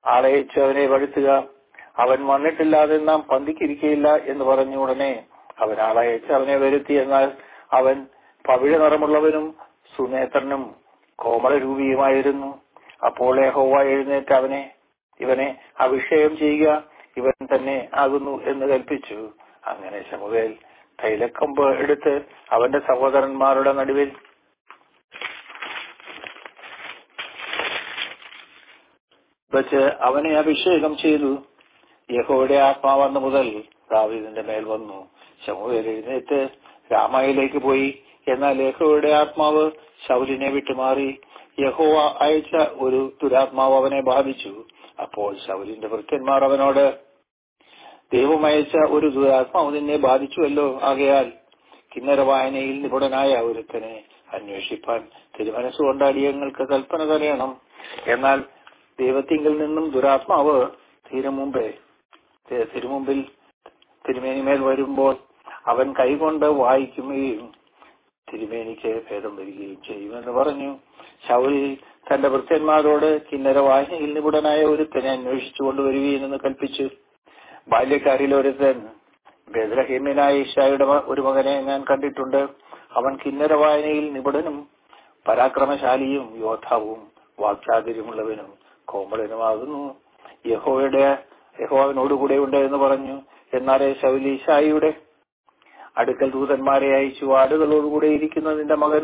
ആളയച്ച് അവനെ വഴുത്തുക അവൻ വന്നിട്ടില്ലാതെ നാം പന്തിക്കിരിക്കയില്ല എന്ന് പറഞ്ഞ ഉടനെ അവൻ ആളയച്ച് അവനെ വരുത്തി എന്നാൽ അവൻ പവിഴ നിറമുള്ളവനും സുനേത്രനും കോമളരൂപിയുമായിരുന്നു അപ്പോൾ യഹോവ എഴുന്നേറ്റ് അവനെ ഇവനെ അഭിഷേകം ചെയ്യുക ഇവൻ തന്നെ ആകുന്നു എന്ന് കൽപ്പിച്ചു അങ്ങനെ ശമുവേൽ തൈലക്കമ്പ് എടുത്ത് അവന്റെ സഹോദരന്മാരുടെ നടുവിൽ വെച്ച് അവനെ അഭിഷേകം ചെയ്തു യഹോയുടെ ആത്മാവ് അന്ന് മുതൽ ദാവീദിന്റെ മേൽ വന്നു ശമുവേൽ എഴുന്നേറ്റ് രാമായിലേക്ക് പോയി എന്നാൽ യഹോയുടെ ആത്മാവ് ശൗലിനെ വിട്ടുമാറി യഹോവ അയച്ച ഒരു ദുരാത്മാവ് അവനെ ബാധിച്ചു അപ്പോൾ ശൗലിന്റെ ഭൃത്യന്മാർ അവനോട് ദൈവം അയച്ച ഒരു ദുരാത്മാവ് നിന്നെ ബാധിച്ചുവല്ലോ ആകയാൽ കിന്നര വായനയിൽ നിപുണനായ ഒരുത്തനെ അന്വേഷിപ്പാൻ തിരുമനസ്സുകൊണ്ട് അടിയങ്ങൾക്ക് കൽപ്പന തരയണം എന്നാൽ ദൈവത്തിങ്കിൽ നിന്നും ദുരാത്മാവ് തിരുമുമ്പേ തിരുമുമ്പിൽ തിരുമേനിമേൽ വരുമ്പോൾ അവൻ കൈകൊണ്ട് വായിക്കുകയും തിരുമേനിക്ക് ഭേദം വരികയും ചെയ്യുമെന്ന് പറഞ്ഞു ശൗരി തന്റെ ഭൃത്യന്മാരോട് കിന്നര വായനയിൽ നിപുണനായ ഒരുത്തനെ അന്വേഷിച്ചു കൊണ്ടുവരികയെന്ന് കൽപ്പിച്ചു ബാല്യക്കാരിൽ ഒരുത്തൻ ബദ്രഹീമ്യനായ ഇഷായുടെ ഒരു മകനെ ഞാൻ കണ്ടിട്ടുണ്ട് അവൻ കിന്നര വായനയിൽ നിപുണനും പരാക്രമശാലിയും യോദ്ധാവും വാക്ചാതുര്യമുള്ളവനും കോമളനുമാകുന്നു യഹോയുടെ യഹോവനോടുകൂടെ ഉണ്ട് എന്ന് പറഞ്ഞു എന്നാലേ ശൗലീശായിയുടെ അടുക്കൽ ദൂതന്മാരെ അയച്ചു ആടുകളോടുകൂടെ ഇരിക്കുന്ന നിന്റെ മകൻ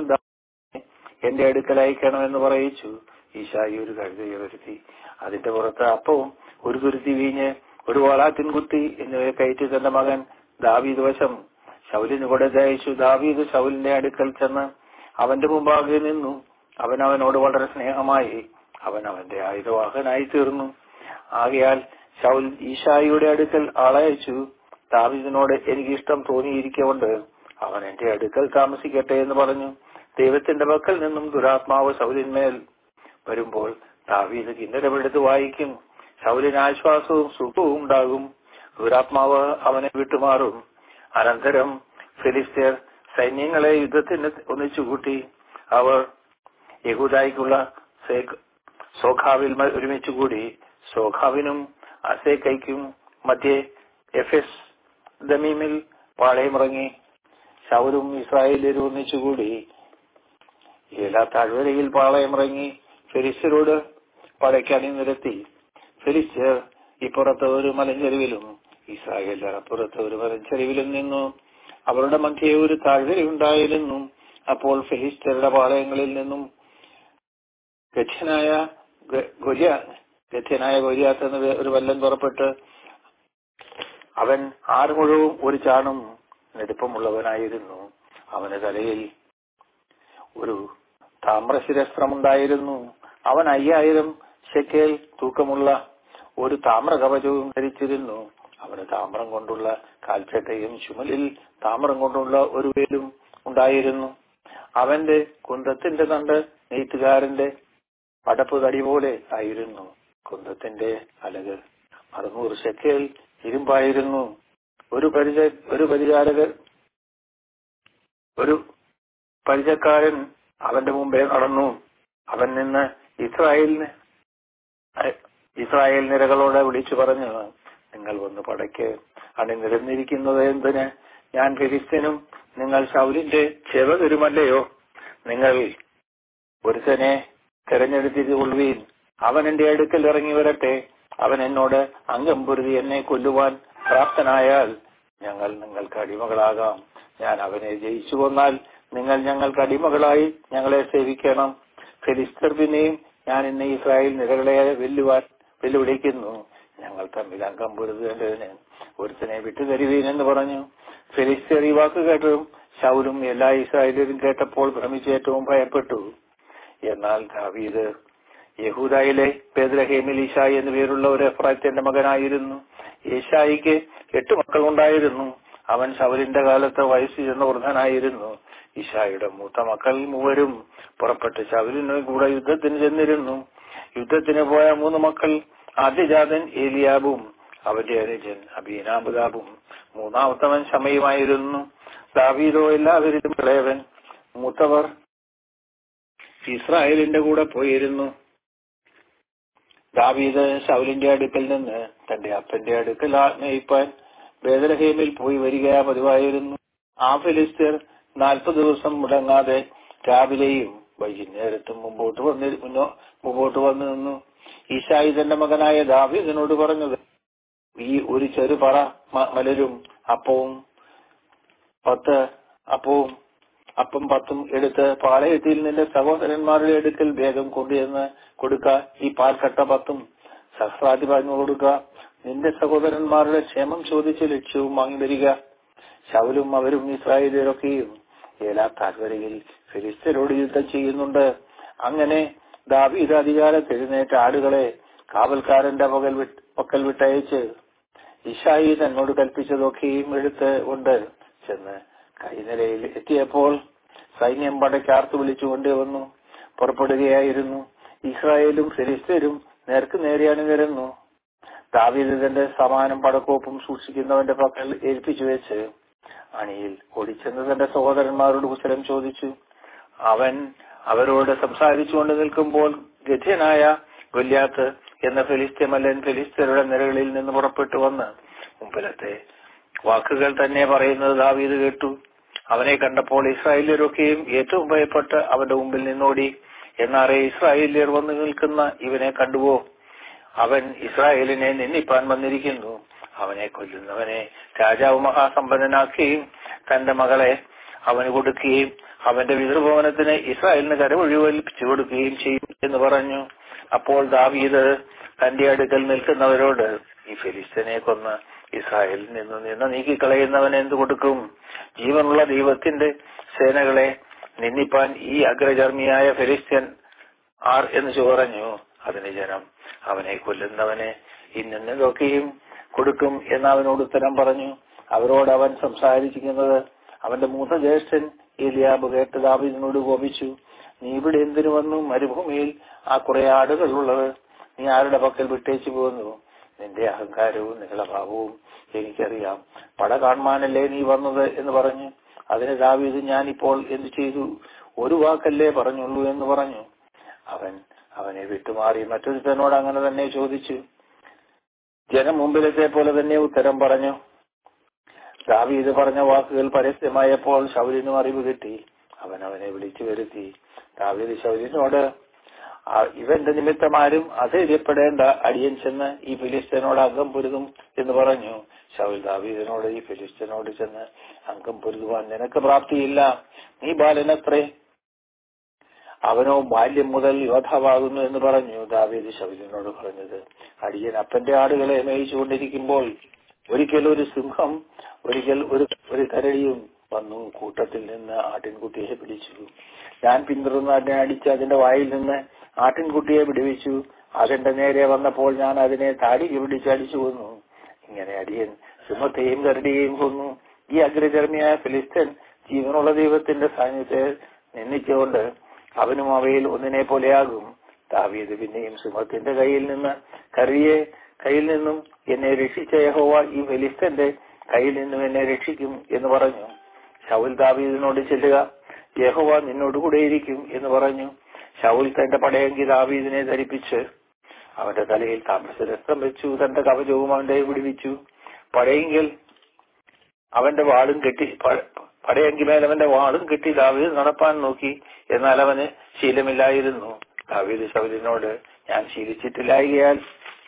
എന്റെ അടുക്കൽ അയക്കണമെന്ന് പറയിച്ചു ഈശായി ഒരു കഴുതയെ വരുത്തി അതിന്റെ പുറത്ത് അപ്പവും ഒരു തുരുത്തി വീഞ്ഞ് ഒരു വളാത്തിൻ കുത്തി എന്നിവയെ കയറ്റി തന്റെ മകൻ ദാവീദ് വശം ശൗലിന് കൂടെ അയച്ചു ദാവീദ് ശൗലിന്റെ അടുക്കൽ ചെന്ന് അവന്റെ മുമ്പാകെ നിന്നു അവൻ അവനോട് വളരെ സ്നേഹമായി അവൻ അവന്റെ ആയുധവാഹനായി തീർന്നു ആകയാൽ ശൗൽ ഈശായിയുടെ അടുക്കൽ ആളയച്ചു ദാവീദിനോട് എനിക്ക് ഇഷ്ടം തോന്നിയിരിക്കൊണ്ട് അവൻ എന്റെ അടുക്കൽ താമസിക്കട്ടെ എന്ന് പറഞ്ഞു ദൈവത്തിന്റെ പക്കൽ നിന്നും ദുരാത്മാവ് ശൗലിന്മേൽ വരുമ്പോൾ ദാവീദ് കിന്നരമെടുത്ത് വായിക്കും ശൗലിന് ആശ്വാസവും സുഖവും ഉണ്ടാകും ദുരാത്മാവ് അവനെ വിട്ടുമാറും അനന്തരം ഫിലിസ്തീർ സൈന്യങ്ങളെ യുദ്ധത്തിന് ഒന്നിച്ചുകൂട്ടി അവർ യഹൂദായിക്കുള്ള സോഖാവിൽ ഒരുമിച്ച് കൂടി സോഖാവിനും അസേക്കൈക്കും മധ്യേ എഫെസ് ദമീമിൽ പാളയമിറങ്ങി ശൗരും ഇസ്രായേലരും ഒന്നിച്ചുകൂടി ഏലാ താഴ്വരയിൽ പാളയമിറങ്ങി ഫെലിസ്തരോട് പടയ്ക്കണി നിരത്തി ഫെലിസ്തർ ഇപ്പുറത്ത് ഒരു മലഞ്ചെരുവിലും ഇസ്രായേൽ അപ്പുറത്ത് ഒരു മലഞ്ചെരുവിലും നിന്നു അവരുടെ മധ്യേ ഒരു താഴ്വരയുണ്ടായിരുന്നു അപ്പോൾ ഫെലിസ്തരുടെ പാളയങ്ങളിൽ നിന്നും ഗഥ്യനായ ഗൊര്യ ഗഥ്യനായ ഗൊര്യാത്ത് എന്ന ഒരു വല്ലൻ പുറപ്പെട്ട് അവൻ ആറ് മുഴവും ഒരു ചാണും നെടുപ്പമുള്ളവനായിരുന്നു അവന് തലയിൽ ഒരു താമ്രശിരസ്ത്രമുണ്ടായിരുന്നു അവൻ അയ്യായിരം ശെക്കേൽ തൂക്കമുള്ള ഒരു താമ്ര കവചവും ധരിച്ചിരുന്നു അവന് താമ്രം കൊണ്ടുള്ള കാൽച്ചട്ടയും ചുമലിൽ താമ്രം കൊണ്ടുള്ള ഒരു വേലും ഉണ്ടായിരുന്നു അവന്റെ കുന്തത്തിന്റെ തണ്ട് നെയ്ത്തുകാരന്റെ പടപ്പ് തടി പോലെ ആയിരുന്നു കുന്തത്തിന്റെ അലക് അറുന്നൂറ് ശെക്കേൽ ഇരുമ്പായിരുന്നു ഒരു പരിച ഒരു പരിചാരകൻ ഒരു പരിചക്കാരൻ അവന്റെ മുമ്പേ നടന്നു അവൻ നിന്ന് ഇസ്രായേലിന് ഇസ്രായേൽ നിരകളോട് വിളിച്ചു പറഞ്ഞു നിങ്ങൾ വന്ന് പടയ്ക്ക് അണിനിരന്നിരിക്കുന്നത് എന്തിന് ഞാൻ ഫിലിസ്തീനും നിങ്ങൾ ശൗലിന്റെ ചെവ തരുമല്ലയോ നിങ്ങൾ ഒരുത്തനെ തെരഞ്ഞെടുത്തിരുകൊള്ളുവീൻ അവൻ എന്റെ അടുക്കൽ ഇറങ്ങി വരട്ടെ അവൻ എന്നോട് അംഗം പൊരുതി എന്നെ കൊല്ലുവാൻ പ്രാപ്തനായാൽ ഞങ്ങൾ നിങ്ങൾക്ക് അടിമകളാകാം ഞാൻ അവനെ ജയിച്ചു കൊന്നാൽ നിങ്ങൾ ഞങ്ങൾക്ക് അടിമകളായി ഞങ്ങളെ സേവിക്കണം ഫിലിസ്തർ പിന്നെയും ഞാൻ ഇന്ന് ഇസ്രായേൽ നിരകളെ വെല്ലുവാൻ വെല്ലുവിളിക്കുന്നു ഞങ്ങൾ തമ്മിൽ അംഗം പൊരുതേണ്ടതിന് ഒരുത്തനെ വിട്ടുതരുവീൻ എന്ന് പറഞ്ഞു ഫിലിസ്തീർ ഈ വാക്ക് കേട്ടും ശൗലും എല്ലാ ഇസ്രായേലും കേട്ടപ്പോൾ ഭ്രമിച്ച് ഏറ്റവും ഭയപ്പെട്ടു എന്നാൽ ദാവീദ് യഹൂദായിലെ പേദ്രഹേമിൽ ഈശായി എന്നു പേരുള്ള ഒരു എഫ്രാത്തിന്റെ മകനായിരുന്നു ഈശായിക്ക് എട്ട് മക്കളുണ്ടായിരുന്നു അവൻ ശൗലിന്റെ കാലത്ത് വയസ്സ് ചെന്ന വൃദ്ധനായിരുന്നു ഈശായുടെ മൂത്ത മക്കൾ മൂവരും പുറപ്പെട്ട് ശൗലിന് കൂടെ യുദ്ധത്തിന് ചെന്നിരുന്നു യുദ്ധത്തിന് പോയ മൂന്ന് മക്കൾ ആദ്യജാതൻ ഏലിയാബും അവന്റെ അനുജൻ അബീനാബുദാബും മൂന്നാമത്തവൻ ശമയുമായിരുന്നു ദാവീദോ എല്ലാവരിലും ഇളയവൻ മൂത്തവർ ഇസ്രായേലിന്റെ കൂടെ പോയിരുന്നു ദാവീദ് ശൗലിന്റെ അടുക്കൽ നിന്ന് തന്റെ അപ്പന്റെ അടുക്കൽ ആജ്ഞയിപ്പാൻ ബേദലഹേമിൽ പോയി വരിക പതിവായിരുന്നു ആ ഫിലിസ്തീർ നാൽപ്പത് ദിവസം മുടങ്ങാതെ രാവിലെയും വൈകുന്നേരത്തും മുമ്പോട്ട് വന്നി മുന്നോ മുമ്പോട്ട് വന്നു നിന്നു ഈശായി തന്റെ മകനായ ദാവീദിനോട് പറഞ്ഞത് ഈ ഒരു ചെറുപറ മ- മലരും അപ്പവും പത്ത് അപ്പവും അപ്പം പത്തും എടുത്ത് പാളയത്തിൽ നിന്റെ സഹോദരന്മാരുടെ അടുക്കൽ വേഗം കൊണ്ടുവന്ന് കൊടുക്ക ഈ പാൽക്കട്ട പത്തും സഹസ്രാധിപന് കൊടുക്ക നിന്റെ സഹോദരന്മാരുടെ ക്ഷേമം ചോദിച്ച് ലക്ഷ്യവും വാങ്ങി വരിക ശൗലും അവരും ഇസ്രായേലരൊക്കെയും ഏലാ താഴ്വരയിൽ ഫിലിസ്തരോട് യുദ്ധം ചെയ്യുന്നുണ്ട് അങ്ങനെ ദാവീദ് അധികാരത്ത് എഴുന്നേറ്റ ആടുകളെ കാവൽക്കാരന്റെ പകൽ വിട്ട് പക്കൽ വിട്ടയച്ച് ഇഷായി തന്നോട് കൽപ്പിച്ചതൊക്കെയും എടുത്ത് കൊണ്ട് ചെന്ന് കൈനിലയിൽ എത്തിയപ്പോൾ സൈന്യം പടയ്ക്കാർത്ത് വിളിച്ചുകൊണ്ട് വന്നു പുറപ്പെടുകയായിരുന്നു ഇസ്രായേലും ഫിലിസ്തീനും നേർക്ക് നേരെ അണിനിരന്നു ദാവീദ് തന്റെ സമാനം പടക്കോപ്പും സൂക്ഷിക്കുന്നവന്റെ പക്കൽ ഏൽപ്പിച്ചു വെച്ച് അണിയിൽ ഓടിച്ചെന്ന് തന്റെ സഹോദരന്മാരോട് കുശലം ചോദിച്ചു അവൻ അവരോട് സംസാരിച്ചുകൊണ്ട് നിൽക്കുമ്പോൾ ഗഥ്യനായ ഗൊല്യാത്ത് എന്ന ഫിലിസ്ത്യമല്ലൻ ഫിലിസ്തീനയുടെ നിരകളിൽ നിന്ന് പുറപ്പെട്ടു വന്ന് മുമ്പിലത്തെ വാക്കുകൾ തന്നെ പറയുന്നത് ദാവീദ് കേട്ടു അവനെ കണ്ടപ്പോൾ ഇസ്രായേലിയരൊക്കെയും ഏറ്റവും ഭയപ്പെട്ട് അവന്റെ മുമ്പിൽ നിന്നോടി എന്നാറേ ഇസ്രായേലിയർ വന്നു നിൽക്കുന്ന ഇവനെ കണ്ടുവോ അവൻ ഇസ്രായേലിനെ നിന്ദിപ്പാൻ വന്നിരിക്കുന്നു അവനെ കൊല്ലുന്നവനെ രാജാവ് മഹാസമ്പന്നനാക്കുകയും തന്റെ മകളെ അവന് കൊടുക്കുകയും അവന്റെ പിതൃഭവനത്തിന് ഇസ്രായേലിന് കരമൊഴിവൽപ്പിച്ചു കൊടുക്കുകയും ചെയ്യും എന്ന് പറഞ്ഞു അപ്പോൾ ദാവീദ് തന്റെ അടുക്കൽ നിൽക്കുന്നവരോട് ഈ ഫിലിസ്തീനെ കൊന്ന് ഇസ്രായേലിൽ നിന്ന് നിന്ന് നീക്കിക്കളയുന്നവൻ എന്തു കൊടുക്കും ജീവനുള്ള ദൈവത്തിന്റെ സേനകളെ നിന്ദിപ്പാൻ ഈ അഗ്രചർമ്മിയായ ഫിലിസ്ത്യൻ ആർ എന്ന് ചോറഞ്ഞു അതിന് ജനം അവനെ കൊല്ലുന്നവനെ ഇന്നതൊക്കെയും കൊടുക്കും എന്ന് അവനോട് ഉത്തരം പറഞ്ഞു അവരോട് അവൻ സംസാരിച്ചിരിക്കുന്നത് അവന്റെ മൂത്ത ജ്യേഷ്ഠൻ ഏലിയാബ് കേട്ട് ദാവീദിനോട് കോപിച്ചു നീ ഇവിടെ എന്തിനു വന്നു മരുഭൂമിയിൽ ആ കുറെ ആടുകളുള്ളത് നീ ആരുടെ പക്കൽ വിട്ടേച്ചു പോകുന്നു നിന്റെ അഹങ്കാരവും നികളഭാവവും എനിക്കറിയാം പട കാണുവാനല്ലേ നീ വന്നത് എന്ന് പറഞ്ഞു അതിന് ദാവീദ് ഞാനിപ്പോൾ എന്തു ചെയ്തു ഒരു വാക്കല്ലേ പറഞ്ഞുള്ളൂ എന്ന് പറഞ്ഞു അവൻ അവനെ വിട്ടുമാറി മറ്റൊരുത്തനോട് അങ്ങനെ തന്നെ ചോദിച്ചു ജനം മുമ്പിലത്തെ പോലെ തന്നെ ഉത്തരം പറഞ്ഞു ദാവീദ് പറഞ്ഞ വാക്കുകൾ പരസ്യമായപ്പോൾ ശൗലിനും അറിവ് കിട്ടി അവൻ അവനെ വിളിച്ചു വരുത്തി ദാവീദ് ശൗലിനോട് "ആ, ഇവന്റെ നിമിത്തം ആരും അധൈര്യപ്പെടേണ്ട അടിയൻ ചെന്ന് ഈ ഫിലിസ്തീനോട് അംഗം പൊരുതും എന്ന് പറഞ്ഞു ശൗൽ ദാവീദിനോട് ഈ ഫിലിസ്തീനോട് ചെന്ന് അംഗം പൊരുതുവാൻ നിനക്ക് പ്രാപ്തിയില്ല നീ ബാലനത്രേ അവനോ ബാല്യം മുതൽ യോദ്ധാവാകുന്നു എന്ന് പറഞ്ഞു ദാവീദ് ശൗലിനോട് പറഞ്ഞത് അടിയൻ അപ്പന്റെ ആടുകളെ മേയിച്ചുകൊണ്ടിരിക്കുമ്പോൾ ഒരിക്കൽ ഒരു സിംഹം ഒരിക്കൽ ഒരു ഒരു കരടിയും വന്നു കൂട്ടത്തിൽ നിന്ന് ആട്ടിൻകുട്ടിയെ പിടിച്ചു ഞാൻ പിന്തുടർന്ന് അതിനെ അടിച്ച് അതിന്റെ വായിൽ നിന്ന് ആട്ടിൻകുട്ടിയെ പിടിവിച്ചു അതിന്റെ നേരെ വന്നപ്പോൾ ഞാൻ അതിനെ താടിക്ക് പിടിച്ച് അടിച്ചു കൊന്നു ഇങ്ങനെ അടിയൻ സിംഹത്തെയും കരടിയെയും കൊന്നു ഈ അഗ്രചർമ്മിയായ ഫിലിസ്തൻ ജീവനുള്ള ദൈവത്തിന്റെ സാന്നിധ്യത്തെ നിന്ദിച്ചുകൊണ്ട് അവനും അവയിൽ ഒന്നിനെ പോലെയാകും ദാവീദ് പിന്നെയും സിംഹത്തിന്റെ കയ്യിൽ നിന്ന് കറിയെ കയ്യിൽ നിന്നും എന്നെ രക്ഷിച്ച യഹോവ ഈ ഫിലിസ്തന്റെ കയ്യിൽ നിന്നും എന്നെ രക്ഷിക്കും എന്ന് പറഞ്ഞു ശൗൽ ദാവീദിനോട് ചെല്ലുക യഹോവ നിന്നോട് കൂടെയിരിക്കും എന്ന് പറഞ്ഞു ശൗൽ തന്റെ പടയങ്കി ദാവീദിനെ ധരിപ്പിച്ച് അവന്റെ തലയിൽ താമസരക്തം വെച്ചു തന്റെ കവചവും അവന്റെ വിടുവിച്ചു പടയെങ്കിൽ അവന്റെ വാളും കെട്ടി പ- പടയെങ്കിമേൽ അവന്റെ വാളും കെട്ടി ദാവീദ് നടപ്പാൻ നോക്കി എന്നാൽ അവന് ശീലമില്ലായിരുന്നു ദാവീദ് ശൗലിനോട് ഞാൻ ശീലിച്ചിട്ടില്ലായകയാൽ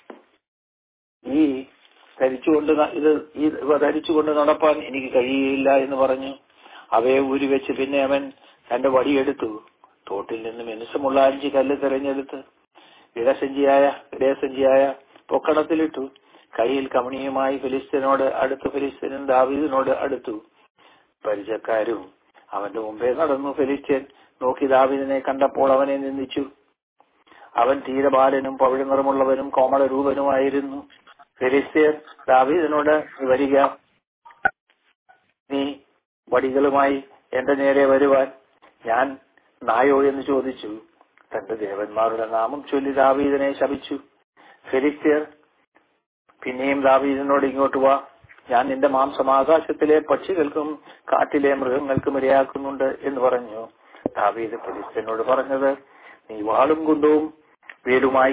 ഈ ധരിച്ചുകൊണ്ട് ന- ഇത് ഈ ഇവ ധരിച്ചുകൊണ്ട് നടപ്പാൻ എനിക്ക് കഴിയുകയില്ല എന്ന് പറഞ്ഞു അവയെ ഊരി വെച്ച് പിന്നെ അവൻ തന്റെ വടിയെടുത്തു തോട്ടിൽ നിന്ന് മിനുസമുള്ള അഞ്ച് കല്ല് തെരഞ്ഞെടുത്ത് ഇടസഞ്ചിയായ ഇടയസഞ്ചിയായ പൊക്കണത്തിലിട്ടു കയ്യിൽ കമണിയുമായി ഫിലിസ്തീനോട് അടുത്ത് ഫിലിസ്തീനും ദാവീദിനോട് അടുത്തു പരിചക്കാരും അവന്റെ മുമ്പേ നടന്നു ഫിലിസ്തീൻ നോക്കി ദാവീദിനെ കണ്ടപ്പോൾ അവനെ നിന്ദിച്ചു അവൻ തീരബാലനും പവിഴ നിറമുള്ളവനും കോമള രൂപനുമായിരുന്നു ഫിലിസ്തീൻ ദാവീദിനോട് "നീ വരിക നീ വടികളുമായി എന്റെ നേരെ വരുവാൻ ഞാൻ നായോ എന്ന് ചോദിച്ചു തന്റെ ദേവന്മാരുടെ നാമം ചൊല്ലി ദാവീദിനെ ശപിച്ചു ഫിലിസ്തീർ പിന്നെയും ദാവീദിനോട് ഇങ്ങോട്ട് വാ ഞാൻ നിന്റെ മാംസം ആകാശത്തിലെ പക്ഷികൾക്കും കാട്ടിലെ മൃഗങ്ങൾക്കും ഇരയാക്കുന്നുണ്ട് എന്ന് പറഞ്ഞു ദാവീദ് ഫിലിസ്തീനോട് പറഞ്ഞത് നീ വാളും കൊണ്ടും വീടുമായി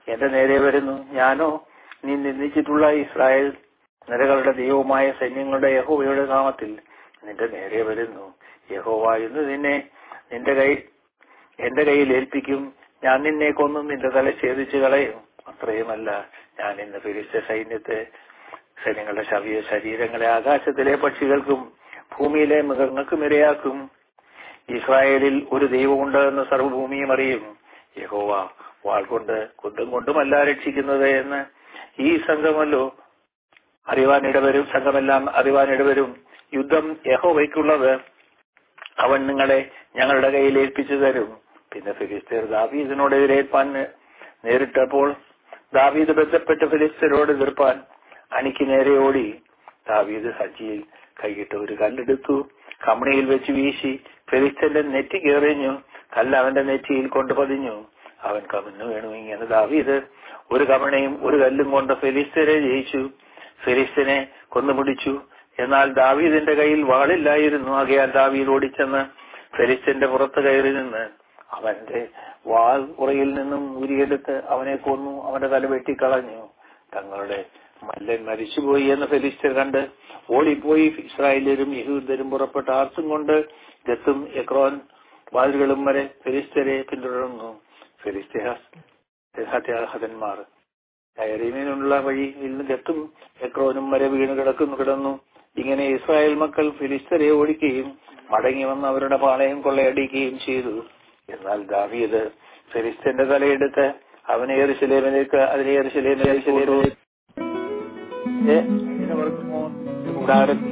എന്റെ നേരെ വരുന്നു ഞാനോ നീ നിന്ദിച്ചിട്ടുള്ള ഇസ്രായേൽ നിരകളുടെ ദൈവമായ സൈന്യങ്ങളുടെ യഹോവയുടെ നാമത്തിൽ നിന്റെ നേരെ വരുന്നു യഹോവ ഇന്ന് നിന്നെ നിന്റെ കൈ എന്റെ കയ്യിൽ ഏൽപ്പിക്കും ഞാൻ നിന്നെ കൊന്നും നിന്റെ തല ഛേദിച്ചു കളയും അത്രയുമല്ല ഞാൻ ഇന്ന് ഫിലിസ്ത സൈന്യത്തെ സൈന്യങ്ങളുടെ ശവീയ ശരീരങ്ങളെ ആകാശത്തിലെ പക്ഷികൾക്കും ഭൂമിയിലെ മൃഗങ്ങൾക്കും ഇരയാക്കും ഇസ്രായേലിൽ ഒരു ദൈവമുണ്ട് എന്ന് സർവ്വഭൂമിയും അറിയും യഹോവ വാൾ കൊണ്ട് കുന്തം കൊണ്ടുമല്ല രക്ഷിക്കുന്നത് എന്ന് ഈ സംഘമല്ലോ അറിവാൻ ഇടവരും സംഘമെല്ലാം അറിവാൻ ഇടവരും യുദ്ധം യഹോവയ്ക്കുള്ളത് അവൻ നിങ്ങളെ ഞങ്ങളുടെ കയ്യിൽ ഏൽപ്പിച്ചു തരും പിന്നെ ഫിലിസ്തീർ ദാവീദിനോട് എതിരേൽപ്പാൻ നേരിട്ടപ്പോൾ ദാവീദ് ബന്ധപ്പെട്ട് ഫിലിസ്തീനോട് എതിർപ്പാൻ അണിക്ക് നേരെ ഓടി ദാവീദ് സജ്ജിയിൽ കൈയിട്ട് ഒരു കല്ലെടുത്തു കമണിയിൽ വെച്ച് വീശി ഫിലിസ്തന്റെ നെറ്റി കയറിഞ്ഞു കല്ല് അവന്റെ നെറ്റിയിൽ കൊണ്ട് പതിഞ്ഞു അവൻ കമന്നു വീണു ഇങ്ങനെ ദാവീദ് ഒരു കമണയും ഒരു കല്ലും കൊണ്ട് ഫിലിസ്തീനെ ജയിച്ചു ഫിലിസ്തീനെ കൊന്നുപിടിച്ചു എന്നാൽ ദാവീദിന്റെ കയ്യിൽ വാളില്ലായിരുന്നു ആകയാൽ ദാവീദ് ഓടിച്ചെന്ന് ഫെലിസ്തീന്റെ പുറത്ത് കയറി നിന്ന് അവന്റെ വാൾ ഉറയിൽ നിന്നും ഊരിയെടുത്ത് അവനെ കൊന്നു അവന്റെ തല വെട്ടിക്കളഞ്ഞു തങ്ങളുടെ മല്ലൻ മരിച്ചുപോയി എന്ന് ഫെലിസ്തീർ കണ്ട് ഓടിപ്പോയി ഇസ്രായേലരും യഹൂദരും പുറപ്പെട്ട ആർത്തും കൊണ്ട് ഗത്തും എക്രോൻ വാതിലുകളും വരെ ഫെലിസ്തരെ പിന്തുടർന്നു ഫെലിസ്തഹതന്മാർ കയറിനുള്ള വഴിയിൽ നിന്ന് ഗത്തും എക്രോനും വരെ വീണ് കിടക്കുന്നു കിടന്നു ഇങ്ങനെ ഇസ്രായേൽ മക്കൾ ഫിലിസ്തരെ ഓടിക്കുകയും മടങ്ങി വന്ന് അവരുടെ പാളയം കൊള്ളയടിക്കുകയും ചെയ്തു എന്നാൽ ദാവീദ് ഫിലിസ്തന്റെ തലയെടുത്ത് അവനെ എറുശലേമിലേക്ക് അതിനെ എറുശലേമിലേക്ക് കൂടാരത്തിൽ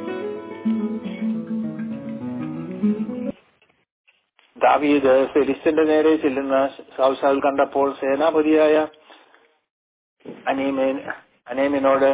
ദാവീദ് ഫെലിസ്തന്റെ നേരെ ചെല്ലുന്ന സാവസാൽ കണ്ടപ്പോൾ സേനാപതിയായ അനീമേൻ അനേമിനോട്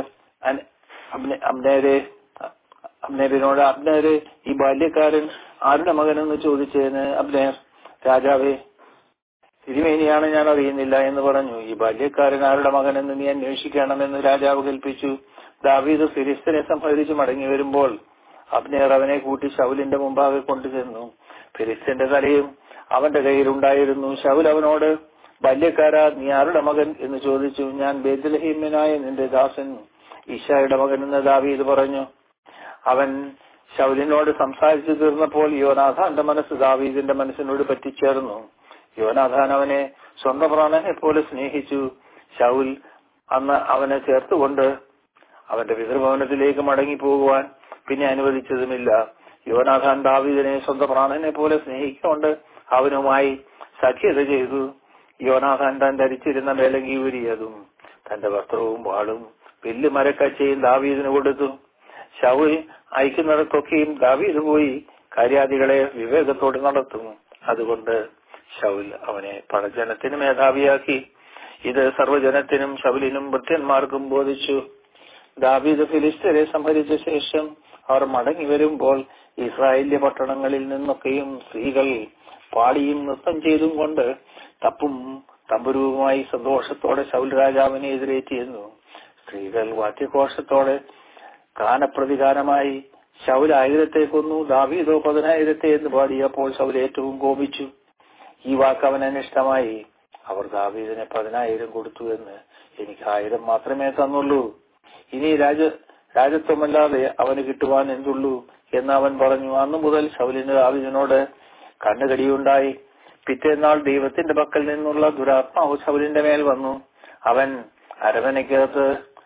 അബ്നേരെ അബ്നേരിനോട് അബ്നേര് ഈ ബാല്യക്കാരൻ ആരുടെ മകനെന്ന് ചോദിച്ചതിന് അബ്നേർ രാജാവേ തിരുമേനിയാണ് ഞാൻ അറിയുന്നില്ല എന്ന് പറഞ്ഞു ഈ ബാല്യക്കാരൻ ആരുടെ മകനെന്ന് നീ അന്വേഷിക്കണമെന്ന് രാജാവ് കൽപ്പിച്ചു ദാവീദ് ഫിലിസ്തനെ സംഹരിച്ച് മടങ്ങി വരുമ്പോൾ അബ്നേർ അവനെ കൂട്ടി ശൗലിന്റെ മുമ്പാകെ കൊണ്ടുചെന്നു ഫിലിസ്തന്റെ തലയും അവന്റെ കയ്യിലുണ്ടായിരുന്നു ശൗൽ അവനോട് ബാല്യക്കാരാ നീ ആരുടെ മകൻ എന്ന് ചോദിച്ചു ഞാൻ ബേദലഹീമനായ നിന്റെ ദാസൻ ഈശായുടെ മകൻ എന്ന് ദാവീദ് പറഞ്ഞു അവൻ ശൗലിനോട് സംസാരിച്ചു തീർന്നപ്പോൾ യോനാഥാന്റെ മനസ്സ് ദാവീദിന്റെ മനസ്സിനോട് പറ്റിച്ചേർന്നു യോനാഥാൻ അവനെ സ്വന്തം പ്രാണനെ പോലെ സ്നേഹിച്ചു ശൗൽ അന്ന് അവനെ ചേർത്തുകൊണ്ട് അവന്റെ പിതൃഭവനത്തിലേക്ക് മടങ്ങി പോകുവാൻ പിന്നെ അനുവദിച്ചതുമില്ല യോനാഥാൻ ദാവീദിനെ സ്വന്തം പ്രാണനെ പോലെ സ്നേഹിക്കൊണ്ട് അവനുമായി സഖ്യത ചെയ്തു യോനാഥാൻ താൻ ധരിച്ചിരുന്ന മേലങ്കി ഊരിയതും തന്റെ വസ്ത്രവും വാളും വെല്ലു മരക്കച്ചയും ദാവീദിന് കൊടുത്തു ശൗൽ അയക്കുന്നിടത്തൊക്കെയും ദാവീദ് പോയി കാര്യാദികളെ വിവേകത്തോടെ നടത്തും അതുകൊണ്ട് ശൗൽ അവനെ പടജനത്തിന് മേധാവിയാക്കി ഇത് സർവ്വജനത്തിനും ശൗലിനും ഭൃത്യന്മാർക്കും ബോധിച്ചു ദാവീദ് ഫിലിസ്തരെ സംഹരിച്ച ശേഷം അവർ മടങ്ങി വരുമ്പോൾ ഇസ്രായേല്യ പട്ടണങ്ങളിൽ നിന്നൊക്കെയും സ്ത്രീകൾ പാടിയും നൃത്തം ചെയ്തും കൊണ്ട് തപ്പും തമ്പുരുവുമായി സന്തോഷത്തോടെ ശൗൽ രാജാവിനെ എതിരേറ്റിരുന്നു സ്ത്രീകൾ വാദ്യഘോഷത്തോടെ ഗാനപ്രതികാരമായി ശൗൽ ആയിരത്തെ കൊന്നു ദാവീദോ പതിനായിരത്തെ എന്ന് പാടിയപ്പോൾ ശൗൽ ഏറ്റവും കോപിച്ചു ഈ വാക്ക് അവൻ അനിഷ്ടമായി അവർ ദാവീദിനെ പതിനായിരം കൊടുത്തു എന്ന് എനിക്ക് ആയിരം മാത്രമേ തന്നുള്ളൂ ഇനി രാജ രാജത്വമല്ലാതെ അവന് കിട്ടുവാൻ എന്തുള്ളൂ എന്ന് അവൻ പറഞ്ഞു അന്നു മുതൽ ശൗലിന് ദാവീദിനോട് കണ്ണുകടിയുണ്ടായി പിറ്റേന്നാൾ ദൈവത്തിന്റെ പക്കൽ നിന്നുള്ള ദുരാത്മാവ് ശൗലിന്റെ മേൽ വന്നു അവൻ അരമനയ്ക്കകത്ത്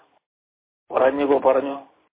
ഉറഞ്ഞു പറഞ്ഞു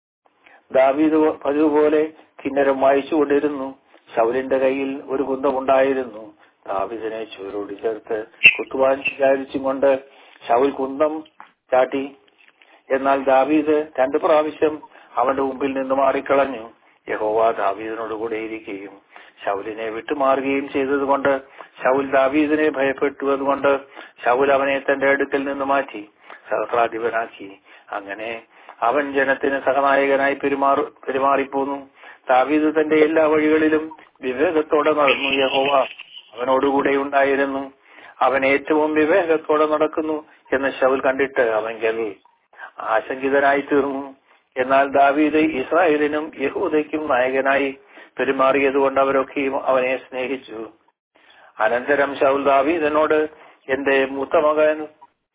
ദാവീദ് പതിവ് പോലെ കിന്നരം വായിച്ചുകൊണ്ടിരുന്നു ശൗലിന്റെ കയ്യിൽ ഒരു കുന്തമുണ്ടായിരുന്നു ദാവീദിനെ ചുവരോട് ചേർത്ത് കുത്തുവാൻ വിചാരിച്ചും കൊണ്ട് ശൗൽ കുന്തം ചാട്ടി എന്നാൽ ദാവീദ് രണ്ടു പ്രാവശ്യം അവന്റെ മുമ്പിൽ നിന്ന് മാറിക്കളഞ്ഞു യഹോവ ദാവീദിനോട് കൂടെ ഇരിക്കുകയും ശൗലിനെ വിട്ടുമാറുകയും ചെയ്തതുകൊണ്ട് ശൗൽ ദാവീദിനെ ഭയപ്പെട്ടു അതുകൊണ്ട് ശൗൽ അവനെ തന്റെ അടുക്കൽ നിന്ന് മാറ്റി സഹസ്രാധിപനാക്കി അങ്ങനെ അവൻ ജനത്തിന് സഹനായകനായി പെരുമാറു പെരുമാറിപ്പോന്നു ദാവീദ് തന്റെ എല്ലാ വഴികളിലും വിവേകത്തോടെ നടന്നു യഹോവ അവനോടുകൂടെ ഉണ്ടായിരുന്നു അവൻ ഏറ്റവും വിവേകത്തോടെ നടക്കുന്നു എന്ന് ശൗൽ കണ്ടിട്ട് അവങ്കൽ ആശങ്കിതനായി തീർന്നു എന്നാൽ ദാവീദ് ഇസ്രായേലിനും യഹൂദയ്ക്കും നായകനായി പെരുമാറിയതുകൊണ്ട് അവരൊക്കെയും അവനെ സ്നേഹിച്ചു അനന്തരം ശൗൽ ദാവീദിനോട് എന്റെ മൂത്ത മകൻ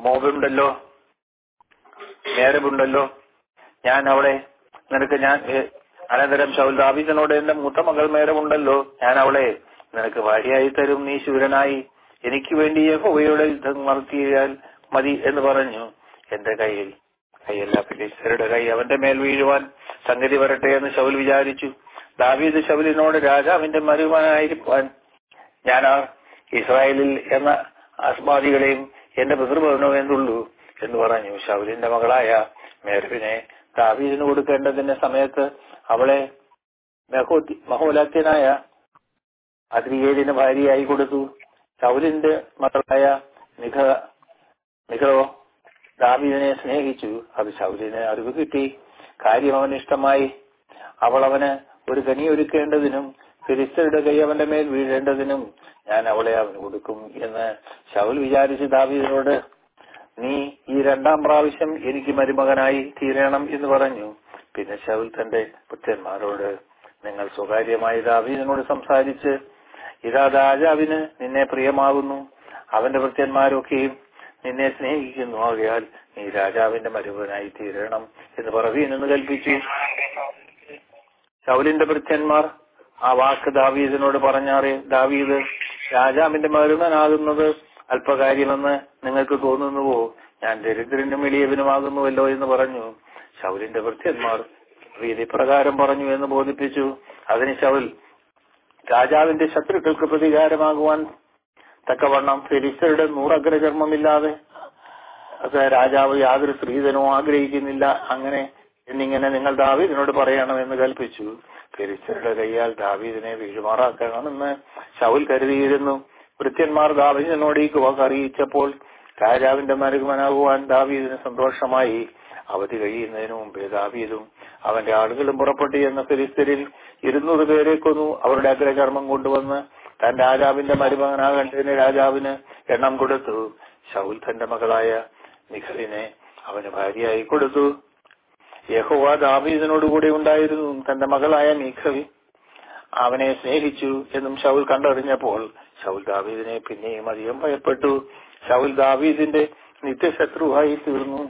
മോബുണ്ടല്ലോ നേരമുണ്ടല്ലോ ഞാൻ അവളെ നിനക്ക് ഞാൻ ഏ, അനന്തരം ശൗൽ ദാവീദിനോട് എന്റെ മൂത്ത മകൾ മേരമുണ്ടല്ലോ ഞാൻ അവളെ നിനക്ക് ഭാര്യയായി തരും നീ ശൂരനായി എനിക്ക് വേണ്ടി യഹോവയുടെ യുദ്ധം നടത്തിയാൽ മതി എന്ന് പറഞ്ഞു എന്റെ കയ്യിൽ കൈയല്ല ഫിലിസ്തരുടെ കൈ അവന്റെ മേൽ വീഴുവാൻ സംഗതി വരട്ടെ എന്ന് ശൗൽ വിചാരിച്ചു ദാവീദ് ശൗലിനോട് രാജാവിന്റെ മരുമനായിരിക്കാൻ ഞാൻ ആ ഇസ്രായേലിൽ എന്ന ആസ്മാദികളെയും എന്റെ പിതൃഭവനവും എന്തുള്ളൂ എന്ന് പറഞ്ഞു ശൗലിന്റെ മകളായ മേർവിനെ ദാവീദിന് കൊടുക്കേണ്ടതിന്റെ സമയത്ത് അവളെ മഹോ- മഹോലാത്യനായ അദ്രിയേലിന് ഭാര്യയായി കൊടുത്തു ശൗലിന്റെ മകളായ നിഖ നിഖോ ദാവീദിനെ സ്നേഹിച്ചു അത് ശൗലിന് അറിവ് കിട്ടി കാര്യം അവന് ഇഷ്ടമായി അവൾ അവന് ഒരു കനി ഒരുക്കേണ്ടതിനും ഫിലിസ്തരുടെ കൈ അവന്റെ മേൽ വീഴേണ്ടതിനും ഞാൻ അവളെ അവന് കൊടുക്കും എന്ന് ശൗൽ വിചാരിച്ച് ദാവീദിനോട് നീ ഈ രണ്ടാം പ്രാവശ്യം എനിക്ക് മരുമകനായി തീരണം എന്ന് പറഞ്ഞു പിന്നെ ശൗൽ തന്റെ പുത്രന്മാരോട് നിങ്ങൾ സ്വകാര്യമായി ദാവീദിനോട് സംസാരിച്ച് ഇതാ രാജാവിന് നിന്നെ പ്രിയമാകുന്നു അവന്റെ ഭൃത്യന്മാരൊക്കെയും നിന്നെ സ്നേഹിക്കുന്നു ആകയാൽ നീ രാജാവിന്റെ മരുമകനായി തീരണം എന്ന് പറവീനെന്ന് കൽപ്പിച്ചു ശൗലിന്റെ ഭൃത്യന്മാർ ആ വാക്ക് ദാവീദിനോട് പറഞ്ഞാറ് ദാവീദ് രാജാവിന്റെ മരുമനാകുന്നത് അല്പകാര്യമെന്ന് നിങ്ങൾക്ക് തോന്നുന്നുവോ ഞാൻ ദരിദ്രനും എളിയവനുമാകുന്നുവല്ലോ എന്ന് പറഞ്ഞു ശൗലിന്റെ ഭൃത്യന്മാർ വീതി പ്രകാരം പറഞ്ഞു എന്ന് ബോധിപ്പിച്ചു അതിന് ശൗൽ രാജാവിന്റെ ശത്രുക്കൾക്ക് പ്രതികാരമാകുവാൻ തക്കവണ്ണം ഫെലിസ്തരുടെ നൂറഗ്രചർമ്മമില്ലാതെ അത് രാജാവ് യാതൊരു സ്ത്രീധനവും ആഗ്രഹിക്കുന്നില്ല അങ്ങനെ എന്നിങ്ങനെ നിങ്ങൾ ദാവീദിനോട് പറയണമെന്ന് കൽപ്പിച്ചു ഫെലിസ്തരുടെ കൈയാൽ ദാവീദിനെ വീഴുമാറാക്കണമെന്ന് ശൗൽ കരുതിയിരുന്നു ഭൃത്യന്മാർ ദാവീദിനോട് ഈ വാക്ക് അറിയിച്ചപ്പോൾ രാജാവിന്റെ മരുമനാകുവാൻ ദാവീദിന് സന്തോഷമായി അവധി കഴിയുന്നതിന് മുമ്പേ ദാവീദും അവന്റെ ആളുകളും പുറപ്പെട്ടു എന്ന ഫിലിസ്തരിൽ ഇരുന്നൂറ് പേരെ കൊന്നു അവരുടെ അഗ്രചർമ്മം കൊണ്ടുവന്ന് താൻ രാജാവിന്റെ മരുമകനാകേണ്ടതിന് രാജാവിന് എണ്ണം കൊടുത്തു ശൗൽ തന്റെ മകളായ നിഖലിനെ അവന് ഭാര്യയായി കൊടുത്തു യഹോവ ദാവീദിനോടുകൂടി ഉണ്ടായിരുന്നു തന്റെ മകളായ മീഖൽ അവനെ സ്നേഹിച്ചു എന്നും ശൗൽ കണ്ടറിഞ്ഞപ്പോൾ ശൗൽ ദാവീദിനെ പിന്നെയും അധികം ഭയപ്പെട്ടു ശൗൽ ദാവീദിന്റെ നിത്യശത്രുവായി തീർന്നു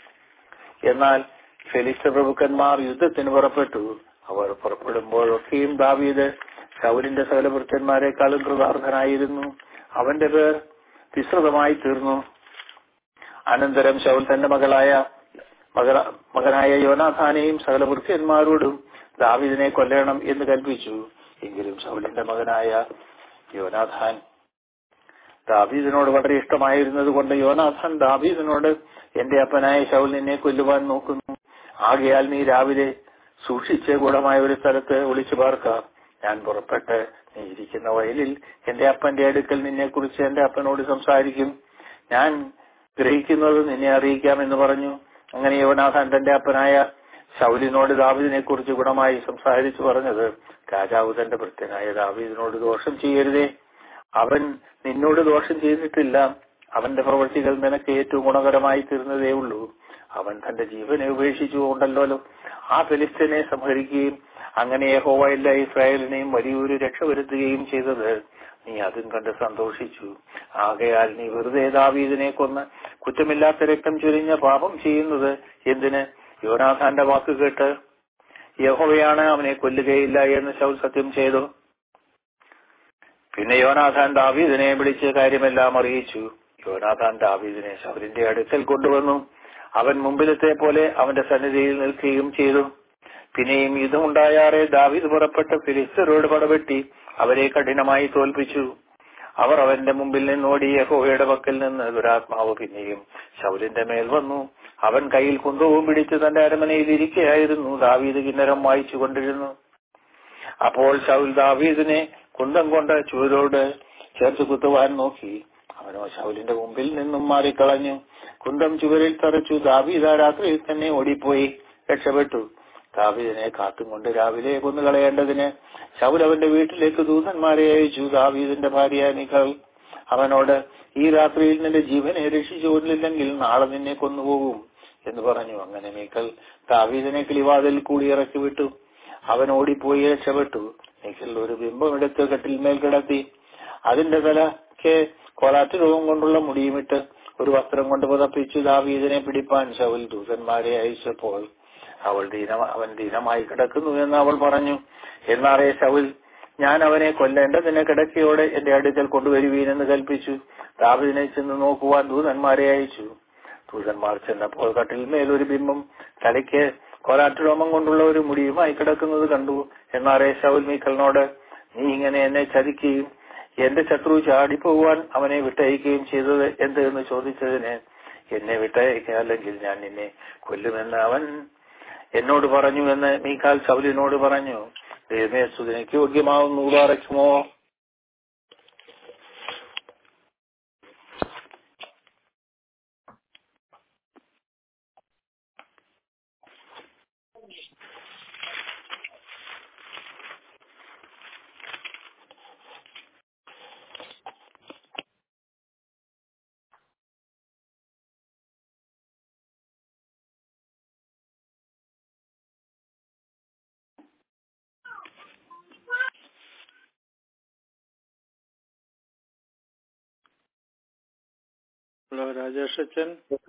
എന്നാൽ ഫെലിസ്ത പ്രഭുക്കന്മാർ യുദ്ധത്തിന് പുറപ്പെട്ടു അവർ പുറപ്പെടുമ്പോഴൊക്കെയും ദാവീദ് ശൗലിന്റെ സകല ഭൃത്യന്മാരെക്കാളും കൃതാർത്ഥനായിരുന്നു അവന്റെ പേർ വിസ്തൃതമായി തീർന്നു അനന്തരം ശൗൽ തന്റെ മകളായ മകള- മകനായ യോനാഥാനെയും സകല ഭൃത്യന്മാരോടും ദാവീദിനെ കൊല്ലണം എന്ന് കൽപ്പിച്ചു എങ്കിലും ശൗലിന്റെ മകനായ യോനാഥാൻ ദാവീദിനോട് വളരെ ഇഷ്ടമായിരുന്നത് കൊണ്ട് യോനാഥാൻ ദാവീദിനോട് എന്റെ അപ്പനായ ശൗൽ നിന്നെ കൊല്ലുവാൻ നോക്കുന്നു ആകയാൽ നീ രാവിലെ സൂക്ഷിച്ച് ഗൂഢമായ ഒരു സ്ഥലത്ത് ഒളിച്ചു പാർക്കാം ഞാൻ പുറപ്പെട്ട് നീ ഇരിക്കുന്ന വയലിൽ എന്റെ അപ്പന്റെ അടുക്കൽ നിന്നെ കുറിച്ച് എന്റെ അപ്പനോട് സംസാരിക്കും ഞാൻ ഗ്രഹിക്കുന്നത് നിന്നെ അറിയിക്കാം എന്ന് പറഞ്ഞു അങ്ങനെ യോനാഥാൻ തന്റെ അപ്പനായ ശൗലിനോട് ദാവീദിനെ കുറിച്ച് ഗുണമായി സംസാരിച്ചു പറഞ്ഞത് രാജാവ് തന്റെ ഭൃത്യനായ ദാവീദിനോട് ദോഷം ചെയ്യരുതേ അവൻ നിന്നോട് ദോഷം ചെയ്തിട്ടില്ല അവന്റെ പ്രവൃത്തികൾ നിനക്ക് ഏറ്റവും ഗുണകരമായി തീർന്നതേ ഉള്ളൂ അവൻ തന്റെ ജീവനെ ഉപേക്ഷിച്ചുകൊണ്ടല്ലോ ആ ഫെലിസ്തീനെ സംഹരിക്കുകയും അങ്ങനെ യഹോവ എല്ലാ ഇസ്രായേലിനെയും വലിയൊരു രക്ഷ വരുത്തുകയും ചെയ്തത് നീ അതും കണ്ട് സന്തോഷിച്ചു ആകയാൽ നീ വെറുതെ ദാവീദിനെ കൊന്ന് കുറ്റമില്ലാത്ത രക്തം ചൊരിഞ്ഞ പാപം ചെയ്യുന്നത് എന്തിന് യോനാഥാന്റെ വാക്ക് കേട്ട് യഹോവയാണ് അവനെ കൊല്ലുകയില്ല എന്ന് ശൗൽ സത്യം ചെയ്തു പിന്നെ യോനാഥാൻ ദാവീദിനെ വിളിച്ച് കാര്യമെല്ലാം അറിയിച്ചു യോനാഥാൻ ദാവീദിനെ ശൗലിന്റെ അടുക്കൽ കൊണ്ടുവന്നു അവൻ മുമ്പിലത്തെ പോലെ അവന്റെ സന്നിധിയിൽ നിൽക്കുകയും ചെയ്തു പിന്നെയും യുദ്ധമുണ്ടായാറെ ദാവീദ് പുറപ്പെട്ട് ഫിലിസ്തരോട് പടവെട്ടി അവരെ കഠിനമായി തോൽപ്പിച്ചു അവർ അവന്റെ മുമ്പിൽ നിന്നോടി യഹോവയുടെ പക്കൽ നിന്ന് ദുരാത്മാവ് പിന്നെയും ശൗലിന്റെ മേൽ വന്നു അവൻ കയ്യിൽ കുന്തവും പിടിച്ച് തന്റെ അരമനയിൽ ഇരിക്കുകയായിരുന്നു ദാവീദ് കിന്നരം വായിച്ചു കൊണ്ടിരുന്നു അപ്പോൾ ശൗൽ ദാവീദിനെ കുന്തം കൊണ്ട് ചുവരോട് ചേർത്ത് കുത്തുവാൻ നോക്കി അവനോ ശൗലിന്റെ മുമ്പിൽ നിന്നും മാറിക്കളഞ്ഞു കുന്തം ചുവരിൽ തറച്ചു ദാവീദ് ആ രാത്രിയിൽ തന്നെ ഓടിപ്പോയി രക്ഷപ്പെട്ടു ദാവീദിനെ കാത്തും കൊണ്ട് രാവിലെ കൊന്നുകളയേണ്ടതിന് ശൗൽ അവന്റെ വീട്ടിലേക്ക് ദൂതന്മാരെ അയച്ചു ദാവീദിന്റെ ഭാര്യ നിഖൽ അവനോട് ഈ രാത്രിയിൽ നിന്റെ ജീവനെ രക്ഷിച്ചുകൊണ്ടില്ലെങ്കിൽ നാളെ നിന്നെ കൊന്നുപോകും എന്ന് പറഞ്ഞു അങ്ങനെ മീക്കൽ ദാവീദിനെ കിളിവാതിൽ കൂടി ഇറക്കി വിട്ടു അവൻ ഓടിപ്പോയി രക്ഷപ്പെട്ടു നിഖൽ ഒരു ബിംബം എടുത്ത് കെട്ടിൽമേൽ കിടത്തി അതിന്റെ തലക്ക് കോലാറ്റ് രോഗം കൊണ്ടുള്ള മുടിയുമിട്ട് ഒരു വസ്ത്രം കൊണ്ട് പുതപ്പിച്ചു ദാവീദിനെ പിടിപ്പാൻ ശൗൽ ദൂതന്മാരെ അയച്ചപ്പോൾ അവൾ ദീന അവൻ ദീനമായി കിടക്കുന്നു എന്ന് അവൾ പറഞ്ഞു എന്നാറേ ശൗൽ ഞാൻ അവനെ കൊല്ലേണ്ടതിനെ കിടക്കയോടെ എന്റെ അടുക്കൽ കൊണ്ടുവരുവീനെന്ന് കൽപ്പിച്ചു ദാവീദിനെ ചെന്ന് നോക്കുവാൻ ദൂതന്മാരെ അയച്ചു ദൂതന്മാർ ചെന്നപ്പോൾ കട്ടിൽമേൽ ഒരു ബിംബം തലയ്ക്ക് കോലാട്ടുരോമം കൊണ്ടുള്ള ഒരു മുടിയുമായി കിടക്കുന്നത് കണ്ടു എന്നാറേ ശൗൽ മീക്കലിനോട് നീ ഇങ്ങനെ എന്നെ ചതിക്കുകയും എന്റെ ശത്രു ചാടിപ്പോകുവാൻ അവനെ വിട്ടയക്കുകയും ചെയ്തത് എന്ത് എന്ന് ചോദിച്ചതിന് എന്നെ വിട്ടയക്കുക അല്ലെങ്കിൽ ഞാൻ നിന്നെ കൊല്ലുമെന്ന് അവൻ എന്നോട് പറഞ്ഞു എന്ന് മീക്കാൽ ശൗലിനോട് പറഞ്ഞു ദൈവമേ സുദിനയ്ക്ക് യോഗ്യമാവുന്നു പാറയ്ക്കുമോ ഹലോ രാജേഷ് അച്ഛൻ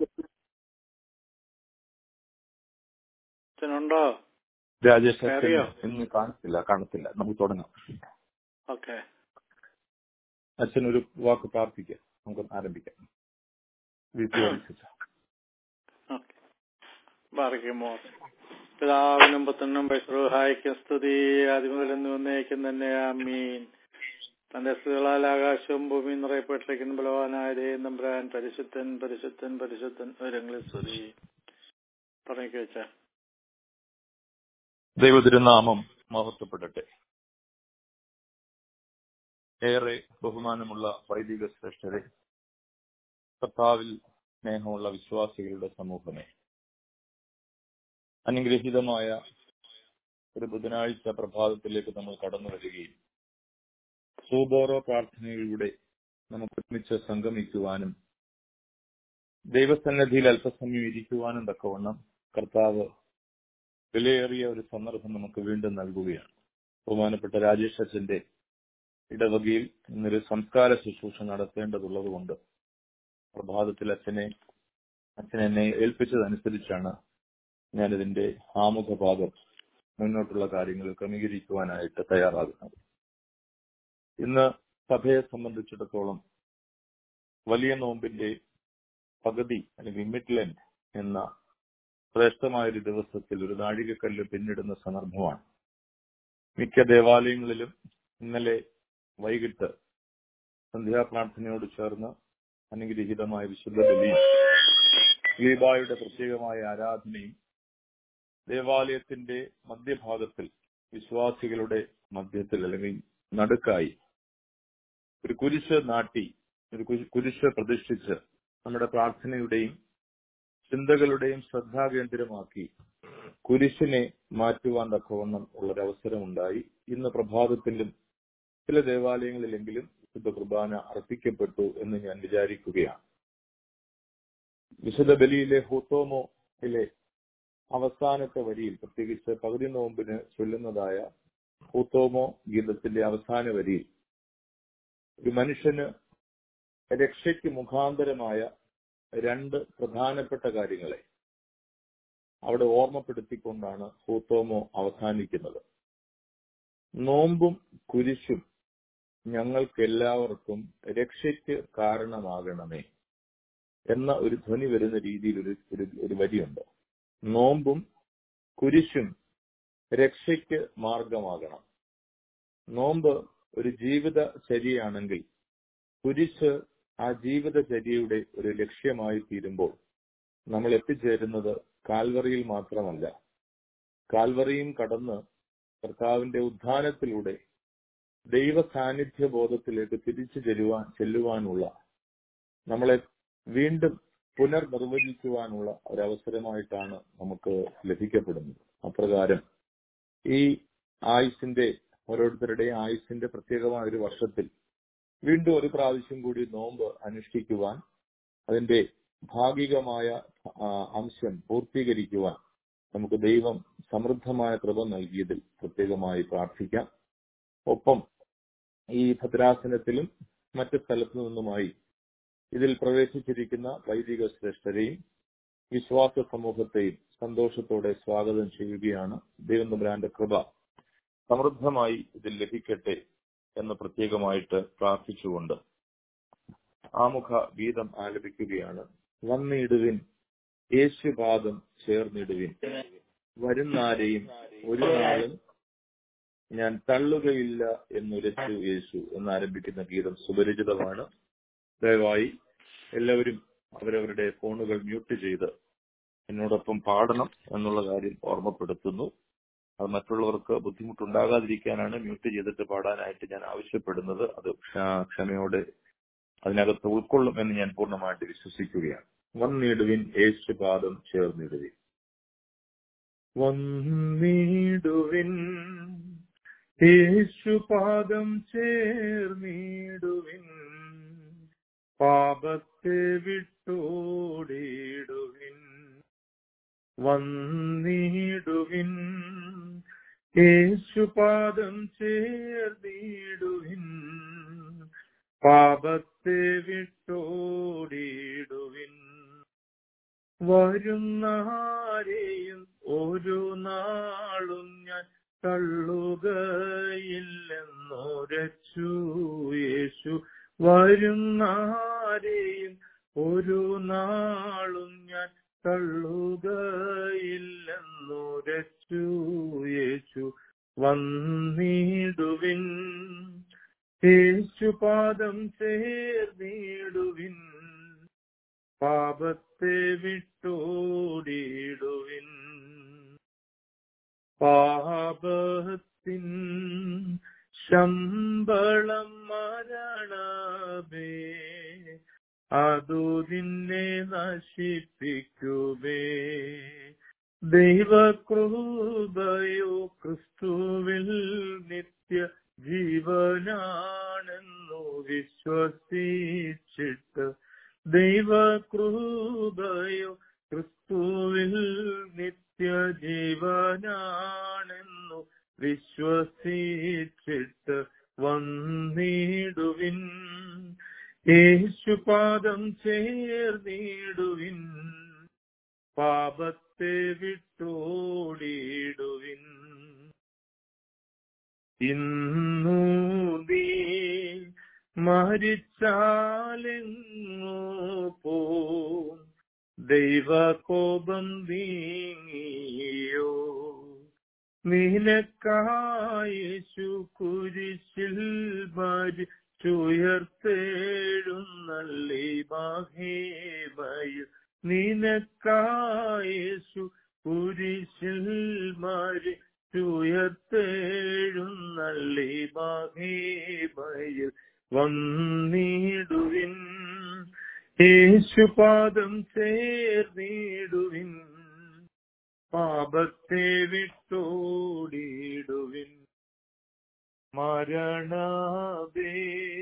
അച്ഛനുണ്ടോ രാജേഷ് അച്ഛൻ കയറിയോ? ഇന്ന് കാണത്തില്ല കാണത്തില്ല നമുക്ക് തുടങ്ങാം ഓക്കെ അച്ഛൻ ഒരു വാക്ക് പ്രാർത്ഥിക്കാം നമുക്ക് ആരംഭിക്കാം വീട്ടിൽ വിളിച്ചിട്ട്. ഓക്കെ ബാറിക്കുമോ പിതാവിനും പുത്രനും പൈസഹായിക്കും സ്തുതി ആദ്യമുതൽ എന്ന് വന്നേക്കും തന്നെ ആമീൻ തന്റെ സ്തുതികളാൽ ആകാശവും ഭൂമിയും നിറയപ്പെട്ടിരിക്കുന്ന ബലവാനായ ദൈവം തമ്പുരാൻ പരിശുദ്ധൻ പരിശുദ്ധൻ പരിശുദ്ധൻ ഒരുങ്ങളിൽ സ്തുതി പറഞ്ഞേക്ക് വെച്ച ദൈവതിരുനാമം മഹത്വപ്പെടട്ടെ ഏറെ ബഹുമാനമുള്ള വൈദിക ശ്രേഷ്ഠരെ കർത്താവിൽ സ്നേഹമുള്ള വിശ്വാസികളുടെ സമൂഹമേ അനുഗ്രഹീതമായ ഒരു ബുധനാഴ്ച പ്രഭാതത്തിലേക്ക് നമ്മൾ കടന്നു വരികയും സൂബോറോ പ്രാർത്ഥനയിലൂടെ നമുക്ക് ഒരുമിച്ച് സംഗമിക്കുവാനും ദൈവസന്നിധിയിൽ അല്പസമയം ഇരിക്കുവാനും തക്കവണ്ണം കർത്താവ് വിലയേറിയ ഒരു സന്ദർഭം നമുക്ക് വീണ്ടും നൽകുകയാണ് ബഹുമാനപ്പെട്ട രാജേഷ് അച്ഛന്റെ ഇടവകയിൽ ഇന്നൊരു സംസ്കാര ശുശ്രൂഷ നടത്തേണ്ടതുള്ളത് കൊണ്ട് പ്രഭാതത്തിൽ അച്ഛനെ അച്ഛൻ എന്നെ ഏൽപ്പിച്ചതനുസരിച്ചാണ് ഞാനിതിന്റെ ആമുഖ ഭാഗം മുന്നോട്ടുള്ള കാര്യങ്ങൾ ക്രമീകരിക്കുവാനായിട്ട് തയ്യാറാകുന്നത് ഇന്ന് സഭയെ സംബന്ധിച്ചിടത്തോളം വലിയ നോമ്പിന്റെ പകുതി അല്ലെങ്കിൽ മിഡ്ലൻഡ് എന്ന ശ്രേഷ്ഠമായൊരു ദിവസത്തിൽ ഒരു നാഴികക്കല്ല് പിന്നിടുന്ന സന്ദർഭമാണ് മിക്ക ദേവാലയങ്ങളിലും ഇന്നലെ വൈകിട്ട് സന്ധ്യാപ്രാർത്ഥനയോട് ചേർന്ന് അനുഗ്രഹീതമായ വിശുദ്ധ ബലിയും ലീബായുടെ പ്രത്യേകമായ ആരാധനയും ദേവാലയത്തിന്റെ മധ്യഭാഗത്തിൽ വിശ്വാസികളുടെ മധ്യത്തിൽ അല്ലെങ്കിൽ നടുക്കായി ഒരു കുരിശ് നാട്ടി ഒരു കുരി- കുരിശ് പ്രതിഷ്ഠിച്ച് നമ്മുടെ പ്രാർത്ഥനയുടെയും ചിന്തകളുടെയും ശ്രദ്ധാകേന്ദ്രമാക്കി കുരിശിനെ മാറ്റുവാൻ തക്കവണ്ണം ഉള്ളൊരവസരമുണ്ടായി ഇന്ന് പ്രഭാതത്തിലും ചില ദേവാലയങ്ങളിലെങ്കിലും വിശുദ്ധ കുർബാന അർപ്പിക്കപ്പെട്ടു എന്ന് ഞാൻ വിചാരിക്കുകയാണ് വിശുദ്ധ ബലിയിലെ ഹൂത്തോമോയിലെ അവസാനത്തെ വരിയിൽ പ്രത്യേകിച്ച് പകുതി നോമ്പിന് ചൊല്ലുന്നതായ ഹൂത്തോമോ ഗീതത്തിന്റെ അവസാന വരിയിൽ ഒരു മനുഷ്യന് രക്ഷയ്ക്ക് മുഖാന്തരമായ രണ്ട് പ്രധാനപ്പെട്ട കാര്യങ്ങളെ അവിടെ ഓർമ്മപ്പെടുത്തിക്കൊണ്ടാണ് ഹൂത്തോമോ അവസാനിക്കുന്നത് നോമ്പും കുരിശും ഞങ്ങൾക്ക് എല്ലാവർക്കും രക്ഷയ്ക്ക് കാരണമാകണമേ എന്ന ഒരു ധ്വനി വരുന്ന രീതിയിൽ ഒരു ഒരു ഒരു വരിയുണ്ട് നോമ്പും കുരിശും രക്ഷയ്ക്ക് മാർഗമാകണം നോമ്പ് ഒരു ജീവിത ചര്യയാണെങ്കിൽ കുരിശ് ആ ജീവിതചര്യയുടെ ഒരു ലക്ഷ്യമായി തീരുമ്പോൾ നമ്മൾ എത്തിച്ചേരുന്നത് കാൽവറിയിൽ മാത്രമല്ല കാൽവറിയും കടന്ന് കർത്താവിന്റെ ഉദ്ധാനത്തിലൂടെ ദൈവ സാന്നിധ്യ ബോധത്തിലേക്ക് തിരിച്ചു ചെല്ലുവാൻ ചെല്ലുവാനുള്ള നമ്മളെ വീണ്ടും പുനർനിർവചിക്കുവാനുള്ള ഒരവസരമായിട്ടാണ് നമുക്ക് ലഭിക്കപ്പെടുന്നത് അപ്രകാരം ഈ ആയുസിന്റെ ഓരോരുത്തരുടെയും ആയുസിന്റെ പ്രത്യേകമായ ഒരു വർഷത്തിൽ വീണ്ടും ഒരു പ്രാവശ്യം കൂടി നോമ്പ് അനുഷ്ഠിക്കുവാൻ അതിന്റെ ഭാഗികമായ ആ, അംശം പൂർത്തീകരിക്കുവാൻ നമുക്ക് ദൈവം സമൃദ്ധമായ കൃപ നൽകിയതിൽ പ്രത്യേകമായി പ്രാർത്ഥിക്കാം ഒപ്പം ഈ ഭദ്രാസനത്തിലും മറ്റു സ്ഥലത്തു നിന്നുമായി ഇതിൽ പ്രവേശിച്ചിരിക്കുന്ന വൈദിക ശ്രേഷ്ഠരെയും വിശ്വാസ സമൂഹത്തെയും സന്തോഷത്തോടെ സ്വാഗതം ചെയ്യുകയാണ് ദൈവം തമ്പുരാന്റെ കൃപ സമൃദ്ധമായി ഇതിൽ ലഭിക്കട്ടെ എന്ന് പ്രത്യേകമായിട്ട് പ്രാർത്ഥിച്ചുകൊണ്ട് ആമുഖ ഗീതം ആലപിക്കുകയാണ് വന്നിടുവിൻ യേശുപാദം ചേർന്നിടുവിൻ വരുന്നാരെയും ഒരു നാളും ഞാൻ തള്ളുകയില്ല എന്നുരച്ചു യേശു എന്നാരംഭിക്കുന്ന ഗീതം സുപരിചിതമാണ് ദയവായി എല്ലാവരും അവരവരുടെ ഫോണുകൾ മ്യൂട്ട് ചെയ്ത് എന്നോടൊപ്പം പാടണം എന്നുള്ള കാര്യം ഓർമ്മപ്പെടുത്തുന്നു അത് മറ്റുള്ളവർക്ക് ബുദ്ധിമുട്ടുണ്ടാകാതിരിക്കാനാണ് മ്യൂട്ട് ചെയ്തിട്ട് പാടാനായിട്ട് ഞാൻ ആവശ്യപ്പെടുന്നത് അത് ക്ഷ- ക്ഷമയോടെ അതിനകത്ത് ഉൾക്കൊള്ളും എന്ന് ഞാൻ പൂർണ്ണമായിട്ട് വിശ്വസിക്കുകയാണ് വന്നിടുവിൻ യേശുപാദം ചേർന്നിടുവിൻ വന്നിടുവിൻ യേശുപാദം ചേർന്നിടുവിൻ പാപത്തെ വിട്ടോടിടുവിൻ വന്നിടുവിൻ യേശുപാദം ചേർന്നിടുവിൻ പാപത്തെ വിട്ടോടിടുവിൻ വരുന്നാരെയും ഒരു നാളും ഞാൻ തള്ളുകയില്ലെന്നൊരച്ചു യേശു വരുന്നാരെയും ഒരു നാളും ഞാൻ തള്ളുകയില്ലെന്നൊരച്ചു യേശു വന്നിടുവിൻ യേശുപാദം ചേർന്നിടുവിൻ പാപത്തെ വിട്ടോടിടുവിൻ പാപത്തിൻ ശമ്പളം മരണമേ അതു നിന്നെ നശിപ്പിക്കുമേ ദൈവകൃപയോ ക്രിസ്തുവിൽ നിത്യ ജീവനാണെന്നു വിശ്വസിച്ചിട്ട് ദൈവകൃപയോ ക്രിസ്തുവിൽ നിത്യജീവനാണെന്നു വിശ്വസിച്ചിട്ട് വന്നിടുവിൻ യേശുപാദം ചേർന്നിടുവിൻ പാപത്തെ വിട്ടോടിടുവിൻ ഇന്നു നീ മരിച്ചാലെങ്ങോ പോ ദൈവകോപം നീങ്ങിയോ നിനക്കായേശു കുരിശിൽ മരിച്ചുയർത്തെഴുന്നള്ളി മഹിമയിൽ നിനക്കായേശു കുരിശിൽ മരിച്ചുയർത്തെഴുന്നള്ളി മഹിമയിൽ വന്നിടുവിൻ യേശുപാദം ചേർന്നിടുവിൻ പാപത്തെ വിട്ടോടിടുവിൻ മരണവേ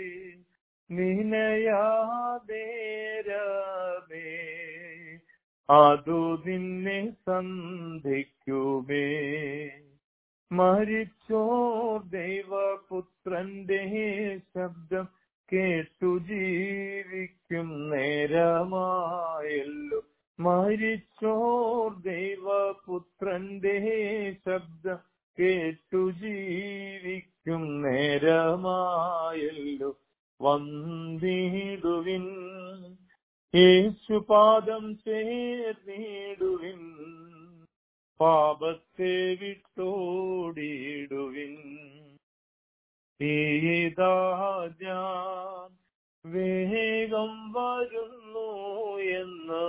നിനയാതേരമേ അതു നിന്നെ സന്ധിക്കുമേ മരിച്ചോ ദൈവപുത്രന്റെ ശബ്ദം കേട്ടു ജീവിക്കും നേരമായല്ലോ മരിച്ചോർ ദൈവപുത്രന്റെ ശബ്ദം കേട്ടു ജീവിക്കും നേരമായല്ലോ വന്നിടുവിൻ യേശുപാദം ചേർന്നിടുവിൻ പാപത്തെ വിട്ടോടിടുവിൻ ഈതാ ഞാൻ വേഗം വരുന്നു എന്ന്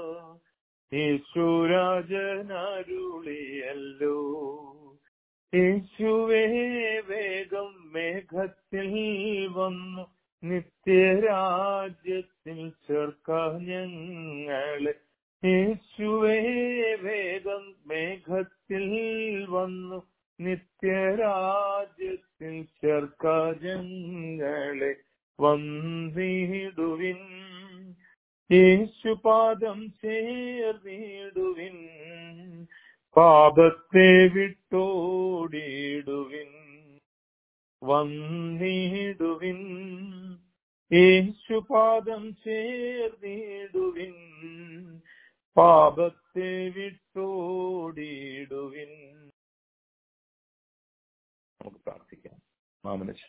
യേശുരാജനരുളിയല്ലോ യേശുവേ വേഗം മേഘത്തിൽ വന്നു നിത്യരാജ്യത്തിൽ ചേർക്ക ഞങ്ങളെ യേശുവേ വേഗം മേഘത്തിൽ വന്നു നിത്യരാജ്യത്തിൽ ചേർക്ക ഞങ്ങളെ വന്നിടുവിൻ യേശുപാദം ചേർന്നിടുവിൻ പാപത്തെ വിട്ടോടിടുവിൻ വന്നിടുവിൻ യേശുപാദം ചേർന്നിടുവിൻ പാപത്തെ വിട്ടോടിയിടുവിൻ നമുക്ക് പ്രാർത്ഥിക്കാം മാമനശ്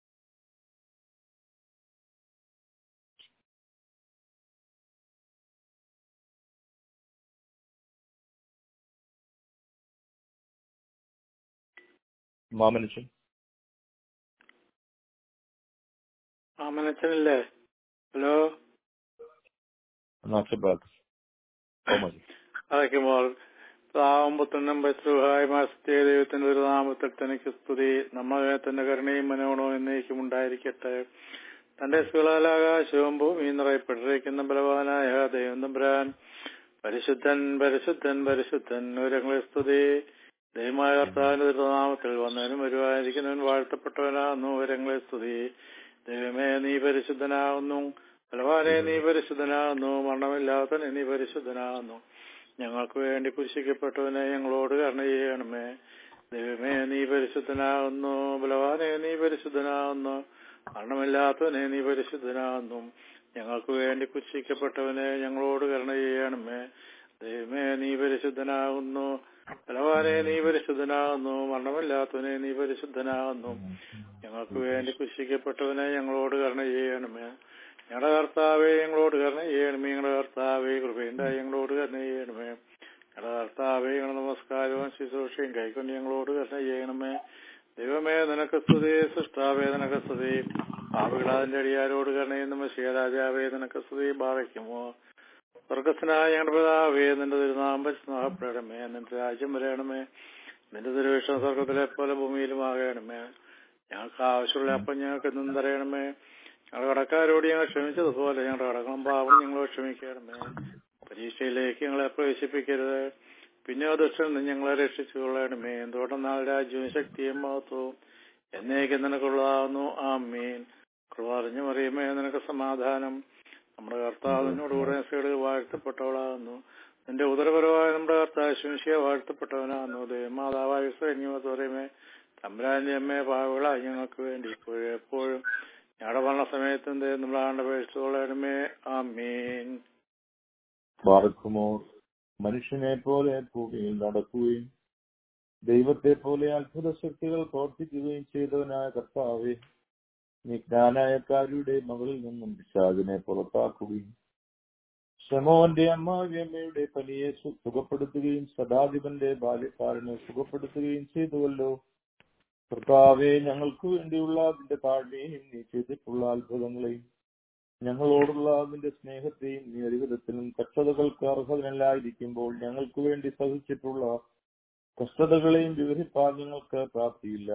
മാമനശൻ മാമനച്ചനല്ലേ ഹലോ നാശബാഗ് ഓമതി അയക്കുമ്പോൾ താവുമ്പത്തെണ്ണം ബസ്രുഹായ മാസത്തെ ദൈവത്തിന്റെ ഒരു നാമത്തിൽ തനിക്ക് സ്തുതി നമ്മളെ തന്റെ കരുണയും മനോണവും എന്നേക്കും ഉണ്ടായിരിക്കട്ടെ തന്റെ സ്കുലാലാകാശവും ഭൂമിയും നിറയപ്പെട്ടിരിക്കുന്ന ബലവാനായ ദൈവം തമ്പുരാൻ പരിശുദ്ധൻ പരിശുദ്ധൻ പരിശുദ്ധൻ വിവരങ്ങളെ സ്തുതി ദൈവമായ കർത്താവിന്റെ തിരുനാമത്തിൽ വന്നവനും വരുവായിരിക്കുന്നവൻ വാഴ്ത്തപ്പെട്ടവനാകുന്നു വിവരങ്ങളെ സ്തുതി ദൈവമേ നീ പരിശുദ്ധനാകുന്നു ബലവാനെ നീ പരിശുദ്ധനാകുന്നു മരണമില്ലാത്തവനെ നീ പരിശുദ്ധനാകുന്നു ഞങ്ങൾക്ക് വേണ്ടി കുരിശിക്കപ്പെട്ടവനെ ഞങ്ങളോട് കരുണ ചെയ്യണമേ ദൈവമേ നീ പരിശുദ്ധനാകുന്നു ബലവാനെ നീ പരിശുദ്ധനാകുന്നു മരണമില്ലാത്തവനെ നീ പരിശുദ്ധനാകുന്നു ഞങ്ങൾക്ക് വേണ്ടി കുരിശിക്കപ്പെട്ടവനെ ഞങ്ങളോട് കരുണ ചെയ്യണമേ ദൈവമേ നീ പരിശുദ്ധനാകുന്നു ബലവാനെ നീ പരിശുദ്ധനാകുന്നു മരണമില്ലാത്തവനെ നീ പരിശുദ്ധനാകുന്നു ഞങ്ങൾക്ക് വേണ്ടി കുരിശിക്കപ്പെട്ടവനെ ഞങ്ങളോട് കരുണ ചെയ്യണമേ ഞങ്ങളുടെ കർത്താവെ ഞങ്ങളോട് കരുണ ചെയ്യണമേ ഞങ്ങളുടെ കർത്താവെ കൃപയുണ്ടായി ഞങ്ങളോട് കരുണ ചെയ്യണമേ ഞങ്ങളുടെ കർത്താവെ ഞങ്ങളുടെ നമസ്കാരവും ശുശ്രൂഷയും കൈക്കൊണ്ട് ഞങ്ങളോട് കരുണ ചെയ്യണമേ ദൈവമേ നിനക്ക് സ്തുതി സൃഷ്ടാവേ നിനക്ക് സ്തുതി പാപികളാതിന്റെ അടിയാരോട് കരുണയുന്ന ശിവരാജാവേ നിനക്ക് സ്തുതി ഭാവിക്കുമോ സ്വർഗസ്നായ ഞങ്ങളുടെ പിതാവേ നിന്റെ തിരുനാമ്പ സ്നേഹപ്പെടണമേ നിന്റെ രാജ്യം വരയണമേ നിന്റെ തിരുവിഷം സ്വർഗത്തിലെ പോലെ ഭൂമിയിലും ആകണമേ ഞങ്ങൾക്ക് ആവശ്യമുള്ള അപ്പം ഞങ്ങൾക്ക് എന്നും തരയണമേ ഞങ്ങളുടെ കടക്കാരോട് ഞങ്ങൾ ക്ഷമിച്ചതുപോലെ ഞങ്ങളുടെ കടകളും പാവം ഞങ്ങളോട് ക്ഷമിക്കണമേ പരീക്ഷയിലേക്ക് ഞങ്ങളെ പ്രവേശിപ്പിക്കരുത് പിന്നെ ദുഷ്ടൻ ഞങ്ങളെ രക്ഷിച്ചുകൊള്ളണമേ എന്തോട്ടം നാൾ രാജ്യവും ശക്തിയും മഹത്വവും എന്നേക്കും നിനക്കുള്ളതാവുന്നു ആ മീൻ കൃപാറിഞ്ഞു മറിയുമേ നിനക്ക് സമാധാനം നമ്മുടെ കർത്താവിനോടുകൂടെ സൈഡ് വാഴ്ത്തപ്പെട്ടവളാകുന്നു നിന്റെ ഉദരപരമായ നമ്മുടെ കർത്താവ് ശുംശിയ വാഴ്ത്തപ്പെട്ടവനാകുന്നു ദേവമാതാവായ സൈന്യമേ തമ്പുരാന്റെ അമ്മയെ പാവകളായി ഞങ്ങൾക്ക് വേണ്ടി ഇപ്പോഴും എപ്പോഴും ഞങ്ങളുടെ മരണ സമയത്തും നമ്മുടെ ആണ്ടപേക്ഷിച്ചുകൊള്ളണമേ ആ മീൻ ബാർക്കുമോ മനുഷ്യനെ പോലെ ഭൂമിയിൽ നടക്കുകയും ദൈവത്തെ പോലെ അത്ഭുത ശക്തികൾ പ്രവർത്തിക്കുകയും ചെയ്തവനായ കർത്താവെ നീ ജ്ഞാനായക്കാരുടെ മകളിൽ നിന്നും പിശാചിനെ പുറത്താക്കുകയും ശമോന്റെ അമ്മാവിയമ്മയുടെ പനിയെ സു- സുഖപ്പെടുത്തുകയും സദാധിപന്റെ ബാല്യക്കാരനെ സുഖപ്പെടുത്തുകയും ചെയ്തുവല്ലോ കർത്താവെ ഞങ്ങൾക്ക് വേണ്ടിയുള്ള അതിന്റെ താഴ്മയും നീ ചെയ്തിട്ടുള്ള അത്ഭുതങ്ങളെയും ഞങ്ങളോടുള്ള അതിന്റെ സ്നേഹത്തെയും നീ ഒരുവിധത്തിലും കഷ്ടതകൾക്ക് അർഹതനല്ലായിരിക്കുമ്പോൾ ഞങ്ങൾക്ക് വേണ്ടി സഹിച്ചിട്ടുള്ള കഷ്ടതകളെയും വിവരിപ്പാൻ ഞങ്ങൾക്ക് പ്രാപ്തിയില്ല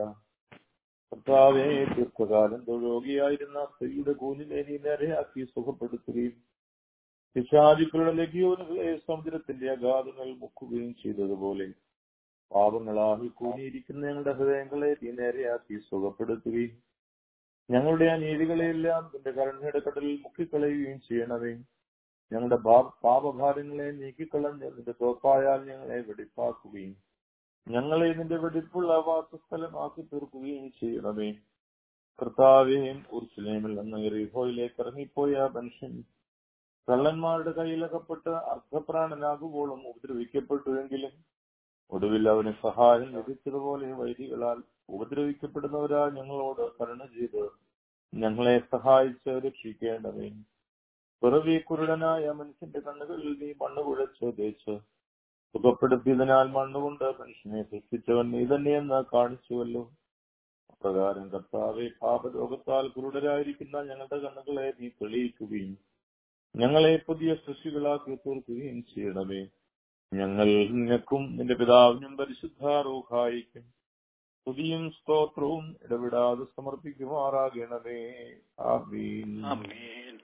കർത്താവെ ദീർഘകാലം രോഗിയായിരുന്ന സ്ത്രീയുടെ കൂലിനെ നീ നേരെയാക്കി സുഖപ്പെടുത്തുകയും പിശാചുക്കളുടെ ലഘ്യോനുകളെ സമുദ്രത്തിന്റെ അഗാധങ്ങൾ മുക്കുകയും ചെയ്തതുപോലെ പാപങ്ങളാൽ കൂടിയിരിക്കുന്ന ഞങ്ങളുടെ ഹൃദയങ്ങളെ നീ നേരെയാക്കി സുഖപ്പെടുത്തുകയും ഞങ്ങളുടെ അനീതികളെയെല്ലാം നിന്റെ കരുണയുടെ കടലിൽ മുക്കിക്കളയുകയും ചെയ്യണമേ ഞങ്ങളുടെ പാപ- പാപഭാരങ്ങളെ നീക്കിക്കളഞ്ഞ് നിന്റെ തോപ്പായാൽ ഞങ്ങളെ വെടിപ്പാക്കുകയും ഞങ്ങളെ നിന്റെ വെടിപ്പുള്ള വാസസ്ഥലമാക്കി തീർക്കുകയും ചെയ്യണമേ കർത്താവേയും ഉർസുലേമിൽ നിന്ന് റിഹോയിലേക്ക് ഇറങ്ങിപ്പോയ ആ മനുഷ്യൻ കള്ളന്മാരുടെ കയ്യിലകപ്പെട്ട് അർദ്ധപ്രാണനാകുവോളം ഉപദ്രവിക്കപ്പെട്ടുവെങ്കിലും ഒടുവിൽ അവന് സഹായം ലഭിച്ചതുപോലെ വൈദികളാൽ ഉപദ്രവിക്കപ്പെടുന്നവരാ ഞങ്ങളോട് കരുണ ചെയ്ത് ഞങ്ങളെ സഹായിച്ച് രക്ഷിക്കേണ്ടവേ പിറവി കുരുടനായ മനുഷ്യന്റെ കണ്ണുകളിൽ നീ മണ്ണ് കുഴച്ച് തേച്ച് സുഖപ്പെടുത്തിയതിനാൽ മണ്ണുകൊണ്ട് മനുഷ്യനെ സൃഷ്ടിച്ചവൻ നീ തന്നെയെന്ന് കാണിച്ചുവല്ലോ അപ്രകാരം കർത്താവെ പാപരോഗത്താൽ കുരുടരായിരിക്കുന്ന ഞങ്ങളുടെ കണ്ണുകളെ നീ തെളിയിക്കുകയും ഞങ്ങളെ പുതിയ സൃഷ്ടികളാക്കി തീർക്കുകയും ചെയ്യണമേ ഞങ്ങൾ നിനക്കും നിന്റെ പിതാവിനും പരിശുദ്ധ റൂഹായിക്കും സ്തുതിയും സ്തോത്രവും ഇടവിടാതെ സമർപ്പിക്കുമാറാകണമേ ആമീൻ ആമീൻ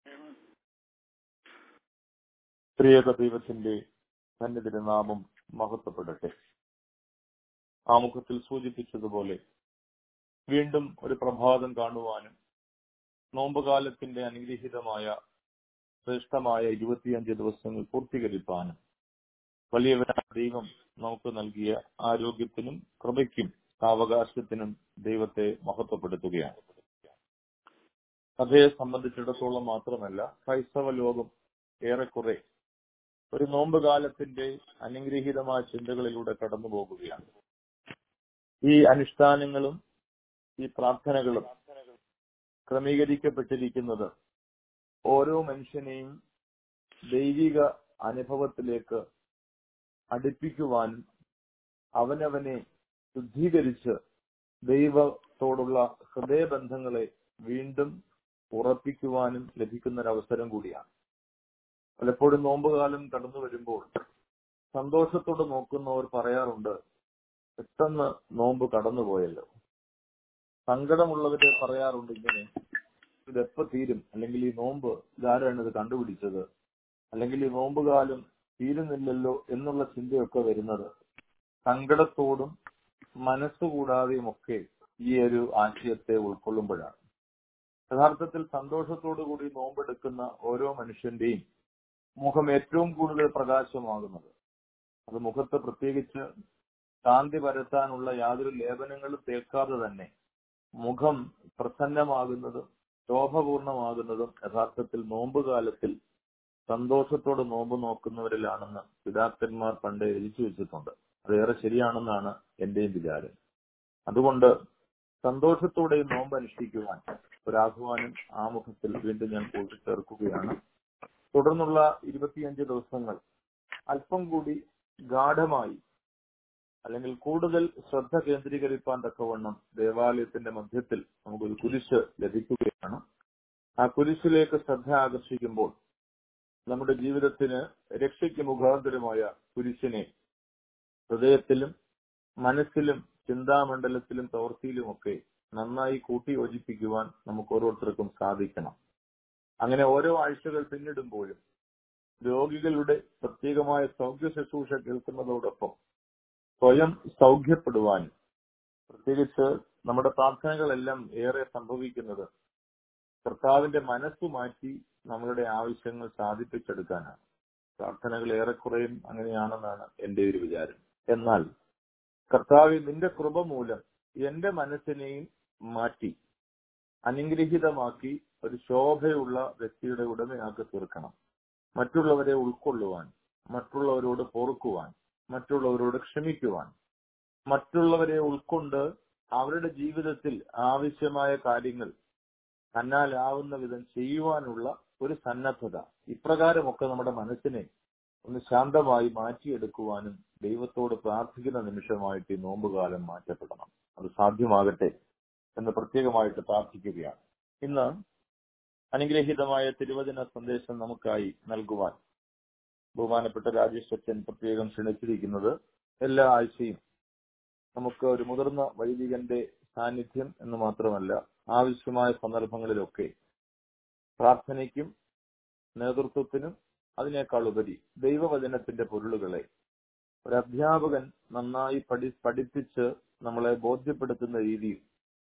പ്രിയക ദൈവത്തിന്റെ സന്നിധിയുടെ നാമം മഹത്വപ്പെടട്ടെ ആമുഖത്തിൽ സൂചിപ്പിച്ചതുപോലെ വീണ്ടും ഒരു പ്രഭാതം കാണുവാനും നോമ്പുകാലത്തിന്റെ അനുഗ്രഹീതമായ ശ്രേഷ്ഠമായ ഇരുപത്തിയഞ്ച് ദിവസങ്ങൾ പൂർത്തീകരിക്കാനും വലിയവനായ ദൈവം നമുക്ക് നൽകിയ ആരോഗ്യത്തിനും കൃപയ്ക്കും സാവകാശത്തിനും ദൈവത്തെ മഹത്വപ്പെടുത്തുകയാണ് സഭയെ സംബന്ധിച്ചിടത്തോളം മാത്രമല്ല ക്രൈസ്തവ ലോകം ഏറെക്കുറെ ഒരു നോമ്പ് കാലത്തിന്റെ അനുഗ്രഹീതമായ ചിന്തകളിലൂടെ കടന്നു പോകുകയാണ് ഈ അനുഷ്ഠാനങ്ങളും ഈ പ്രാർത്ഥനകളും ക്രമീകരിക്കപ്പെട്ടിരിക്കുന്നത് ഓരോ മനുഷ്യനെയും ദൈവിക അനുഭവത്തിലേക്ക് അടുപ്പിക്കുവാനും അവനവനെ ശുദ്ധീകരിച്ച് ദൈവത്തോടുള്ള ഹൃദയബന്ധങ്ങളെ വീണ്ടും ഉറപ്പിക്കുവാനും ലഭിക്കുന്ന ഒരു അവസരം കൂടിയാണ് പലപ്പോഴും നോമ്പുകാലം കടന്നു വരുമ്പോൾ സന്തോഷത്തോട് നോക്കുന്നവർ പറയാറുണ്ട് പെട്ടെന്ന് നോമ്പ് കടന്നുപോയല്ലോ സങ്കടമുള്ളവര് പറയാറുണ്ട് ഇങ്ങനെ ഇതെപ്പോ തീരും അല്ലെങ്കിൽ ഈ നോമ്പ് ഇതാരാണ് ഇത് കണ്ടുപിടിച്ചത് അല്ലെങ്കിൽ ഈ നോമ്പുകാലം തീരുന്നില്ലല്ലോ എന്നുള്ള ചിന്തയൊക്കെ വരുന്നത് സങ്കടത്തോടും മനസ്സുകൂടാതെയും ഒക്കെ ഈ ഒരു ആശയത്തെ ഉൾക്കൊള്ളുമ്പോഴാണ് യഥാർത്ഥത്തിൽ സന്തോഷത്തോടു കൂടി നോമ്പെടുക്കുന്ന ഓരോ മനുഷ്യന്റെയും മുഖം ഏറ്റവും കൂടുതൽ പ്രകാശമാകുന്നത് അത് മുഖത്ത് പ്രത്യേകിച്ച് കാന്തി പരത്താനുള്ള യാതൊരു ലേപനങ്ങളും തേക്കാതെ തന്നെ മുഖം പ്രസന്നമാകുന്നതും ശോഭപൂർണമാകുന്നതും യഥാർത്ഥത്തിൽ നോമ്പ് കാലത്തിൽ സന്തോഷത്തോടെ നോമ്പ് നോക്കുന്നവരിലാണെന്ന് പിതാക്കന്മാർ പണ്ട് എഴുതി വെച്ചിട്ടുണ്ട് അതേറെ ശരിയാണെന്നാണ് എന്റെയും വിചാരം അതുകൊണ്ട് സന്തോഷത്തോടെ ഈ നോമ്പ് അനുഷ്ഠിക്കുവാൻ ഒരാഹ്വാനം ആമുഖത്തിൽ വീണ്ടും ഞാൻ കൂട്ടിച്ചേർക്കുകയാണ് തുടർന്നുള്ള ഇരുപത്തിയഞ്ച് ദിവസങ്ങൾ അല്പം കൂടി ഗാഠമായി അല്ലെങ്കിൽ കൂടുതൽ ശ്രദ്ധ കേന്ദ്രീകരിക്കാൻ തക്കവണ്ണം ദേവാലയത്തിന്റെ മധ്യത്തിൽ നമുക്കൊരു കുരിശ് ലഭിക്കുകയാണ് ആ കുരിശിലേക്ക് ശ്രദ്ധ ആകർഷിക്കുമ്പോൾ നമ്മുടെ ജീവിതത്തിന് രക്ഷയ്ക്ക് മുഖാന്തരമായ കുരിശിനെ ഹൃദയത്തിലും മനസ്സിലും ചിന്താമണ്ഡലത്തിലും പ്രവൃത്തിയിലുമൊക്കെ നന്നായി കൂട്ടി യോജിപ്പിക്കുവാൻ നമുക്ക് ഓരോരുത്തർക്കും സാധിക്കണം അങ്ങനെ ഓരോ ആഴ്ചകൾ പിന്നിടുമ്പോഴും രോഗികളുടെ പ്രത്യേകമായ സൗഖ്യ ശുശ്രൂഷ കേൾക്കുന്നതോടൊപ്പം സ്വയം സൗഖ്യപ്പെടുവാനും പ്രത്യേകിച്ച് നമ്മുടെ പ്രാർത്ഥനകളെല്ലാം ഏറെ സംഭവിക്കുന്നത് കർത്താവിന്റെ മനസ്സ് മാറ്റി നമ്മളുടെ ആവശ്യങ്ങൾ സാധിപ്പിച്ചെടുക്കാനാണ് പ്രാർത്ഥനകൾ ഏറെക്കുറയും അങ്ങനെയാണെന്നാണ് എന്റെ ഒരു വിചാരം എന്നാൽ കർത്താവ് നിന്റെ കൃപ മൂലം എന്റെ മനസ്സിനെയും മാറ്റി അനുഗ്രഹീതമാക്കി ഒരു ശോഭയുള്ള വ്യക്തിയുടെ ഉടമയാക്കി തീർക്കണം മറ്റുള്ളവരെ ഉൾക്കൊള്ളുവാൻ മറ്റുള്ളവരോട് പൊറുക്കുവാൻ മറ്റുള്ളവരോട് ക്ഷമിക്കുവാൻ മറ്റുള്ളവരെ ഉൾക്കൊണ്ട് അവരുടെ ജീവിതത്തിൽ ആവശ്യമായ കാര്യങ്ങൾ തന്നാലാവുന്ന വിധം ചെയ്യുവാനുള്ള ഒരു സന്നദ്ധത ഇപ്രകാരമൊക്കെ നമ്മുടെ മനസ്സിനെ ഒന്ന് ശാന്തമായി മാറ്റിയെടുക്കുവാനും ദൈവത്തോട് പ്രാർത്ഥിക്കുന്ന നിമിഷമായിട്ട് ഈ നോമ്പുകാലം മാറ്റപ്പെടണം അത് സാധ്യമാകട്ടെ എന്ന് പ്രത്യേകമായിട്ട് പ്രാർത്ഥിക്കുകയാണ് ഇന്ന് അനുഗ്രഹീതമായ തിരുവചന സന്ദേശം നമുക്കായി നൽകുവാൻ ബഹുമാനപ്പെട്ട രാജേഷ് അച്ഛൻ പ്രത്യേകം ക്ഷണിച്ചിരിക്കുന്നത് എല്ലാ ആഴ്ചയും നമുക്ക് ഒരു മുതിർന്ന വൈദികന്റെ സാന്നിധ്യം എന്ന് മാത്രമല്ല ആവശ്യമായ സന്ദർഭങ്ങളിലൊക്കെ പ്രാർത്ഥനയ്ക്കും നേതൃത്വത്തിനും അതിനേക്കാൾ ഉപരി ദൈവവചനത്തിന്റെ പൊരുളുകളെ ഒരു അധ്യാപകൻ നന്നായി പഠി പഠിപ്പിച്ച് നമ്മളെ ബോധ്യപ്പെടുത്തുന്ന രീതിയിൽ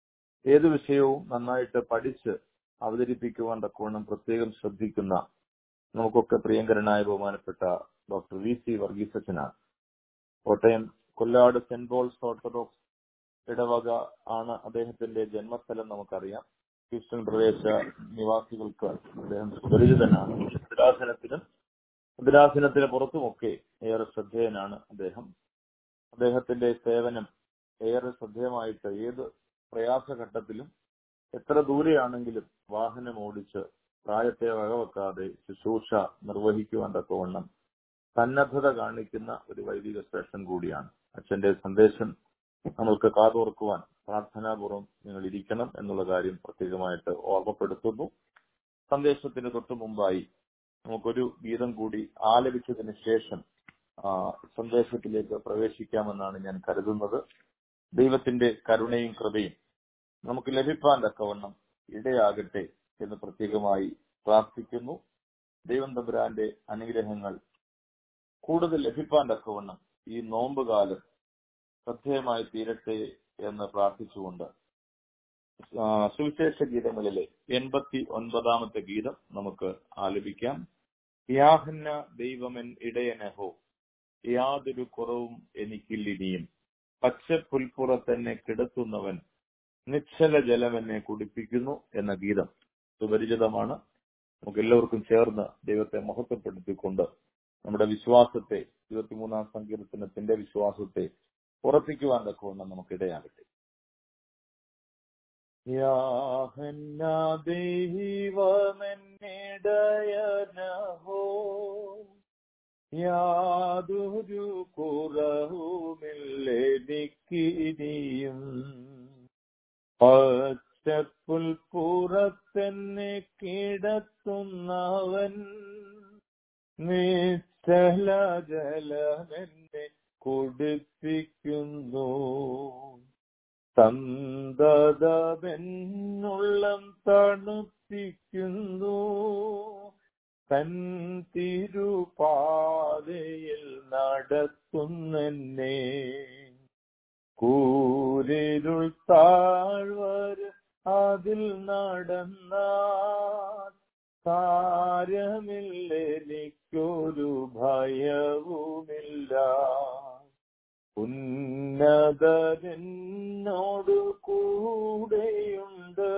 ഏത് വിഷയവും നന്നായിട്ട് പഠിച്ച് അവതരിപ്പിക്കുവാൻ തക്കവണ്ണം പ്രത്യേകം ശ്രദ്ധിക്കുന്ന നമുക്കൊക്കെ പ്രിയങ്കരനായ ബഹുമാനപ്പെട്ട ഡോക്ടർ വി സി വർഗീസ് അച്ഛനാണ് Kottayam Kollad saint Paul's orthodox ഇടവക ആണ് അദ്ദേഹത്തിന്റെ ജന്മസ്ഥലം നമുക്കറിയാം ക്രിസ്ത്യൻ പ്രദേശ നിവാസികൾക്ക് അദ്ദേഹം സുപരിചിതനാണ് ഭദ്രാസനത്തിനും ഭദ്രാസനത്തിന് പുറത്തുമൊക്കെ ഏറെ ശ്രദ്ധേയനാണ് അദ്ദേഹം അദ്ദേഹത്തിന്റെ സേവനം ഏറെ ശ്രദ്ധേയമായിട്ട് ഏത് പ്രയാസഘട്ടത്തിലും എത്ര ദൂരെയാണെങ്കിലും വാഹനം ഓടിച്ച് പ്രായത്തെ വകവെക്കാതെ ശുശ്രൂഷ നിർവഹിക്കുവാൻ തക്കവണ്ണം സന്നദ്ധത കാണിക്കുന്ന ഒരു വൈദിക ശ്രേഷ്ഠൻ കൂടിയാണ് അച്ഛന്റെ സന്ദേശം നമ്മൾക്ക് കാതോർക്കുവാൻ പ്രാർത്ഥനാപൂർവ്വം നിങ്ങൾ ഇരിക്കണം എന്നുള്ള കാര്യം പ്രത്യേകമായിട്ട് ഓർമ്മപ്പെടുത്തുന്നു സന്ദേശത്തിന് തൊട്ടു മുമ്പായി നമുക്കൊരു ഗീതം കൂടി ആലപിച്ചതിന് ശേഷം ആ, സന്ദേശത്തിലേക്ക് പ്രവേശിക്കാമെന്നാണ് ഞാൻ കരുതുന്നത് ദൈവത്തിന്റെ കരുണയും കൃപയും നമുക്ക് ലഭിക്കാൻ തക്കവണ്ണം ഇടയാകട്ടെ എന്ന് പ്രത്യേകമായി പ്രാർത്ഥിക്കുന്നു ദൈവം തമ്പുരാന്റെ അനുഗ്രഹങ്ങൾ കൂടുതൽ ലഭിക്കാൻ തക്കവണ്ണം ഈ നോമ്പ് കാലം ശ്രദ്ധേയമായി തീരട്ടെ എന്ന് പ്രാർത്ഥിച്ചുകൊണ്ട് ആ, സുവിശേഷ ഗീതങ്ങളിലെ എൺപത്തി ഒൻപതാമത്തെ ഗീതം നമുക്ക് ആലപിക്കാം യാഹന്ന ദൈവമൻ ഇടയനഹോ യാതൊരു കുറവും എനിക്കില്ലിനിയും പച്ച പുൽപ്പുറത്തെന്നെ കിടത്തുന്നവൻ നിശ്ചല ജലം എന്നെ കുടിപ്പിക്കുന്നു എന്ന ഗീതം സുപരിചിതമാണ് നമുക്ക് എല്ലാവർക്കും ചേർന്ന് ദൈവത്തെ മഹത്വപ്പെടുത്തിക്കൊണ്ട് നമ്മുടെ വിശ്വാസത്തെ ഇരുപത്തിമൂന്നാം സങ്കീർത്തനത്തിന്റെ വിശ്വാസത്തെ ഉറപ്പിക്കുവാൻ തക്കവണ്ണം നമുക്ക് ഇടയാകട്ടെ യാഹന്ന ദൈവമെന്നിടയനഹോ യാതൊരു കുറവുമില്ലെനിക്കിനിയും പച്ചപ്പുൽ പുറത്തെന്നെ കിടത്തുന്നവൻ നിശ്ചല ജലമെന്നെ കുടിപ്പിക്കുന്നു സന്തതമെന്നുള്ളം തണുപ്പിക്കുന്നു തൻ തിരുപാതയിൽ നടത്തുന്നെന്നെ കൂരിരുൾ താഴ്വര അതിൽ നടന്ന സാരമില്ലെനിക്കൊരു ഭയവുമില്ല ഉന്നതനോടു കൂടെയുണ്ട്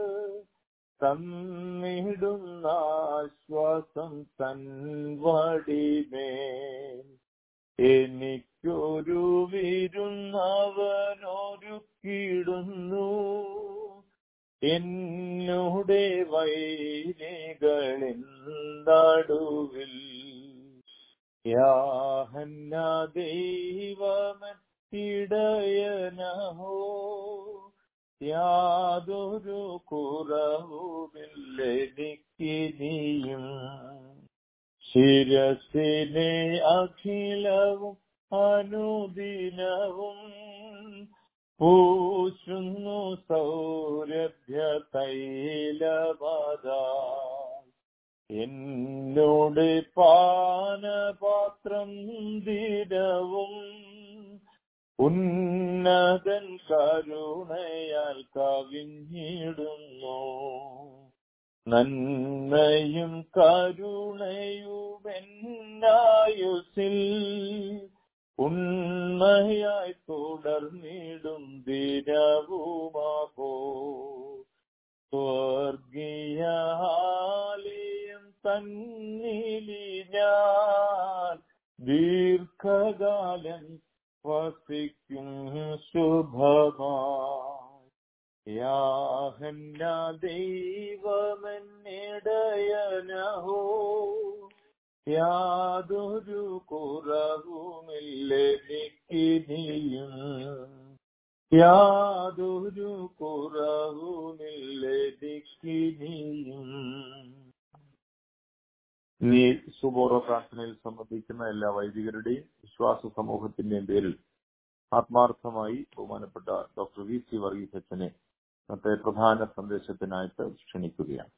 തന്നിടുന്ന ആശ്വാസം തൻ വടിമേൽ എനിക്കൊരു വിരുന്നവനൊരുക്കിടുന്നു എന്നുടെ വൈരികളിൻ നടുവിൽ യാഹന്ന ദൈവമൻ ഇടയനഹോ യാതൊരു കുറവുമില്ലെനിക്കിനിയും ശിരസിനെ അഖിലവും അനുദിനവും പൂശുന്നു സൗരഭ്യ തൈലമത എന്നോട് പാനപാത്രം ദിനവും ഉന്നതൻ കരുണയാൽ കവിഞ്ഞിടുന്നു നന്മയും കരുണയുമെന്നായുസിൽ ഉണ്മയായി തുടർന്നിടും ദിനവുമാകോ സ്വർഗീയാലയം തന്നിലി ഞാൻ ദീർഘകാലം വസിക്കും ശുഭമായി യാഹന്ന ദൈവമെന്നിടയനഹോ യാതൊരു കുറവുമില്ലെനിക്കിനിയും യാതൊരു കുറവുമില്ലെനിക്കിനിയും നീ സുബോറ പ്രാർത്ഥനയിൽ സംബന്ധിക്കുന്ന എല്ലാ വൈദികരുടെയും വിശ്വാസ സമൂഹത്തിന്റെയും പേരിൽ ആത്മാർത്ഥമായി ബഹുമാനപ്പെട്ട ഡോക്ടർ വി സി വർഗീസ് അച്ഛനെ ഇന്നത്തെ പ്രധാന സന്ദേശത്തിനായിട്ട് ക്ഷണിക്കുകയാണ്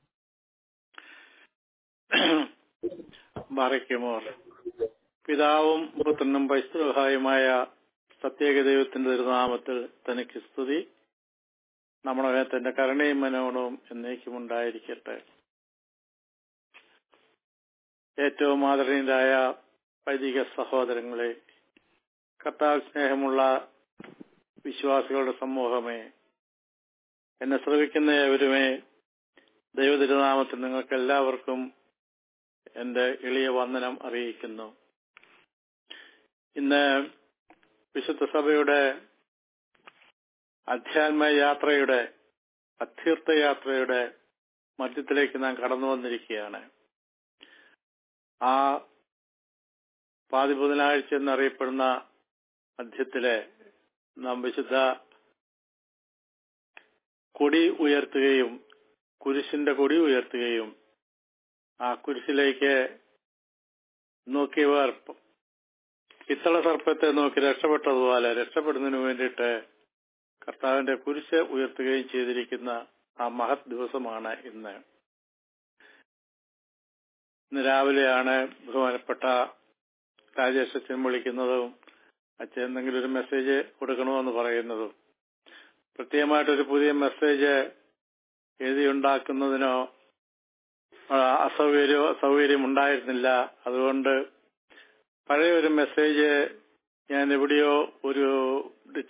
മറയ്ക്കുമോർ പിതാവും പുത്രനും പൈസ്തൃഹായുമായ പ്രത്യേക ദൈവത്തിന്റെ തിരുനാമത്തിൽ തനിക്ക് സ്തുതി നമ്മുടെ മേത്തന്റെ കരുണയും മനോണവും എന്നേക്കും ഉണ്ടായിരിക്കട്ടെ ഏറ്റവും ആദരണീയരായ വൈദിക സഹോദരങ്ങളെ കർത്താവ് സ്നേഹമുള്ള വിശ്വാസികളുടെ സമൂഹമേ എന്നെ ശ്രവിക്കുന്ന ഏവരുമേ ദൈവതിരുനാമത്തിൽ നിങ്ങൾക്ക് എല്ലാവർക്കും എന്റെ എളിയ വന്ദനം അറിയിക്കുന്നു ഇന്ന് വിശുദ്ധ സഭയുടെ അധ്യാത്മ യാത്രയുടെ അധ്യർത്ഥ യാത്രയുടെ മധ്യത്തിലേക്ക് നാം കടന്നു വന്നിരിക്കുകയാണ് ആ പാതി ബുധനാഴ്ച എന്നറിയപ്പെടുന്ന മധ്യത്തിലെ നാം വിശുദ്ധ കൊടി ഉയർത്തുകയും കുരിശിന്റെ കൊടി ഉയർത്തുകയും ആ കുരിശിലേക്ക് നോക്കിയവർ പിത്തള സർപ്പത്തെ നോക്കി രക്ഷപ്പെട്ടതുപോലെ രക്ഷപ്പെടുന്നതിന് വേണ്ടിയിട്ട് കർത്താവിന്റെ കുരിശ് ഉയർത്തുകയും ചെയ്തിരിക്കുന്ന ആ മഹത് ദിവസമാണ് ഇന്ന് ഇന്ന് രാവിലെയാണ് ബഹുമാനപ്പെട്ട രാജേഷ് അച്ഛൻ വിളിക്കുന്നതും അച്ഛൻ എന്തെങ്കിലും ഒരു മെസ്സേജ് കൊടുക്കണമെന്ന് പറയുന്നതും പ്രത്യേകമായിട്ടൊരു പുതിയ മെസ്സേജ് എഴുതിയുണ്ടാക്കുന്നതിനോ അസൗകര്യ സൗകര്യം ഉണ്ടായിരുന്നില്ല അതുകൊണ്ട് പഴയ ഒരു മെസ്സേജ് ഞാൻ എവിടെയോ ഒരു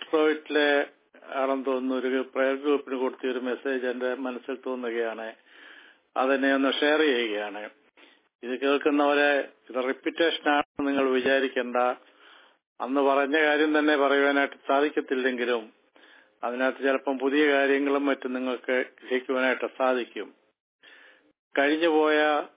ഡിട്രോയിറ്റിലെ ആണെന്ന് തോന്നുന്നു ഒരു പ്രയർ ഗ്രൂപ്പിന് കൊടുത്ത ഒരു മെസ്സേജ് എന്റെ മനസ്സിൽ തോന്നുകയാണ് അതിനെ ഒന്ന് ഷെയർ ചെയ്യുകയാണ് ഇത് കേൾക്കുന്നവരെ ഇത് റിപ്പീറ്റേഷൻ ആണെന്ന് നിങ്ങൾ വിചാരിക്കേണ്ട അന്ന് പറഞ്ഞ കാര്യം തന്നെ പറയുവാനായിട്ട് സാധിക്കത്തില്ലെങ്കിലും അതിനകത്ത് ചിലപ്പം പുതിയ കാര്യങ്ങളും മറ്റും നിങ്ങൾക്ക് ഗ്രഹിക്കുവാനായിട്ട് സാധിക്കും കഴിഞ്ഞുപോയ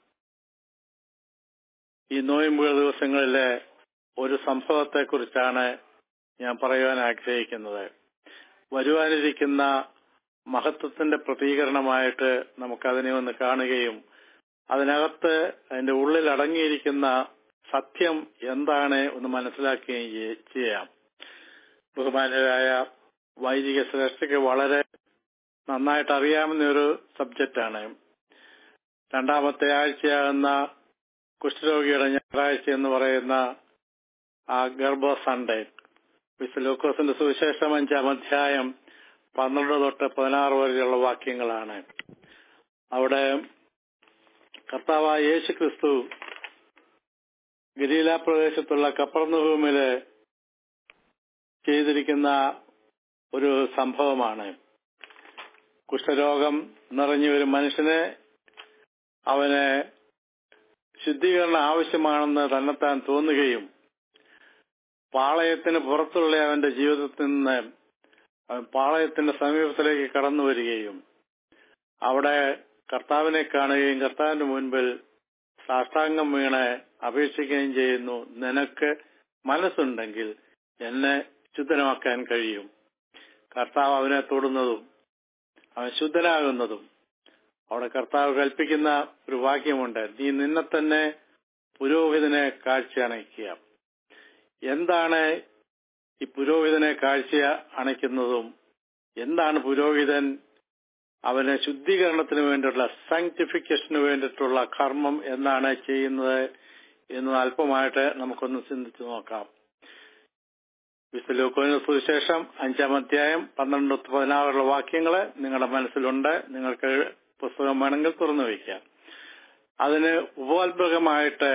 ഈ നോയമ്പുകൾ ദിവസങ്ങളിലെ ഒരു സംഭവത്തെക്കുറിച്ചാണ് ഞാൻ പറയുവാൻ ആഗ്രഹിക്കുന്നത് വരുവാനിരിക്കുന്ന മഹത്വത്തിന്റെ പ്രതീകരണമായിട്ട് നമുക്കതിനെ ഒന്ന് കാണുകയും അതിനകത്ത് അതിന്റെ ഉള്ളിൽ അടങ്ങിയിരിക്കുന്ന സത്യം എന്താണ് ഒന്ന് മനസ്സിലാക്കുകയും ചെയ്യ- ചെയ്യാം ബഹുമാനരായ വൈദിക ശ്രേഷ്ഠയ്ക്ക് വളരെ നന്നായിട്ട് അറിയാവുന്ന ഒരു സബ്ജക്റ്റാണ് രണ്ടാമത്തെ ആഴ്ചയാകുന്ന കുഷ്ഠരോഗിയുടെ ഞായറാഴ്ച എന്ന് പറയുന്ന ആ ഗർഭ സൺഡേ വിശുദ്ധ ലൂക്കോസിന്റെ സുവിശേഷം അഞ്ചാം അധ്യായം പന്ത്രണ്ട് തൊട്ട് പതിനാറ് വരെയുള്ള വാക്യങ്ങളാണ് അവിടെ കർത്താവായ യേശു ക്രിസ്തു ഗലീല പ്രദേശത്തുള്ള കപ്പർന്നുഭൂമിയില് ചെയ്തിരിക്കുന്ന ഒരു സംഭവമാണ് കുഷ്ഠരോഗം നിറഞ്ഞ ഒരു മനുഷ്യനെ അവന് ശുദ്ധീകരണം ആവശ്യമാണെന്ന് തന്നെത്താൻ തോന്നുകയും പാളയത്തിന് പുറത്തുള്ള അവന്റെ ജീവിതത്തിൽ നിന്ന് അവൻ പാളയത്തിന്റെ സമീപത്തിലേക്ക് കടന്നു വരികയും അവിടെ കർത്താവിനെ കാണുകയും കർത്താവിന്റെ മുൻപിൽ സാഷ്ടാംഗം വീണ് അപേക്ഷിക്കുകയും ചെയ്യുന്നു നിനക്ക് മനസ്സുണ്ടെങ്കിൽ എന്നെ ശുദ്ധനമാക്കാൻ കഴിയും കർത്താവ് അവനെ തൊടുന്നതും അവൻ ശുദ്ധനാകുന്നതും അവിടെ കർത്താവ് കൽപ്പിക്കുന്ന ഒരു വാക്യമുണ്ട് നീ നിന്നെ തന്നെ പുരോഹിതനെ കാഴ്ച അണയ്ക്കുക എന്താണ് ഈ പുരോഹിതനെ കാഴ്ച അണയ്ക്കുന്നതും എന്താണ് പുരോഹിതൻ അവന് ശുദ്ധീകരണത്തിന് വേണ്ടിയിട്ടുള്ള സാങ്ക്ടിഫിക്കേഷന് വേണ്ടിയിട്ടുള്ള കർമ്മം എന്നാണ് ചെയ്യുന്നത് എന്ന് അല്പമായിട്ട് നമുക്കൊന്ന് ചിന്തിച്ചു നോക്കാം വിശുലൂക്കോന് സുവിശേഷം അഞ്ചാം അധ്യായം പന്ത്രണ്ട് പതിനാറുള്ള വാക്യങ്ങള് നിങ്ങളുടെ മനസ്സിലുണ്ട് നിങ്ങൾക്ക് പുസ്തകം വേണമെങ്കിൽ തുറന്നു വയ്ക്കാം അതിന് ഉപോത്ഭകമായിട്ട്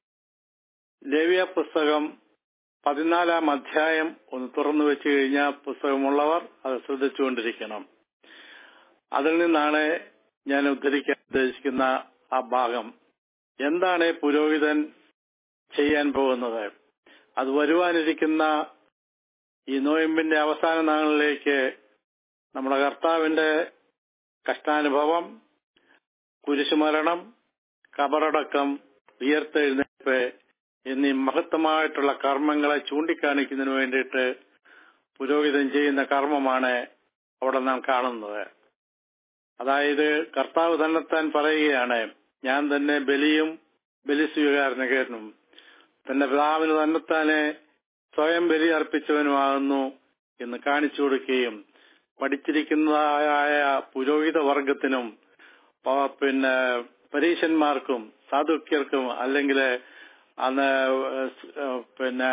ലേവ്യ പുസ്തകം പതിനാലാം അധ്യായം ഒന്ന് തുറന്നു വെച്ചു കഴിഞ്ഞാൽ പുസ്തകമുള്ളവർ അത് ശ്രദ്ധിച്ചുകൊണ്ടിരിക്കണം അതിൽ നിന്നാണ് ഞാൻ ഉദ്ധരിക്കാൻ ഉദ്ദേശിക്കുന്ന ആ ഭാഗം എന്താണ് പുരോഹിതൻ ചെയ്യാൻ പോകുന്നത് അത് വരുവാനിരിക്കുന്ന ഈ നോയമ്പിന്റെ അവസാന നാളിലേക്ക് നമ്മുടെ കർത്താവിന്റെ കഷ്ടാനുഭവം കുരിശുമരണം കബറടക്കം ഉയർത്തെഴുന്നേൽപ്പ് എന്നീ മഹത്തമായിട്ടുള്ള കർമ്മങ്ങളെ ചൂണ്ടിക്കാണിക്കുന്നതിന് വേണ്ടിയിട്ട് പുരോഹിതൻ ചെയ്യുന്ന കർമ്മമാണ് അവിടെ നാം കാണുന്നത് അതായത് കർത്താവ് തന്നെത്താൻ പറയുകയാണ് ഞാൻ തന്നെ ബലിയും ബലി സ്വീകാരണകനും തന്റെ പിതാവിന് തന്നെത്താനെ സ്വയം ബലി അർപ്പിച്ചവനുമാകുന്നു എന്ന് കാണിച്ചു കൊടുക്കുകയും പഠിച്ചിരിക്കുന്നതായ പുരോഹിത വർഗത്തിനും പ- പിന്നെ പരീശന്മാർക്കും സാധുക്യർക്കും അല്ലെങ്കിൽ അന്ന് ഏഹ് പിന്നെ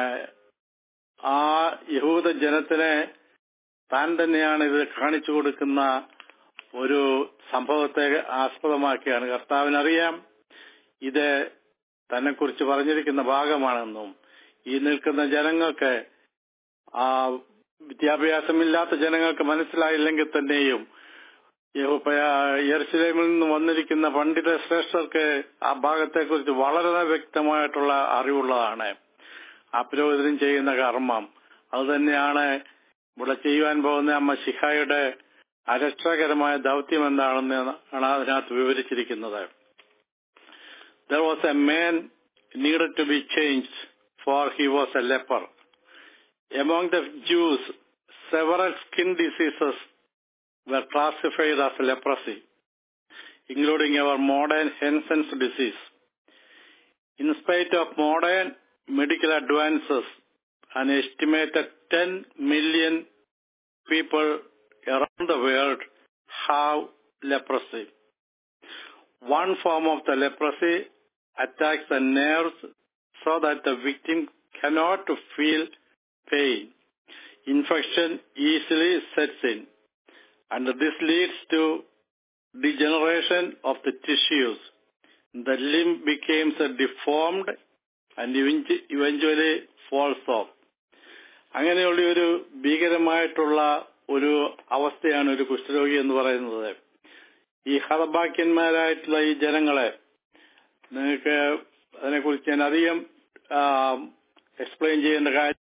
ആ യഹൂദ ജനത്തിനെ താൻ തന്നെയാണ് ഇത് കാണിച്ചു കൊടുക്കുന്ന ഒരു സംഭവത്തെ ആസ്പദമാക്കിയാണ് കർത്താവിനറിയാം ഇത് തന്നെ കുറിച്ച് പറഞ്ഞിരിക്കുന്ന ഭാഗമാണെന്നും ഈ നിൽക്കുന്ന ജനങ്ങൾക്ക് ആ വിദ്യാഭ്യാസമില്ലാത്ത ജനങ്ങൾക്ക് മനസ്സിലായില്ലെങ്കിൽ തന്നെയും യെറുസലേമിൽ നിന്ന് വന്നിരിക്കുന്ന പണ്ഡിത ശ്രേഷ്ഠർക്ക് ആ ഭാഗത്തെക്കുറിച്ച് വളരെ വ്യക്തമായിട്ടുള്ള അറിവുള്ളതാണ് ആ പുരോഹിതനും ചെയ്യുന്ന കർമ്മം അത് തന്നെയാണ് ഇവിടെ ചെയ്യുവാൻ പോകുന്ന അമ്മ ശിഹായുടെ അരക്ഷകരമായ ദൗത്യം എന്താണെന്ന് ആണ് അതിനകത്ത് വിവരിച്ചിരിക്കുന്നത് there was a man needed to be change for he was a leper among the Jews several skin diseases were classified as leprosy, including our modern Hansen's disease. In spite of modern medical advances, an estimated 10 million people around the world have leprosy. One form of the leprosy attacks the nerves so that the victim cannot feel pain. Infection easily sets in and this leads to degeneration of the tissues. The limb becomes deformed and eventu- eventually falls off. അങ്ങനെയുള്ള ഒരു ഭീകരമായിട്ടുള്ള ഒരു അവസ്ഥയാണ് ഒരു കുഷ്ഠരോഗി എന്ന് പറയുന്നത് ഈ ഹതഭാഗ്യന്മാരായിട്ടുള്ള ഈ ജനങ്ങളെ നിങ്ങൾക്ക് അതിനെക്കുറിച്ച് ഞാൻ അധികം എക്സ്പ്ലെയിൻ ചെയ്യേണ്ട കാര്യം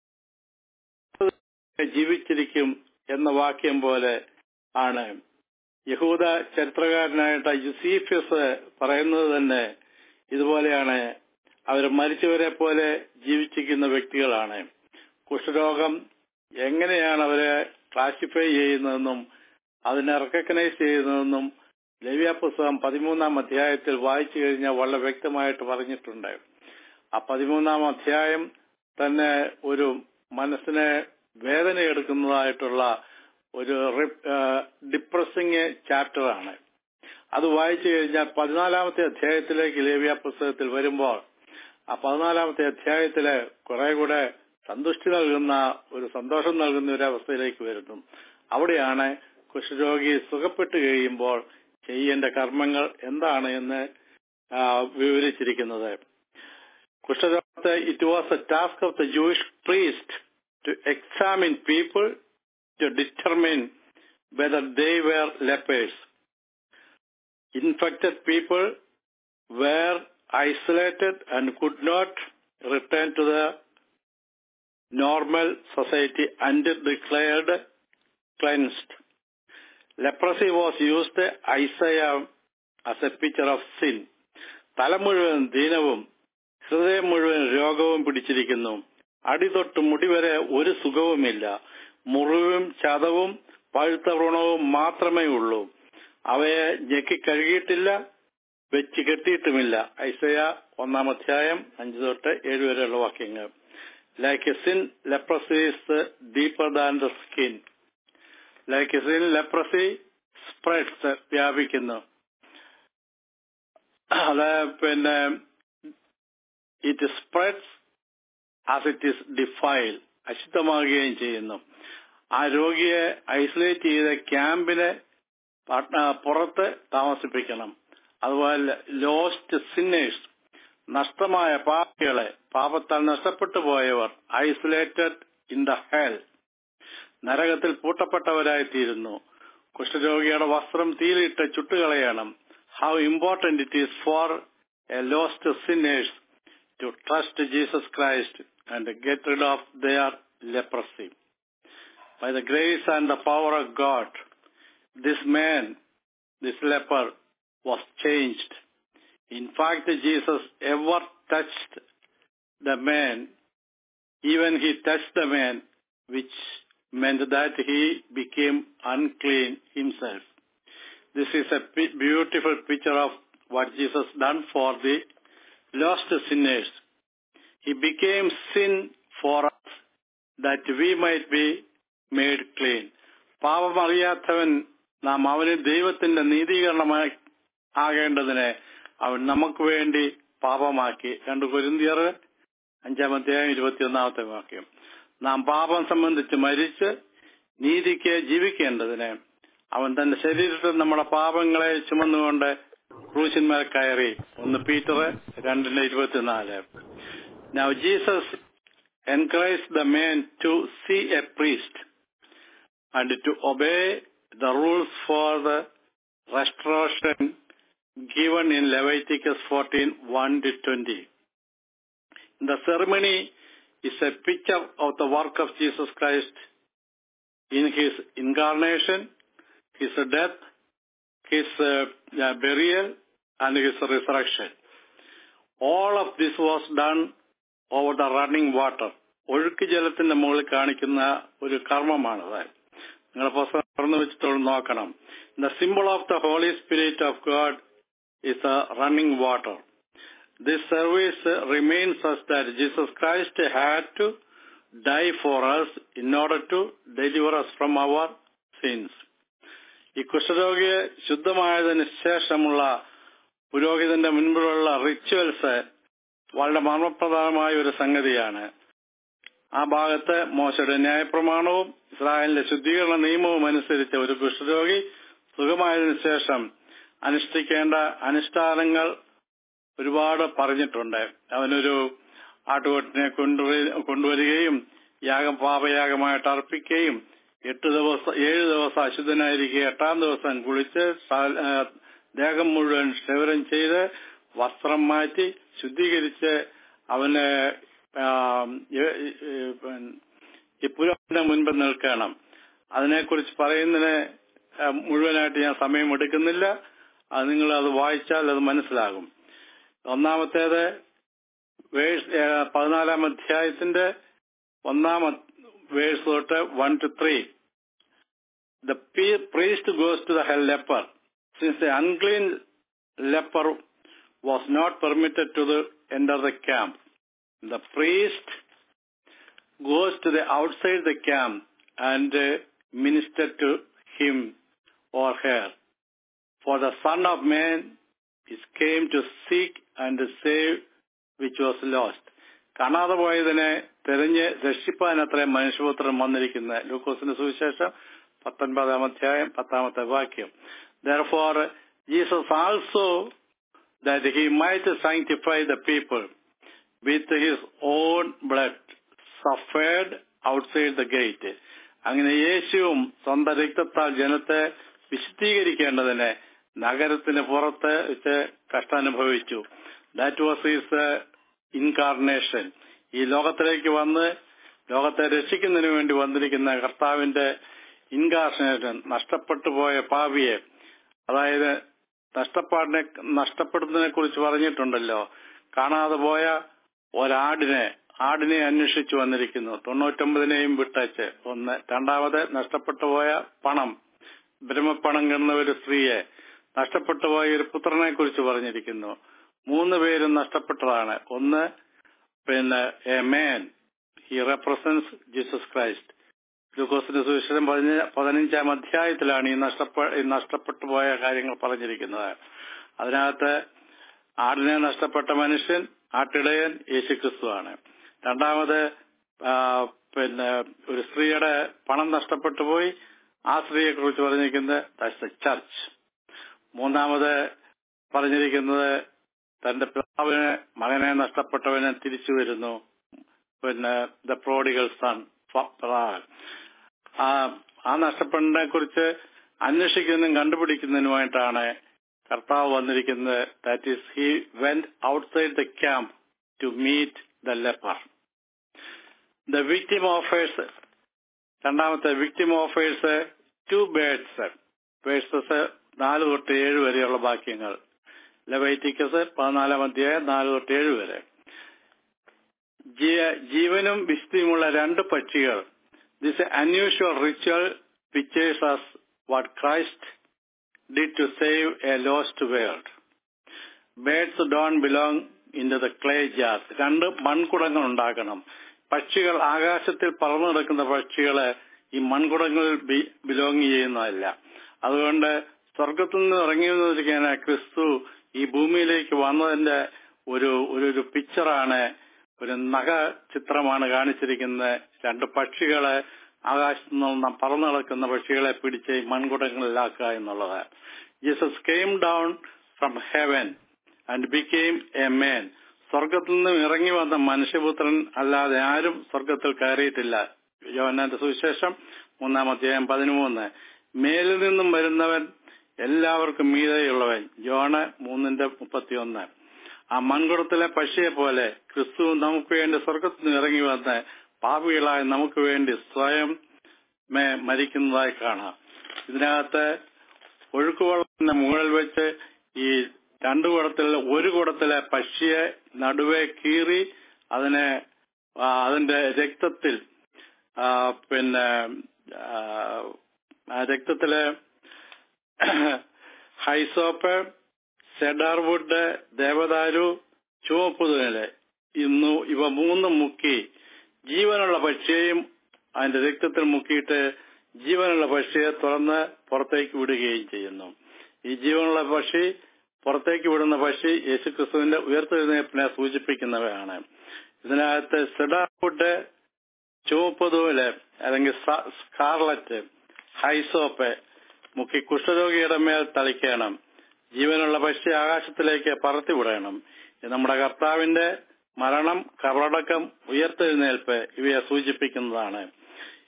ജീവിച്ചിരിക്കും എന്ന വാക്യം പോലെ ആണ് യഹൂദ ചരിത്രകാരനായിട്ട് യുസീഫ്യസ് പറയുന്നത് തന്നെ ഇതുപോലെയാണ് അവർ മരിച്ചവരെ പോലെ ജീവിച്ചിരിക്കുന്ന വ്യക്തികളാണ് കുഷ്ഠരോഗം എങ്ങനെയാണ് അവരെ ക്ലാസിഫൈ ചെയ്യുന്നതെന്നും അതിനെ റെക്കഗ്നൈസ് ചെയ്യുന്നതെന്നും ലവ്യ പുസ്തകം പതിമൂന്നാം അധ്യായത്തിൽ വായിച്ചു കഴിഞ്ഞാൽ വളരെ വ്യക്തമായിട്ട് പറഞ്ഞിട്ടുണ്ട് ആ പതിമൂന്നാം അധ്യായം തന്നെ ഒരു മനസ്സിനെ വേദന എടുക്കുന്നതായിട്ടുള്ള ഒരു ഡിപ്രസിംഗ് ചാപ്റ്ററാണ് അത് വായിച്ചു കഴിഞ്ഞാൽ പതിനാലാമത്തെ അധ്യായത്തിലേക്ക് ലേവ്യ പുസ്തകത്തിൽ വരുമ്പോൾ ആ പതിനാലാമത്തെ അധ്യായത്തില് കുറെ കൂടെ സന്തുഷ്ടി നൽകുന്ന ഒരു സന്തോഷം നൽകുന്ന ഒരു അവസ്ഥയിലേക്ക് വരുന്നു അവിടെയാണ് കുഷ്ഠരോഗി സുഖപ്പെട്ടു കഴിയുമ്പോൾ ചെയ്യേണ്ട കർമ്മങ്ങൾ എന്താണ് എന്ന് വിവരിച്ചിരിക്കുന്നത് കുഷ്ഠരോഗത്തെ it was a task of the Jewish priest to examine people to determine whether they were lepers. Infected people were isolated and could not return to the normal society until declared cleansed. Leprosy was used Isaiah as a picture of sin. തല മുഴുവൻ ദീനവും ഹൃദയം മുഴുവൻ രോഗവും പിടിച്ചിരിക്കുന്നു അടിതൊട്ട് മുടി വരെ ഒരു സുഖവുമില്ല മുറിവും ചതവും പഴുത്ത വ്രണവും മാത്രമേ ഉള്ളൂ അവയെ ഞെക്കി കഴുകിയിട്ടില്ല വെച്ച് കെട്ടിയിട്ടുമില്ല ഐസയ ഒന്നാം അധ്യായം അഞ്ചു തൊട്ട് ഏഴ് വരെയുള്ള വാക്യങ്ങൾ like a sin leprosy is deeper than the skin like a sin leprosy spreads വ്യാപിക്കുന്നു അത് പിന്നെ it spreads as it is defile അശുദ്ധമാകുകയും ചെയ്യുന്നു ആ രോഗിയെ ഐസൊലേറ്റ് ചെയ്ത ക്യാമ്പിനെ പുറത്ത് താമസിപ്പിക്കണം അതുപോലെ ലോസ്റ്റ് സിന്നേഴ്സ് നഷ്ടമായ പാപികളെ പാപത്താൽ നഷ്ടപ്പെട്ടു പോയവർ ഐസൊലേറ്റഡ് ഇൻ ദ ഹെൽ നരകത്തിൽ പൂട്ടപ്പെട്ടവരായിത്തീരുന്നു കുഷ്ഠരോഗിയുടെ വസ്ത്രം തീയിലിട്ട് ചുട്ടുകളയണം how important it is for a lost sinners to trust Jesus Christ and get rid of their leprosy by the grace and the power of God, this man, this leper, was changed. In fact, Jesus ever touched the man, even he touched the man, which meant that he became unclean himself. This is a beautiful picture of what Jesus done for the lost sinners. He became sin for us that we might be made clean പാപമറിയാത്തവൻ നാം അവന് ദൈവത്തിന്റെ നീതീകരണമായി ആകേണ്ടതിനെ അവൻ നമുക്ക് വേണ്ടി പാപമാക്കി രണ്ട് കുരുന്തിയർ അഞ്ചാമത്തെയായും ഇരുപത്തിയൊന്നാമത്തെ വാക്യം നാം പാപം സംബന്ധിച്ച് മരിച്ച് നീതിക്ക് ജീവിക്കേണ്ടതിന് അവൻ തന്റെ ശരീരത്തിൽ നമ്മുടെ പാപങ്ങളെ ചുമന്നുകൊണ്ട് ക്രൂശന്മേൽ കയറി ഒന്ന് പീറ്റർ രണ്ടിന്റെ ഇരുപത്തിനാല് Now Jesus encouraged the man to see a priest and to obey the rules for the restoration given in Leviticus 14 1 to 20. The ceremony is a picture of the work of Jesus Christ in his incarnation, his death, his uh, burial, and his resurrection. All of this was done over the running water. ഒഴുക്ക് ജലത്തിന്റെ മുകളിൽ കാണിക്കുന്ന ഒരു കർമ്മമാണത് നിങ്ങൾ പുസ്തകം തുറന്നു വെച്ചിട്ട് നോക്കണം the simple of the holy spirit of God is a running water this service remains us that Jesus Christ had to die for us in order to deliver us from our sins. ഈ കുഷ്ഠരോഗിയെ ശുദ്ധമായതിനു ശേഷമുള്ള പുരോഹിതന്റെ മുൻപിലുള്ള rituals വളരെ മർമ്മപ്രധാനമായ ഒരു സംഗതിയാണ് ആ ഭാഗത്ത് മോശയുടെ ന്യായപ്രമാണവും ഇസ്രായേലിന്റെ ശുദ്ധീകരണ നിയമവും അനുസരിച്ച് ഒരു കുഷ്ഠരോഗി സുഖമായതിനു ശേഷം അനുഷ്ഠിക്കേണ്ട അനുഷ്ഠാനങ്ങൾ ഒരുപാട് പറഞ്ഞിട്ടുണ്ട് അവനൊരു ആട്ടുകൊട്ടിനെ കൊണ്ടുവരികയും യാഗം പാപയാഗമായിട്ട് അർപ്പിക്കുകയും എട്ട് ദിവസം ഏഴ് ദിവസം അശുദ്ധനായിരിക്കുക എട്ടാം ദിവസം കുളിച്ച് സാൽ- ആ, ദേഹം മുഴുവൻ ക്ഷവരം ചെയ്ത് വസ്ത്രം മാറ്റി ശുദ്ധീകരിച്ച് അവന് ആ, ഏ- ഏ- പിന്നെ ഈ പുരോഹിതന്റെ മുൻപ് നിൽക്കണം അതിനെക്കുറിച്ച് പറയുന്നതിന് ആ, മുഴുവനായിട്ട് ഞാൻ സമയം എടുക്കുന്നില്ല അത് നിങ്ങൾ അത് വായിച്ചാൽ അത് മനസ്സിലാകും ഒന്നാമത്തേത് വേഴ്സ് ഏ, പതിനാലാം അധ്യായത്തിന്റെ ഒന്നാം വേഴ്സ് തൊട്ട് one two three the pe- priest goes to the hell leper. Since the unclean leper was not permitted to the, enter the camp, the priest goes to the outside the camp and uh, minister to him or her. For the Son of Man is came to seek and to save which was lost. കാണാതെ പോയതിനെ തെരഞ്ഞ് രക്ഷിപ്പാൻ അത്ര മനുഷ്യപുത്രൻ വന്നിരിക്കുന്ന ലൂക്കോസിന്റെ സുവിശേഷം പത്തൊൻപതാം അധ്യായം പത്താമത്തെ വാക്യം therefore Jesus also that he might sanctify the people with his own blood suffered outside the gate അങ്ങനെ യേശുവും സ്വന്തം രക്തത്താൽ ജനത്തെ വിശുദ്ധീകരിക്കേണ്ടതിന് നഗരത്തിന് പുറത്ത് വെച്ച് കഷ്ടാനുഭവിച്ചു ദാറ്റ് വാസ് ഹിസ് ഇൻകാർണേഷൻ ഈ ലോകത്തിലേക്ക് വന്ന് ലോകത്തെ രക്ഷിക്കുന്നതിന് വേണ്ടി വന്നിരിക്കുന്ന കർത്താവിന്റെ ഇൻകാർണേഷൻ നഷ്ടപ്പെട്ടു പോയ പാവിയെ അതായത് നഷ്ടപ്പാടിനെ നഷ്ടപ്പെടുന്നതിനെ കുറിച്ച് പറഞ്ഞിട്ടുണ്ടല്ലോ കാണാതെ പോയ ഒരാടിനെ ആടിനെ അന്വേഷിച്ചു വന്നിരിക്കുന്നു തൊണ്ണൂറ്റൊമ്പതിനെയും വിട്ടച്ച് ഒന്ന് രണ്ടാമത് നഷ്ടപ്പെട്ടു പോയ പണം ബ്രഹ്മപ്പണം കിടന്ന ഒരു സ്ത്രീയെ നഷ്ടപ്പെട്ടു പോയ ഒരു പുത്രനെ കുറിച്ച് പറഞ്ഞിരിക്കുന്നു മൂന്ന് പേരും നഷ്ടപ്പെട്ടതാണ് ഒന്ന് പിന്നെ a man he represents Jesus Christ ഗ്ലൂക്കോസിന്റെ സുവിശേഷം പതിന- പതിനഞ്ചാം അധ്യായത്തിലാണ് ഈ നഷ്ടപ്പെ ഈ നഷ്ടപ്പെട്ടു പോയ കാര്യങ്ങൾ പറഞ്ഞിരിക്കുന്നത് അതിനകത്ത് ആടിനെ നഷ്ടപ്പെട്ട മനുഷ്യൻ ആട്ടിടയൻ യേശുക്രിസ്തുവാണ് രണ്ടാമത് ആ, പിന്നെ ഒരു സ്ത്രീയുടെ പണം നഷ്ടപ്പെട്ടു പോയി ആ സ്ത്രീയെ കുറിച്ച് പറഞ്ഞിരിക്കുന്നത് ദ ചർച്ച് മൂന്നാമത് പറഞ്ഞിരിക്കുന്നത് തന്റെ പിതാവിന് മകനെ നഷ്ടപ്പെട്ടവന് തിരിച്ചു വരുന്നു പിന്നെ ദ പ്രോഡിഗൽ സൺ ആ ആ നഷ്ടപ്പെടിനെ കുറിച്ച് അന്വേഷിക്കുന്നതിനും കണ്ടുപിടിക്കുന്നതിനുമായിട്ടാണ് കർത്താവ് വന്നിരിക്കുന്നത് that is he went outside the camp to meet the leper the victim offers രണ്ടാമത്തെ victim offers two birds verses നാല് തൊട്ട് ഏഴ് വരെയുള്ള വാക്യങ്ങൾ ലവൈറ്റിക്കസ് പതിനാലാം അധ്യായം നാല് തൊട്ട് ഏഴ് വരെ ജീ- ജീവനും വിശുദ്ധിയുമുള്ള രണ്ട് പക്ഷികൾ this unusual ritual pictures us what Christ did to save a lost world birds don't belong in the clay ജാസ് രണ്ട് മൺകുടങ്ങൾ ഉണ്ടാക്കണം പക്ഷികൾ ആകാശത്തിൽ പറന്നു നടക്കുന്ന പക്ഷികളെ ഈ മൺകുടങ്ങളിൽ ബിലോങ് ചെയ്യുന്നതല്ല അതുകൊണ്ട് സ്വർഗത്തിൽ നിന്ന് ഇറങ്ങി വന്നിരിക്കുന്ന ക്രിസ്തു ഈ ഭൂമിയിലേക്ക് വന്നതിന്റെ ഒരു ഒരു ഒരു പിക്ചറാണ് ഒരു നഖ ചിത്രമാണ് കാണിച്ചിരിക്കുന്നത് രണ്ട് പക്ഷികളെ ആകാശത്ത് നിന്ന് പറന്നു നടക്കുന്ന പക്ഷികളെ പിടിച്ച് ഈ മൺകുടങ്ങളിലാക്കുക എന്നുള്ളത് Jesus came down from heaven and became a man സ്വർഗത്തിൽ നിന്നും ഇറങ്ങി വന്ന മനുഷ്യപുത്രൻ അല്ലാതെ ആരും സ്വർഗത്തിൽ കയറിയിട്ടില്ല യോഹന്നാന്റെ സുവിശേഷം മൂന്നാം അധ്യായം പതിമൂന്ന് മേലിൽ നിന്നും വരുന്നവൻ എല്ലാവർക്കും മീതെയുള്ളവൻ യോണ് മൂന്നിന്റെ മുപ്പത്തിയൊന്ന് ആ മൺകുടത്തിലെ പക്ഷിയെ പോലെ ക്രിസ്തു നമുക്ക് വേണ്ടി സ്വർഗത്തിൽ നിന്ന് ഇറങ്ങി വന്ന് പാപികളായ നമുക്ക് വേണ്ടി സ്വയം മേ- മരിക്കുന്നതായി കാണാം ഇതിനകത്ത് ഒഴുക്കുവെള്ളത്തിന്റെ മുകളിൽ വെച്ച് ഈ രണ്ടു കുടത്തിൽ ഒരു കുടത്തിലെ പക്ഷിയെ നടുവെ കീറി അതിനെ ആ, അതിന്റെ രക്തത്തിൽ ആ, പിന്നെ ആ, ആ രക്തത്തില് ഹൈസോപ്പ് സെഡാർവുഡ് ദേവദാരു ചുവപ്പുതല് ഇന്നു ഇവ മൂന്നും മുക്കി ജീവനുള്ള പക്ഷിയെയും അതിന്റെ രക്തത്തിൽ മുക്കിയിട്ട് ജീവനുള്ള പക്ഷിയെ തുറന്ന് പുറത്തേക്ക് വിടുകയും ചെയ്യുന്നു ഈ ജീവനുള്ള പക്ഷി പുറത്തേക്ക് വിടുന്ന പക്ഷി യേശുക്രിസ്തുവിന്റെ ഉയർത്തെഴുന്നേൽപ്പിനെ സൂചിപ്പിക്കുന്നവയാണ് ഇതിനകത്ത് സെഡാർവുഡ് ചുവപ്പുതൂല് അല്ലെങ്കിൽ സ- സ്കാർലറ്റ് ഹൈസോപ്പ് മുക്കി കുഷ്ഠരോഗിയുടെ മേൽ തളിക്കണം ജീവനുള്ള പക്ഷി ആകാശത്തിലേക്ക് പറത്തിവിടണം ഇത് നമ്മുടെ കർത്താവിന്റെ മരണം കബറടക്കം ഉയർത്തെഴുന്നേൽപ്പ് ഇവയെ സൂചിപ്പിക്കുന്നതാണ്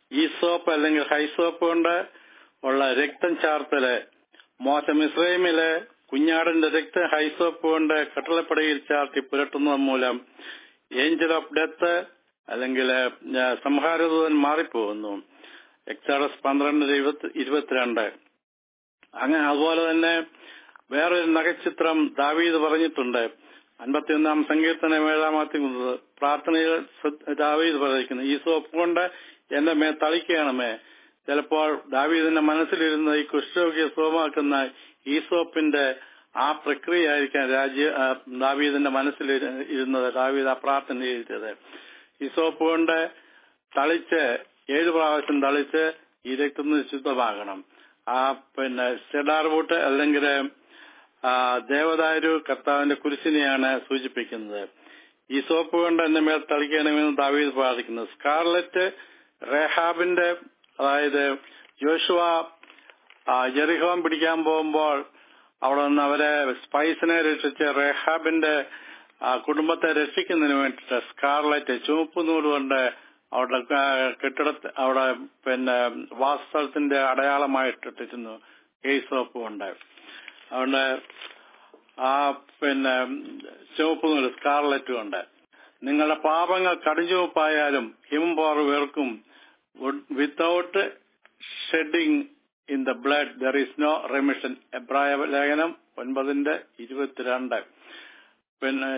ഈസോപ്പ് അല്ലെങ്കിൽ ഹൈസോപ്പ് കൊണ്ട് ഉള്ള രക്തം ചാർത്തല് മോശം ഇസ്രൈമില് കുഞ്ഞാടിന്റെ രക്തം ഹൈസോപ്പ് കൊണ്ട് കട്ടളപ്പടയിൽ ചാർത്തി പുരട്ടുന്നത് മൂലം ഏഞ്ചൽ ഓഫ് ഡെത്ത് അല്ലെങ്കിൽ സംഹാരദൂതൻ മാറിപ്പോകുന്നു എക്സാഡസ് പന്ത്രണ്ട് ഇരുപത്തി ഇരുപത്തിരണ്ട് അങ്ങനെ അതുപോലെ തന്നെ വേറൊരു നഗച്ചിത്രം ദാവീദ് പറഞ്ഞിട്ടുണ്ട് അൻപത്തിയൊന്നാം സങ്കീർത്തനം ഏഴാമത്തെ പ്രാർത്ഥനയിൽ ദാവീദ് പറഞ്ഞിരിക്കുന്നു ഈ സോപ്പ് കൊണ്ട് എന്റെ മേ തളിക്കണമേ ചിലപ്പോൾ ദാവീദിന്റെ മനസ്സിലിരുന്ന ഈ കുഷ്ഠരോഗിയെ സുഖമാക്കുന്ന ഈ സോപ്പിന്റെ ആ പ്രക്രിയ ആയിരിക്കാം രാജ്യ ദാവീദിന്റെ മനസ്സിൽ ഇരുന്നത് ദാവീദ് ആ പ്രാർത്ഥന എഴുതിയത് ഈ സോപ്പ് കൊണ്ട് തളിച്ച് ഏഴ് പ്രാവശ്യം തളിച്ച് ഈ രക്തം ശുദ്ധമാകണം ആ പിന്നെ സെഡാർ വൂട്ട് അല്ലെങ്കിൽ ദേവദാരു കർത്താവിന്റെ കുരിശിനെയാണ് സൂചിപ്പിക്കുന്നത് ഈ സോപ്പ് കൊണ്ട് എന്റെ മേൽ തളിക്കണമെന്ന് ദാവീദ് പ്രാർത്ഥിക്കുന്നു സ്കാർലറ്റ് റേഹാബിന്റെ അതായത് യോശുവ ജെറിഹോം പിടിക്കാൻ പോകുമ്പോൾ അവിടെ നിന്ന് അവരെ സ്പൈസിനെ രക്ഷിച്ച് റേഹാബിന്റെ കുടുംബത്തെ രക്ഷിക്കുന്നതിന് വേണ്ടിയിട്ട് സ്കാർലറ്റ് ചുവപ്പ് നൂലുകൊണ്ട് അവിടെ കെട്ടിട അവിടെ പിന്നെ വാസസ്ഥലത്തിന്റെ അടയാളമായിട്ടിട്ടിരുന്നു കേസ് സോപ്പ് കൊണ്ട് അതുകൊണ്ട് ആ പിന്നെ ചുവപ്പ് നൂല് സ്കാർലറ്റ് കൊണ്ട് നിങ്ങളുടെ പാപങ്ങൾ കടിഞ്ചുവപ്പായാലും ഹിംപോർ വെറുക്കും without shedding in the blood there is no remission എബ്രായ ലേഖനം ഒൻപതിന്റെ ഇരുപത്തിരണ്ട് പിന്നെ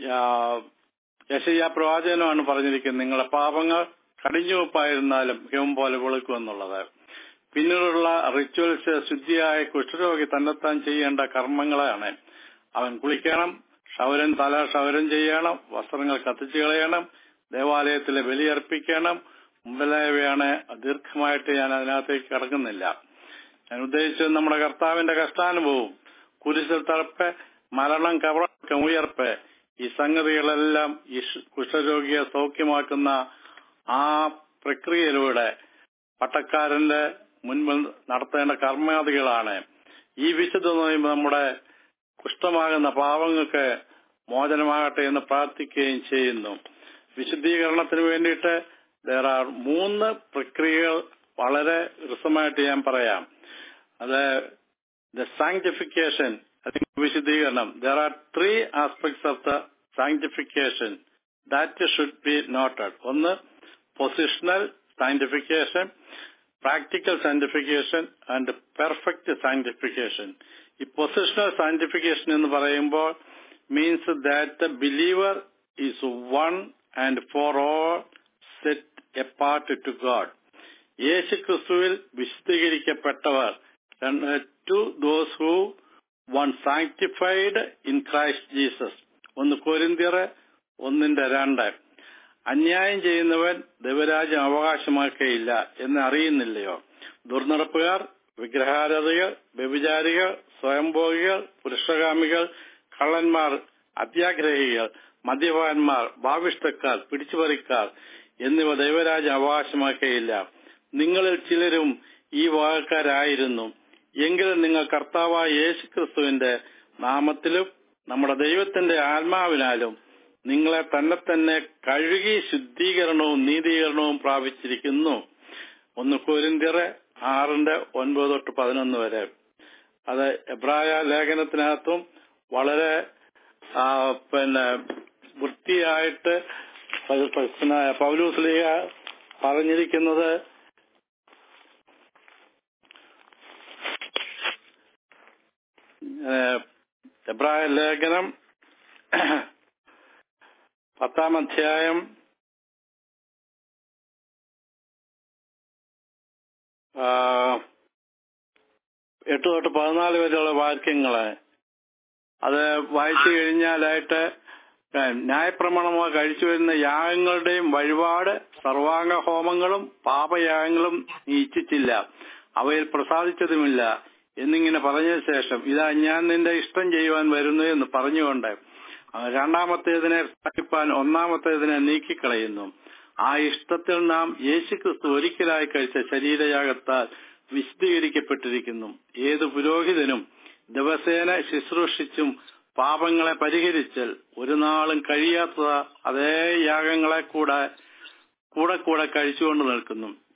യശയ്യ പ്രവാചകനുമാണ് പറഞ്ഞിരിക്കുന്നത് നിങ്ങളുടെ പാപങ്ങൾ കടിഞ്ഞുവപ്പായിരുന്നാലും ഹിമം പോലെ വെളുക്കുമെന്നുള്ളത് പിന്നീടുള്ള റിച്വൽസ് ശുദ്ധിയായ കുഷ്ഠരോഗി തന്നെത്താൻ ചെയ്യേണ്ട കർമ്മങ്ങളാണ് അവൻ കുളിക്കണം ക്ഷൗരൻ തല ക്ഷൗരം ചെയ്യണം വസ്ത്രങ്ങൾ കത്തിച്ചു കളയണം ദേവാലയത്തിലെ ബലിയർപ്പിക്കണം മുമ്പിലായവയാണ് ദീർഘമായിട്ട് ഞാൻ അതിനകത്തേക്ക് കടക്കുന്നില്ല ഞാൻ ഉദ്ദേശിച്ചത് നമ്മുടെ കർത്താവിന്റെ കഷ്ടാനുഭവവും കുരിശിൽ തളപ്പ് മരണം കവറക്ക ഉയർപ്പ് ഈ സംഗതികളെല്ലാം ഈ കുഷ്ഠരോഗിയെ സൗഖ്യമാക്കുന്ന ആ പ്രക്രിയയിലൂടെ പട്ടക്കാരന്റെ മുൻപിൽ നടത്തേണ്ട കർമാദികളാണ് ഈ വിശുദ്ധ നോയുമ്പോൾ നമ്മുടെ കുഷ്ഠമാകുന്ന പാവങ്ങൾക്ക് മോചനമാകട്ടെ എന്ന് പ്രാർത്ഥിക്കുകയും ചെയ്യുന്നു വിശുദ്ധീകരണത്തിന് വേണ്ടിയിട്ട് there are മൂന്ന് പ്രക്രിയകൾ വളരെ രസമായിട്ട് ഞാൻ പറയാം അത് ദ സാങ്ക്ടിഫിക്കേഷൻ വിശുദ്ധീകരണം there are three aspects of the sanctification that should be noted ഒന്ന് positional sanctification practical sanctification and perfect sanctification ഈ പൊസിഷണൽ സാങ്ക്ടിഫിക്കേഷൻ എന്ന് പറയുമ്പോൾ means that the believer is one and for all set apart to God Yesu ക്രിസ്തുവിൽ വിശുദ്ധീകരിക്കപ്പെട്ടവർ to those who one sanctified in Christ Jesus ഒന്ന് കൊരിന്തിയർ ഒന്നിന്റെ രണ്ട് അന്യായം ചെയ്യുന്നവൻ ദൈവരാജ്യം അവകാശമാക്കുകയില്ല എന്ന് അറിയുന്നില്ലയോ ദുർനടപ്പുകാർ വിഗ്രഹാരതികൾ വ്യഭിചാരികൾ സ്വയംഭോഗികൾ പുരുഷകാമികൾ കള്ളന്മാർ അത്യാഗ്രഹികൾ മദ്യപാന്മാർ ഭാവിഷ്ടക്കാർ പിടിച്ചുപറിക്കാർ എന്നിവ ദൈവരാജ്യം അവകാശമാക്കുകയില്ല നിങ്ങളിൽ ചിലരും ഈ വാഹക്കാരായിരുന്നു എങ്കിലും നിങ്ങൾ കർത്താവായ യേശു ക്രിസ്തുവിന്റെ നാമത്തിലും നമ്മുടെ ദൈവത്തിന്റെ ആത്മാവിനാലും നിങ്ങളെ തന്നെ തന്നെ കഴുകി ശുദ്ധീകരണവും നീതീകരണവും പ്രാപിച്ചിരിക്കുന്നു ഒന്ന് കോരിന്തിയറ് ആറിന്റെ ഒൻപത് തൊട്ട് പതിനൊന്ന് വരെ അത് എബ്രായ ലേഖനത്തിനകത്തും വളരെ പിന്നെ വൃത്തിയായിട്ട് പൗലൂസ്ലിയ പറഞ്ഞിരിക്കുന്നത് എബ്രായ ലേഖനം പത്താം അധ്യായം എട്ട് തൊട്ട് പതിനാല് വരെയുള്ള വാക്യങ്ങള് അത് വായിച്ചു കഴിഞ്ഞാലായിട്ട് ന്യായപ്രമാണമോ കഴിച്ചു വരുന്ന യാഗങ്ങളുടെയും വഴിപാട് സർവാംഗ ഹോമങ്ങളും പാപയാഗങ്ങളും നീ ഇച്ഛിച്ചില്ല അവയിൽ പ്രസാദിച്ചതുമില്ല എന്നിങ്ങനെ പറഞ്ഞ ശേഷം ഇതാ ഞാൻ നിന്റെ ഇഷ്ടം ചെയ്യുവാൻ വരുന്നു എന്ന് പറഞ്ഞുകൊണ്ട് രണ്ടാമത്തേതിനെ സ്ഥാപിപ്പാൻ ഒന്നാമത്തേതിനെ നീക്കിക്കളയുന്നു ആ ഇഷ്ടത്തിൽ നാം യേശുക്രിസ്തു ഒരിക്കലായി കഴിച്ച ശരീരയാഗത്താൽ വിശദീകരിക്കപ്പെട്ടിരിക്കുന്നു ഏത് പുരോഹിതനും ദിവസേന ശുശ്രൂഷിച്ചും പാപങ്ങളെ പരിഹരിച്ചാൽ ഒരു നാളും കഴിയാത്ത അതേ യാഗങ്ങളെ കൂടെ കൂടെ കൂടെ കഴിച്ചുകൊണ്ട് നിൽക്കുന്നു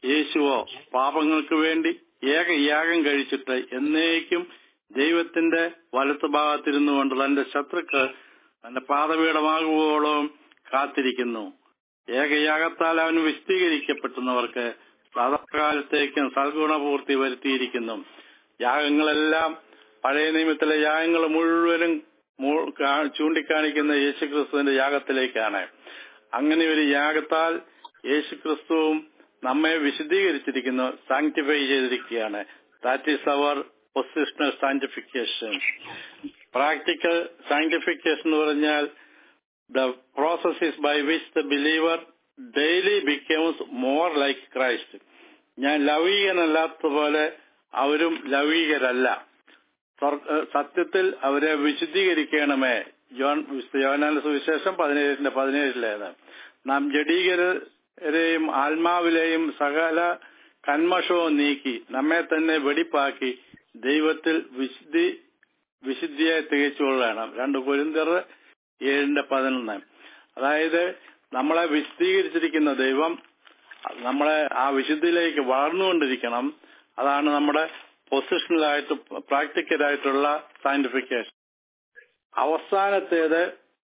യേശുവോ പാപങ്ങൾക്ക് വേണ്ടി ഏക യാഗം കഴിച്ചിട്ട് എന്നേക്കും ദൈവത്തിന്റെ വലത്ത് ഭാഗത്തിരുന്നു കൊണ്ട് തന്റെ ശത്രുക്കൾ തന്റെ പാതപീഠമാകുവോളം കാത്തിരിക്കുന്നു ഏകയാഗത്താൽ അവന് വിശദീകരിക്കപ്പെട്ടുന്നവർക്ക് സദാകാലത്തേക്കും സൽഗുണപൂർത്തി വരുത്തിയിരിക്കുന്നു യാഗങ്ങളെല്ലാം പഴയ നിയമത്തിലെ യാഗങ്ങൾ മുഴുവനും മു- കാ- ചൂണ്ടിക്കാണിക്കുന്ന യേശുക്രിസ്തുവിന്റെ യാഗത്തിലേക്കാണ് അങ്ങനെ ഒരു യാഗത്താൽ യേശുക്രിസ്തുവും നമ്മെ വിശദീകരിച്ചിരിക്കുന്നു സാങ്ക്ടിഫൈ ചെയ്തിരിക്കുകയാണ് that is our positional sanctification practical sanctification എന്ന് പറഞ്ഞാൽ the process is by which the believer daily becomes more like Christ. ഞാൻ ലൗകികനല്ലാത്ത പോലെ അവരും ലൗകികരല്ല സ്വർഗ- ഏഹ് സത്യത്തിൽ അവരെ വിശുദ്ധീകരിക്കണമേ ജോൺ യോനാന്റെ സുവിശേഷം പതിനേഴിന്റെ പതിനേഴിലേത് നാം ജഡീകരെയും ആത്മാവിലെയും സകല കന്മഷവും നീക്കി നമ്മെ തന്നെ വെടിപ്പാക്കി ദൈവത്തിൽ വിശുദ്ധി വിശുദ്ധിയെ തികച്ചുകൊള്ളണം രണ്ട് പൊരിന്തർ ഏഴിന്റെ പതിനൊന്ന് അതായത് നമ്മളെ വിശദീകരിച്ചിരിക്കുന്ന ദൈവം നമ്മളെ ആ വിശുദ്ധിയിലേക്ക് വളർന്നുകൊണ്ടിരിക്കണം അതാണ് നമ്മുടെ പൊസിഷണലായിട്ട് പ്രാക്ടിക്കലായിട്ടുള്ള സയന്റിഫിക്കേഷൻ അവസാനത്തേത്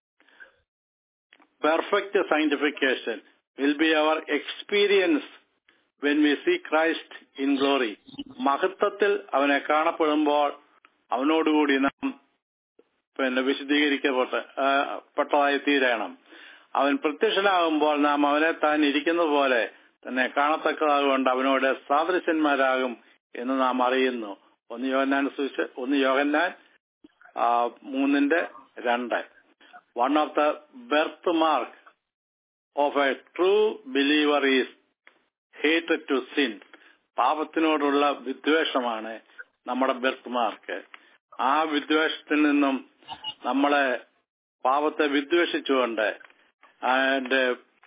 perfect sanctification will be our experience when we see Christ in glory മഹത്വത്തിൽ അവനെ കാണപ്പെടുമ്പോൾ അവനോടുകൂടി നാം പിന്നെ വിശദീകരിക്കപ്പെട്ട ആ, പെട്ടതായി തീരണം അവൻ പ്രത്യക്ഷനാകുമ്പോൾ നാം അവനെ താൻ ഇരിക്കുന്ന പോലെ തന്നെ കാണത്തക്കതാകൊണ്ട് അവനോട് സാദൃശ്യന്മാരാകും എന്ന് നാം അറിയുന്നു ഒന്ന് യോഹന്നാൻ സുവിശേ ഒന്ന് യോഹന്നാൻ ആ, മൂന്നിന്റെ രണ്ട് one of the birthmark of a true believer is ഹേറ്റഡ് ടു സിൻ പാപത്തിനോടുള്ള വിദ്വേഷമാണ് നമ്മുടെ ബെർത്ത് മാർക്ക് ആ വിദ്വേഷത്തിൽ നിന്നും നമ്മളെ പാപത്തെ വിദ്വേഷിച്ചുകൊണ്ട് and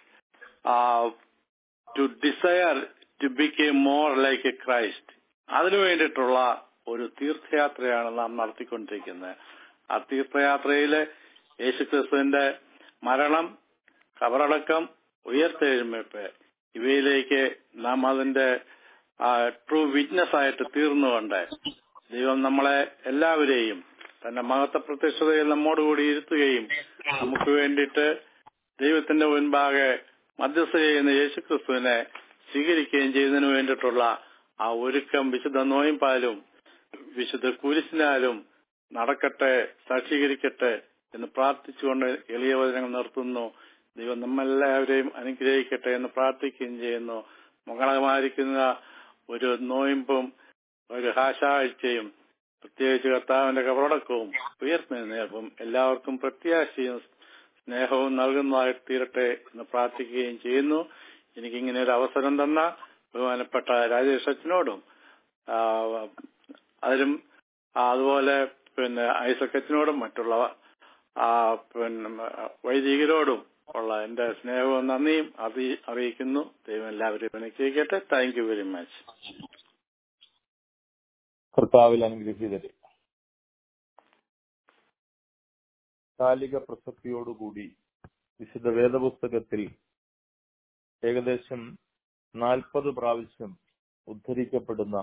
to desire to become more like a Christ അതിനു വേണ്ടിയിട്ടുള്ള ഒരു തീർത്ഥയാത്രയാണ് നാം നടത്തിക്കൊണ്ടിരിക്കുന്നത് ആ തീർത്ഥയാത്രയില് യേശുക്രിസ്തുവിന്റെ മരണം കബറടക്കം ഉയർത്തെഴുന്നേൽപ്പ് ഇവയിലേക്ക് നാം അതിന്റെ ട്രൂ വിറ്റ്നസ് ആയിട്ട് തീർന്നുകൊണ്ട് ദൈവം നമ്മളെ എല്ലാവരെയും തന്റെ മഹത്വ പ്രത്യക്ഷതയിൽ നമ്മോടുകൂടി ഇരുത്തുകയും നമുക്ക് വേണ്ടിയിട്ട് ദൈവത്തിന്റെ മുൻപാകെ മധ്യസ്ഥ ചെയ്യുന്ന യേശുക്രിസ്തുവിനെ സ്വീകരിക്കുകയും ചെയ്യുന്നതിന് വേണ്ടിയിട്ടുള്ള ആ ഒരുക്കം വിശുദ്ധ നോയമ്പാലും വിശുദ്ധ കുരിശിനാലും നടക്കട്ടെ സാക്ഷീകരിക്കട്ടെ എന്ന് പ്രാർത്ഥിച്ചുകൊണ്ട് എളിയ വചനങ്ങൾ നിർത്തുന്നു ദൈവം നമ്മളെല്ലാവരെയും അനുഗ്രഹിക്കട്ടെ എന്ന് പ്രാർത്ഥിക്കുകയും ചെയ്യുന്നു മംഗളമായിരിക്കുന്ന ഒരു നോയമ്പും ഒരു ഹാശാഴ്ചയും പ്രത്യേകിച്ച് കർത്താവിന്റെ കബറടക്കവും ഉയർത്തുന്നേൽപ്പും എല്ലാവർക്കും പ്രത്യാശയും സ്നേഹവും നൽകുന്നതായി തീരട്ടെ എന്ന് പ്രാർത്ഥിക്കുകയും ചെയ്യുന്നു എനിക്കിങ്ങനെ ഒരു അവസരം തന്ന ബഹുമാനപ്പെട്ട രാജേഷ് അച്ഛനോടും ആ, അതിലും ആ, അതുപോലെ പിന്നെ ഐസക്കത്തിനോടും മറ്റുള്ള ആ, പിന്നെ വൈദികരോടും ഉള്ള എന്റെ സ്നേഹവും നന്ദിയും അറി- അറിയിക്കുന്നു ദൈവം എല്ലാവരെയും അനുഗ്രഹിക്കട്ടെ താങ്ക് യു വെരി മച്ച് കർത്താവിൽ അനുഗ്രഹിതരെ കാലിക പ്രസക്തിയോടുകൂടി വിശുദ്ധ വേദപുസ്തകത്തിൽ ഏകദേശം നാൽപ്പത് പ്രാവശ്യം ഉദ്ധരിക്കപ്പെടുന്ന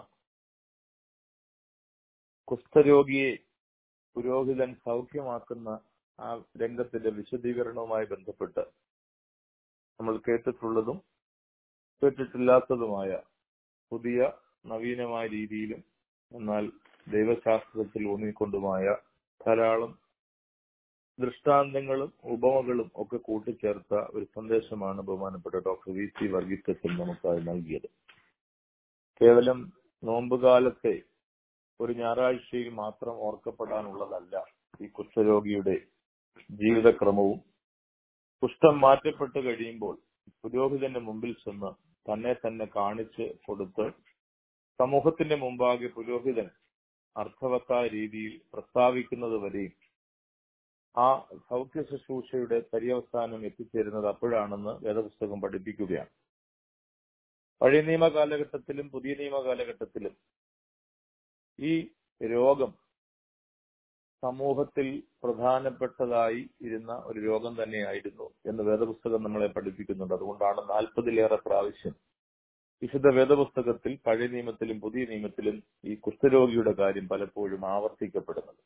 കുഷ്ഠരോഗിയെ പുരോഹിതൻ സൗഖ്യമാക്കുന്ന ആ രംഗത്തിന്റെ വിശദീകരണവുമായി ബന്ധപ്പെട്ട് നമ്മൾ കേട്ടിട്ടുള്ളതും കേട്ടിട്ടില്ലാത്തതുമായ പുതിയ നവീനമായ രീതിയിലും എന്നാൽ ദൈവശാസ്ത്രത്തിൽ ഊന്നിക്കൊണ്ടുമായ ധാരാളം ദൃഷ്ടാന്തങ്ങളും ഉപമകളും ഒക്കെ കൂട്ടിച്ചേർത്ത ഒരു സന്ദേശമാണ് ബഹുമാനപ്പെട്ട ഡോക്ടർ വി സി വർഗീസത്തിൽ നമുക്കായി നൽകിയത് കേവലം നോമ്പുകാലത്തെ ഒരു ഞായറാഴ്ചയിൽ മാത്രം ഓർക്കപ്പെടാനുള്ളതല്ല ഈ കുഷ്ഠരോഗിയുടെ ജീവിതക്രമവും കുഷ്ഠം മാറ്റപ്പെട്ട് കഴിയുമ്പോൾ പുരോഹിതന്റെ മുമ്പിൽ ചെന്ന് തന്നെ തന്നെ കാണിച്ച് കൊടുത്ത് സമൂഹത്തിന്റെ മുമ്പാകെ പുരോഹിതൻ അർത്ഥവത്തായ രീതിയിൽ പ്രസ്താവിക്കുന്നത് വരെയും ആ സൗഖ്യ ശുശ്രൂഷയുടെ പര്യവസാനം എത്തിച്ചേരുന്നത് അപ്പോഴാണെന്ന് വേദപുസ്തകം പഠിപ്പിക്കുകയാണ് പഴയ നിയമ കാലഘട്ടത്തിലും പുതിയ നിയമ കാലഘട്ടത്തിലും ഈ രോഗം സമൂഹത്തിൽ പ്രധാനപ്പെട്ടതായി ഇരുന്ന ഒരു രോഗം തന്നെയായിരുന്നു എന്ന് വേദപുസ്തകം നമ്മളെ പഠിപ്പിക്കുന്നുണ്ട് അതുകൊണ്ടാണ് നാൽപ്പതിലേറെ പ്രാവശ്യം വിശുദ്ധ വേദപുസ്തകത്തിൽ പഴയ നിയമത്തിലും പുതിയ നിയമത്തിലും ഈ കുഷ്ഠരോഗിയുടെ കാര്യം പലപ്പോഴും ആവർത്തിക്കപ്പെടുന്നത്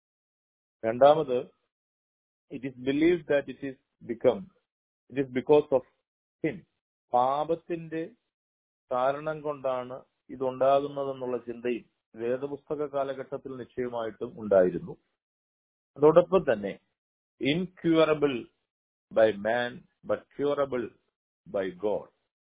രണ്ടാമത് it is believe that it is become it is because of him പാപത്തിന്റെ കാരണം കൊണ്ടാണ് ഇതുണ്ടാകുന്നതെന്നുള്ള ചിന്തയും വേദപുസ്തക കാലഘട്ടത്തിൽ നിശ്ചയമായിട്ടും ഉണ്ടായിരുന്നു അതോടൊപ്പം തന്നെ incurable by man but curable by God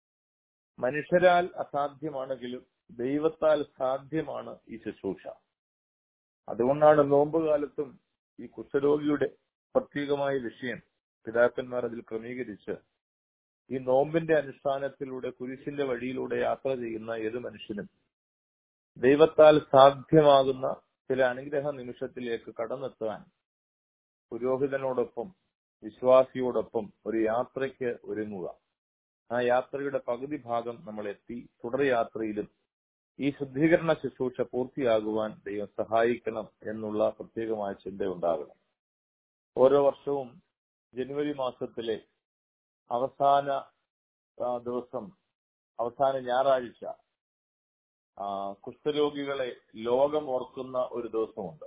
മനുഷ്യരാൽ അസാധ്യമാണെങ്കിലും ദൈവത്താൽ സാധ്യമാണ് ഈ ശുശ്രൂഷ അതുകൊണ്ടാണ് നോമ്പ് കാലത്തും ഈ കുഷ്ഠരോഗിയുടെ പ്രത്യേകമായ വിഷയം പിതാക്കന്മാർ അതിൽ ക്രമീകരിച്ച് ഈ നോമ്പിന്റെ അനുഷ്ഠാനത്തിലൂടെ കുരിശിന്റെ വഴിയിലൂടെ യാത്ര ചെയ്യുന്ന ഏത് മനുഷ്യനും ദൈവത്താൽ സാധ്യമാകുന്ന ചില അനുഗ്രഹ നിമിഷത്തിലേക്ക് കടന്നെത്താൻ പുരോഹിതനോടൊപ്പം വിശ്വാസിയോടൊപ്പം ഒരു യാത്രയ്ക്ക് ഒരുങ്ങുക ആ യാത്രയുടെ പകുതി ഭാഗം നമ്മൾ എത്തി തുടർ യാത്രയിലും ഈ ശുദ്ധീകരണ ശുശ്രൂഷ പൂർത്തിയാകുവാൻ ദൈവം സഹായിക്കണം എന്നുള്ള പ്രത്യേകമായ ചിന്ത ഉണ്ടാകണം ഓരോ വർഷവും ജനുവരി മാസത്തിലെ അവസാന ആ, ദിവസം അവസാന ഞായറാഴ്ച ആ, കുഷ്ഠരോഗികളെ ലോകം ഓർക്കുന്ന ഒരു ദിവസമുണ്ട്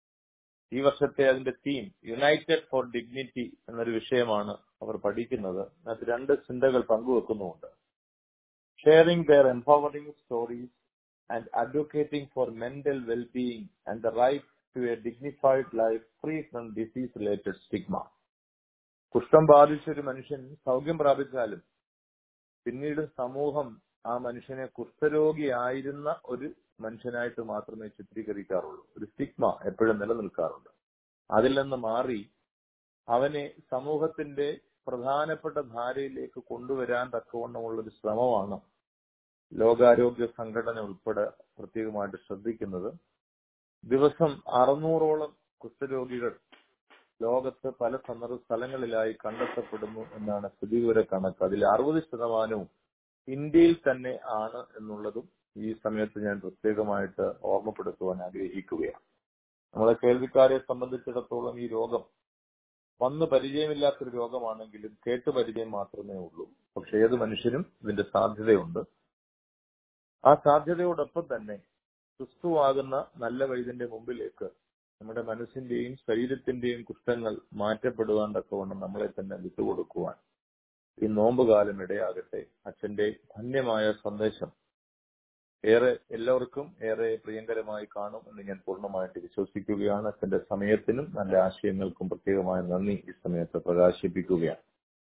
ഈ വർഷത്തെ അതിന്റെ തീം യുണൈറ്റഡ് ഫോർ ഡിഗ്നിറ്റി എന്നൊരു വിഷയമാണ് അവർ പഠിക്കുന്നത് അതിനകത്ത് രണ്ട് ചിന്തകൾ പങ്കുവെക്കുന്നുമുണ്ട് sharing their empowering stories and advocating for mental wellbeing and the right to a dignified life free from disease related stigma കുഷ്ഠം ബാധിച്ച ഒരു മനുഷ്യൻ സൗഖ്യം പ്രാപിച്ചാലും പിന്നീട് സമൂഹം ആ മനുഷ്യനെ കുഷ്ഠരോഗിയായിരുന്ന ഒരു മനുഷ്യനായിട്ട് മാത്രമേ ചിത്രീകരിക്കാറുള്ളൂ ഒരു സ്റ്റിഗ്മ എപ്പോഴും നിലനിൽക്കാറുണ്ട് അതിൽ നിന്ന് മാറി അവനെ സമൂഹത്തിന്റെ പ്രധാനപ്പെട്ട ധാരയിലേക്ക് കൊണ്ടുവരാൻ തക്കവണ്ണമുള്ള ഒരു ശ്രമമാണ് ലോകാരോഗ്യ സംഘടന ഉൾപ്പെടെ പ്രത്യേകമായിട്ട് ശ്രദ്ധിക്കുന്നത് ദിവസം അറുന്നൂറോളം കുഷ്ഠരോഗികൾ ലോകത്ത് പല സന്ദർഭ സ്ഥലങ്ങളിലായി കണ്ടെത്തപ്പെടുന്നു എന്നാണ് സ്ഥിതിവിവര കണക്ക് അതിൽ അറുപത് ശതമാനവും ഇന്ത്യയിൽ തന്നെ ആണ് എന്നുള്ളതും ഈ സമയത്ത് ഞാൻ പ്രത്യേകമായിട്ട് ഓർമ്മപ്പെടുത്തുവാൻ ആഗ്രഹിക്കുകയാണ് നമ്മളെ കേൾവിക്കാരെ സംബന്ധിച്ചിടത്തോളം ഈ രോഗം വന്ന് പരിചയമില്ലാത്തൊരു രോഗമാണെങ്കിലും കേട്ട് പരിചയം മാത്രമേ ഉള്ളൂ പക്ഷെ ഏത് മനുഷ്യനും ഇതിന്റെ സാധ്യതയുണ്ട് ആ സാധ്യതയോടൊപ്പം തന്നെ ക്രിസ്തുവാകുന്ന നല്ല വൈദ്യന്റെ മുമ്പിലേക്ക് നമ്മുടെ മനസ്സിന്റെയും ശരീരത്തിന്റെയും കുഷ്ഠങ്ങൾ മാറ്റപ്പെടുവാൻ തക്കവണ്ണം നമ്മളെ തന്നെ വിട്ടുകൊടുക്കുവാൻ ഈ നോമ്പുകാലം ഇടയാകട്ടെ അച്ഛന്റെ ധന്യമായ സന്ദേശം ഏറെ എല്ലാവർക്കും ഏറെ പ്രിയങ്കരമായി കാണും എന്ന് ഞാൻ പൂർണ്ണമായിട്ട് വിശ്വസിക്കുകയാണ് അച്ഛന്റെ സമയത്തിനും നല്ല ആശയങ്ങൾക്കും പ്രത്യേകമായ നന്ദി ഈ സമയത്ത് പ്രകാശിപ്പിക്കുകയാണ്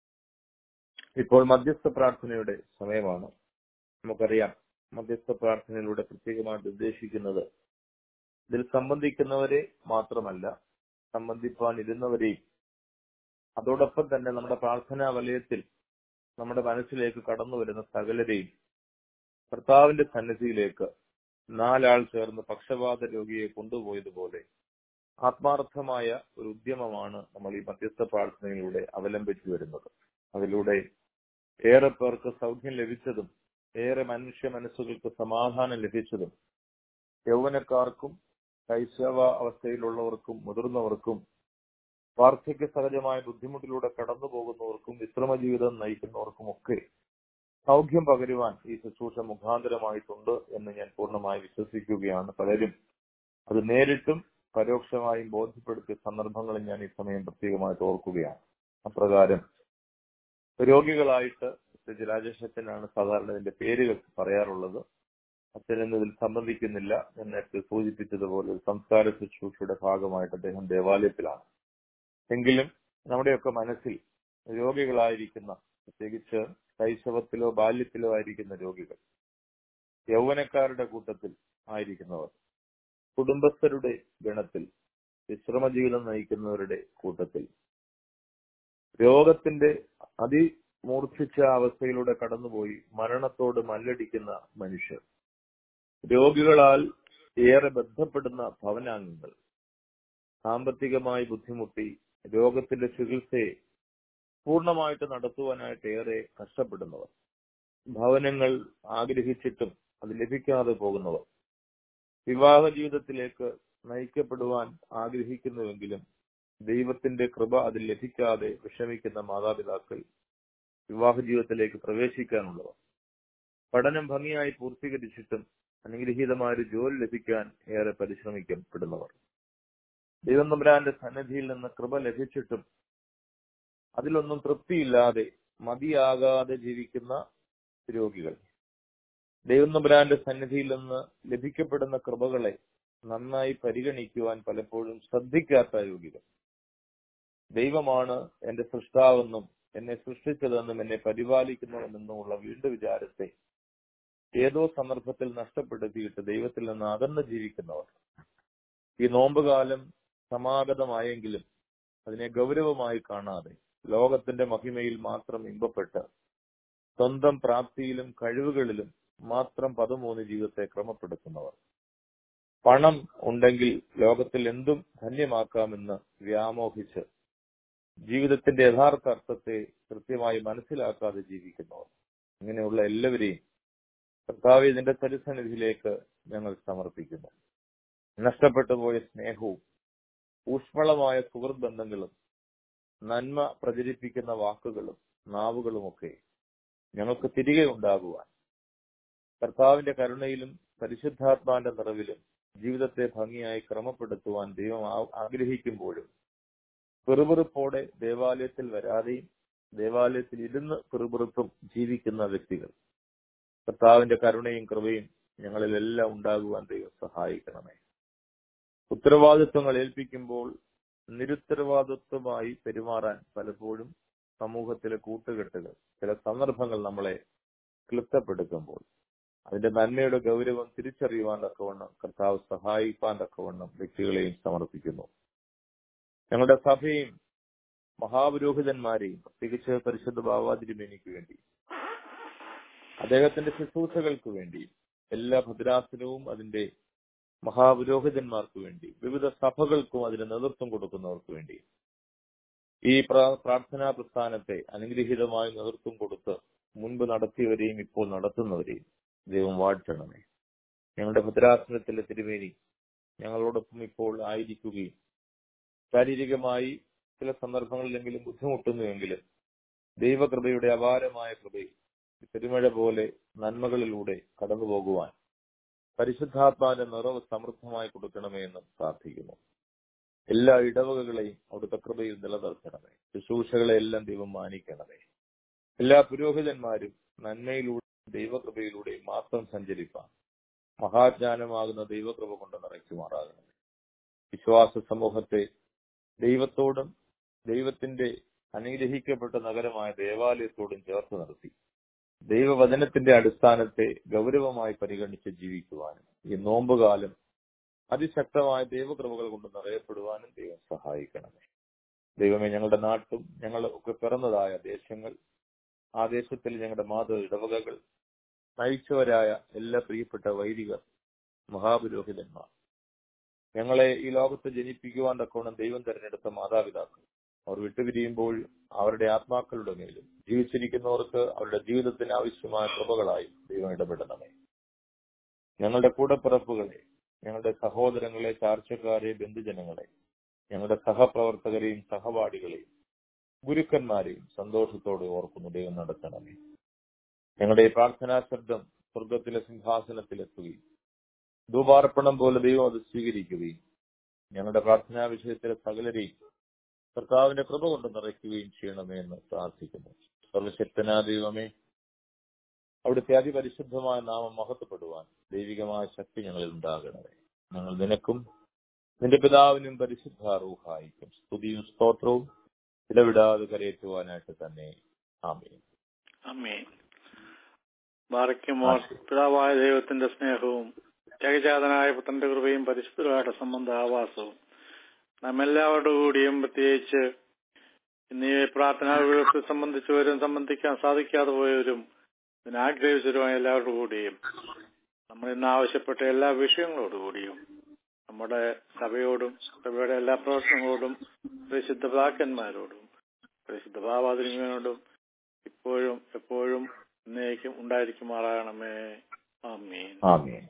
ഇപ്പോൾ മധ്യസ്ഥ പ്രാർത്ഥനയുടെ സമയമാണ് നമുക്കറിയാം മധ്യസ്ഥ പ്രാർത്ഥനയിലൂടെ പ്രത്യേകമായിട്ട് ഉദ്ദേശിക്കുന്നത് ഇതിൽ സംബന്ധിക്കുന്നവരെ മാത്രമല്ല സംബന്ധിപ്പാൻ ഇരുന്നവരെയും അതോടൊപ്പം തന്നെ നമ്മുടെ പ്രാർത്ഥനാ വലയത്തിൽ നമ്മുടെ മനസ്സിലേക്ക് കടന്നു വരുന്ന സകലരെയും കർത്താവിന്റെ സന്നിധിയിലേക്ക് നാലാൾ ചേർന്ന് പക്ഷപാത രോഗിയെ കൊണ്ടുപോയതുപോലെ ആത്മാർത്ഥമായ ഒരു ഉദ്യമമാണ് നമ്മൾ ഈ മധ്യസ്ഥ പ്രാർത്ഥനയിലൂടെ അവലംബിച്ചു വരുന്നത് അതിലൂടെ ഏറെ പേർക്ക് സൗഖ്യം ലഭിച്ചതും ഏറെ മനുഷ്യ മനസ്സുകൾക്ക് സമാധാനം ലഭിച്ചതും യൗവനക്കാർക്കും ശൈശവ അവസ്ഥയിലുള്ളവർക്കും മുതിർന്നവർക്കും വാർദ്ധക്യ സഹജമായ ബുദ്ധിമുട്ടിലൂടെ കടന്നു പോകുന്നവർക്കും വിശ്രമ ജീവിതം നയിക്കുന്നവർക്കും ഒക്കെ സൗഖ്യം പകരുവാൻ ഈ ശുശ്രൂഷ മുഖാന്തരമായിട്ടുണ്ട് എന്ന് ഞാൻ പൂർണ്ണമായി വിശ്വസിക്കുകയാണ് പലരും അത് നേരിട്ടും പരോക്ഷമായും ബോധ്യപ്പെടുത്തിയ സന്ദർഭങ്ങളിൽ ഞാൻ ഈ സമയം പ്രത്യേകമായിട്ട് ഓർക്കുകയാണ് അപ്രകാരം രോഗികളായിട്ട് ശ്രീ രാജേഷ് അച്ഛനാണ് സാധാരണ ഇതിന്റെ പേരുകൾ പറയാറുള്ളത് അച്ഛൻ എന്നതിൽ സംബന്ധിക്കുന്നില്ല ഞാൻ നേരത്തെ സൂചിപ്പിച്ചതുപോലെ ഒരു സംസ്കാര ശുശ്രൂഷയുടെ ഭാഗമായിട്ട് അദ്ദേഹം ദേവാലയത്തിലാണ് എങ്കിലും നമ്മുടെയൊക്കെ മനസ്സിൽ രോഗികളായിരിക്കുന്ന പ്രത്യേകിച്ച് ശൈശവത്തിലോ ബാല്യത്തിലോ ആയിരിക്കുന്ന രോഗികൾ യൗവനക്കാരുടെ കൂട്ടത്തിൽ ആയിരിക്കുന്നവർ കുടുംബസ്ഥരുടെ ഗണത്തിൽ വിശ്രമജീവിതം നയിക്കുന്നവരുടെ കൂട്ടത്തിൽ രോഗത്തിന്റെ അതിമൂർച്ഛിച്ച അവസ്ഥയിലൂടെ കടന്നുപോയി മരണത്തോട് മല്ലടിക്കുന്ന മനുഷ്യർ രോഗികളാൽ ഏറെ ബന്ധപ്പെടുന്ന ഭവനാംഗങ്ങൾ സാമ്പത്തികമായി ബുദ്ധിമുട്ടി രോഗത്തിന്റെ ചികിത്സയെ പൂർണ്ണമായിട്ട് നടത്തുവാനായിട്ട് ഏറെ കഷ്ടപ്പെടുന്നവർ ഭവനങ്ങൾ ആഗ്രഹിച്ചിട്ടും അത് ലഭിക്കാതെ പോകുന്നവർ വിവാഹ ജീവിതത്തിലേക്ക് നയിക്കപ്പെടുവാൻ ആഗ്രഹിക്കുന്നുവെങ്കിലും ദൈവത്തിന്റെ കൃപ അതിൽ ലഭിക്കാതെ വിഷമിക്കുന്ന മാതാപിതാക്കൾ വിവാഹ ജീവിതത്തിലേക്ക് പ്രവേശിക്കാനുള്ളവർ പഠനം ഭംഗിയായി പൂർത്തീകരിച്ചിട്ടും അനുഗ്രഹീതമായ ഒരു ജോലി ലഭിക്കാൻ ഏറെ പരിശ്രമിക്കപ്പെടുന്നവർ ദൈവം തമ്പുരാന്റെ സന്നിധിയിൽ നിന്ന് കൃപ ലഭിച്ചിട്ടും അതിലൊന്നും തൃപ്തിയില്ലാതെ മതിയാകാതെ ജീവിക്കുന്ന രോഗികൾ ദൈവം തമ്പുരാന്റെ സന്നിധിയിൽ നിന്ന് ലഭിക്കപ്പെടുന്ന കൃപകളെ നന്നായി പരിഗണിക്കുവാൻ പലപ്പോഴും ശ്രദ്ധിക്കാത്ത രോഗികൾ ദൈവമാണ് എന്റെ സൃഷ്ടാവെന്നും എന്നെ സൃഷ്ടിച്ചതെന്നും എന്നെ പരിപാലിക്കുന്നവനെന്നുമുള്ള വീണ്ടും വിചാരത്തെ ഏതോ സന്ദർഭത്തിൽ നഷ്ടപ്പെടുത്തിയിട്ട് ദൈവത്തിൽ നിന്ന് അകന്ന് ജീവിക്കുന്നവർ ഈ നോമ്പുകാലം സമാഗതമായെങ്കിലും അതിനെ ഗൗരവമായി കാണാതെ ലോകത്തിന്റെ മഹിമയിൽ മാത്രം ഇമ്പപ്പെട്ട് സ്വന്തം പ്രാപ്തിയിലും കഴിവുകളിലും മാത്രം പതുമൂന്ന് ജീവിതത്തെ ക്രമപ്പെടുത്തുന്നവർ പണം ഉണ്ടെങ്കിൽ ലോകത്തിൽ എന്തും ധന്യമാക്കാമെന്ന് വ്യാമോഹിച്ച് ജീവിതത്തിന്റെ യഥാർത്ഥ അർത്ഥത്തെ കൃത്യമായി മനസ്സിലാക്കാതെ ജീവിക്കുന്നവർ ഇങ്ങനെയുള്ള എല്ലാവരെയും കർത്താവ് ഇതിന്റെ പരിസന്നിധിയിലേക്ക് ഞങ്ങൾ സമർപ്പിക്കുന്നു നഷ്ടപ്പെട്ടു പോയ സ്നേഹവും ഊഷ്മളമായ സുഹൃത്ത് ബന്ധങ്ങളും നന്മ പ്രചരിപ്പിക്കുന്ന വാക്കുകളും നാവുകളുമൊക്കെ ഞങ്ങൾക്ക് തിരികെ ഉണ്ടാകുവാൻ കർത്താവിന്റെ കരുണയിലും പരിശുദ്ധാത്മാന്റെ നിറവിലും ജീവിതത്തെ ഭംഗിയായി ക്രമപ്പെടുത്തുവാൻ ദൈവം ആഗ്രഹിക്കുമ്പോഴും പിറുപിറുപ്പോടെ ദേവാലയത്തിൽ വരാതെയും ദേവാലയത്തിൽ ഇരുന്ന് പിറുപിറുത്തും ജീവിക്കുന്ന വ്യക്തികൾ കർത്താവിന്റെ കരുണയും കൃപയും ഞങ്ങളിലെല്ലാം ഉണ്ടാകുവാൻ ദൈവം സഹായിക്കണമേ ഉത്തരവാദിത്വങ്ങൾ ഏൽപ്പിക്കുമ്പോൾ നിരുത്തരവാദിത്വമായി പെരുമാറാൻ പലപ്പോഴും സമൂഹത്തിലെ കൂട്ടുകെട്ടുകൾ ചില സന്ദർഭങ്ങൾ നമ്മളെ ക്ലിപ്തപ്പെടുത്തുമ്പോൾ അതിന്റെ നന്മയുടെ ഗൗരവം തിരിച്ചറിയുവാൻ തക്കവണ്ണം കർത്താവ് സഹായിക്കാൻ തക്കവണ്ണം വ്യക്തികളെയും സമർപ്പിക്കുന്നു ഞങ്ങളുടെ സഭയും മഹാപുരോഹിതന്മാരെയും പ്രത്യേകിച്ച് പരിശുദ്ധ ബാവാതിരുമേനിക്ക് വേണ്ടി അദ്ദേഹത്തിന്റെ ശുശ്രൂഷകൾക്ക് വേണ്ടി എല്ലാ ഭദ്രാസനവും അതിന്റെ മഹാപുരോഹിതന്മാർക്ക് വേണ്ടി വിവിധ സഭകൾക്കും അതിന് നേതൃത്വം കൊടുക്കുന്നവർക്ക് വേണ്ടി ഈ പ്രാർത്ഥനാ പ്രസ്ഥാനത്തെ അനുഗ്രഹീതമായി നേതൃത്വം കൊടുത്ത് മുൻപ് നടത്തിയവരെയും ഇപ്പോൾ നടത്തുന്നവരെയും ദൈവം വാഴ്ത്തണമേ ഞങ്ങളുടെ ഭദ്രാസനത്തിലെ തിരുവേനി ഞങ്ങളോടൊപ്പം ഇപ്പോൾ ആയിരിക്കുകയും ശാരീരികമായി ചില സന്ദർഭങ്ങളിലെങ്കിലും ബുദ്ധിമുട്ടുന്നുവെങ്കിലും ദൈവകൃപയുടെ അപാരമായ കൃപയിൽ പെരുമഴ പോലെ നന്മകളിലൂടെ കടന്നു പോകുവാൻ പരിശുദ്ധാത്മാവിന്റെ നിറവ് സമൃദ്ധമായി കൊടുക്കണമേ എന്ന് പ്രാർത്ഥിക്കുന്നു എല്ലാ ഇടവകകളെയും അവിടുത്തെ കൃപയിൽ നിലനിർത്തണമേ ശുശ്രൂഷകളെ എല്ലാം ദൈവം മാനിക്കണമേ എല്ലാ പുരോഹിതന്മാരും നന്മയിലൂടെ ദൈവകൃപയിലൂടെ മാത്രം സഞ്ചരിപ്പാൻ മഹാജ്ഞാനമാകുന്ന ദൈവകൃപ കൊണ്ട് നിറയ്ക്കുമാറാകണമേ വിശ്വാസ സമൂഹത്തെ ദൈവത്തോടും ദൈവത്തിന്റെ അനുഗ്രഹിക്കപ്പെട്ട നഗരമായ ദേവാലയത്തോടും ചേർത്ത് നിർത്തി ദൈവവചനത്തിന്റെ അടിസ്ഥാനത്തെ ഗൗരവമായി പരിഗണിച്ച് ജീവിക്കുവാനും ഈ നോമ്പുകാലം അതിശക്തമായ ദൈവകൃപകൾ കൊണ്ട് നിറയപ്പെടുവാനും ദൈവം സഹായിക്കണമേ ദൈവമേ ഞങ്ങളുടെ നാട്ടും ഞങ്ങൾ ഒക്കെ പിറന്നതായ ദേശങ്ങൾ ആ ദേശത്തിൽ ഞങ്ങളുടെ മാതൃ ഇടവകകൾ നയിച്ചവരായ എല്ലാ പ്രിയപ്പെട്ട വൈദികർ മഹാപുരോഹിതന്മാർ ഞങ്ങളെ ഈ ലോകത്ത് ജനിപ്പിക്കുവാൻ തക്കോണം ദൈവം തെരഞ്ഞെടുത്ത മാതാപിതാക്കൾ അവർ വിട്ടുപിരിയുമ്പോൾ അവരുടെ ആത്മാക്കളുടെ മേലും ജീവിച്ചിരിക്കുന്നവർക്ക് അവരുടെ ജീവിതത്തിന് ആവശ്യമായ കൃപകളായി ദൈവം ഇടപെടണമേ ഞങ്ങളുടെ കൂടപ്പിറപ്പുകളെ ഞങ്ങളുടെ സഹോദരങ്ങളെ ചാർച്ചക്കാരെ ബന്ധുജനങ്ങളെ ഞങ്ങളുടെ സഹപ്രവർത്തകരെയും സഹപാഠികളെയും ഗുരുക്കന്മാരെയും സന്തോഷത്തോടെ ഓർക്കുന്നു ദൈവം നടത്തണമേ ഞങ്ങളുടെ ഈ പ്രാർത്ഥനാ ശബ്ദം സ്വർഗത്തിലെ സിംഹാസനത്തിലെത്തുകയും ധൂപാർപ്പണം പോലെ ദൈവം അത് സ്വീകരിക്കുകയും ഞങ്ങളുടെ പ്രാർത്ഥനാ വിഷയത്തിലെ സകലരെയും കർത്താവിന്റെ കൃപ കൊണ്ട് നിറയ്ക്കുകയും ചെയ്യണമേ എന്ന് പ്രാർത്ഥിക്കുന്നു സർവശക്തനാ ദൈവമേ അവിടുത്തെ അതിപരിശുദ്ധമായ നാമം മഹത്വപ്പെടുവാൻ ദൈവികമായ ശക്തി ഞങ്ങളിൽ ഉണ്ടാകണമേ ഞങ്ങൾ നിനക്കും നിന്റെ പിതാവിനും പരിശുദ്ധ റൂഹായിക്കും സ്തുതിയും സ്തോത്രവും ഇടവിടാതെ കരയേറ്റുവാനായിട്ട് തന്നെ ആമേൻ അമ്മേ ബാറയ്ക്കുമോർ പിതാവായ ദൈവത്തിന്റെ സ്നേഹവും ഏകജാതനായ പുത്രന്റെ കൃപയും പരിശുദ്ധമായിട്ട് സംബന്ധ ആവാസവും നമ്മെല്ലാവരുടെ കൂടിയും പ്രത്യേകിച്ച് ഇന്ന് ഈ പ്രാർത്ഥനാ വിഷയത്തെ സംബന്ധിച്ചവരും സംബന്ധിക്കാൻ സാധിക്കാതെ പോയവരും ഇതിനാഗ്രഹിച്ചവരുമായ എല്ലാവരുടെ കൂടിയും നമ്മൾ ഇന്ന് ആവശ്യപ്പെട്ട എല്ലാ വിഷയങ്ങളോടുകൂടിയും നമ്മുടെ സഭയോടും സഭയുടെ എല്ലാ പ്രവർത്തനങ്ങളോടും പരിശുദ്ധ പിതാക്കന്മാരോടും പരിശുദ്ധ ഭാവാതിരിക്കുന്നതിനോടും ഇപ്പോഴും എപ്പോഴും എന്നേക്കും ഉണ്ടായിരിക്കുമാറാകണമേ ആമീൻ ആമേൻ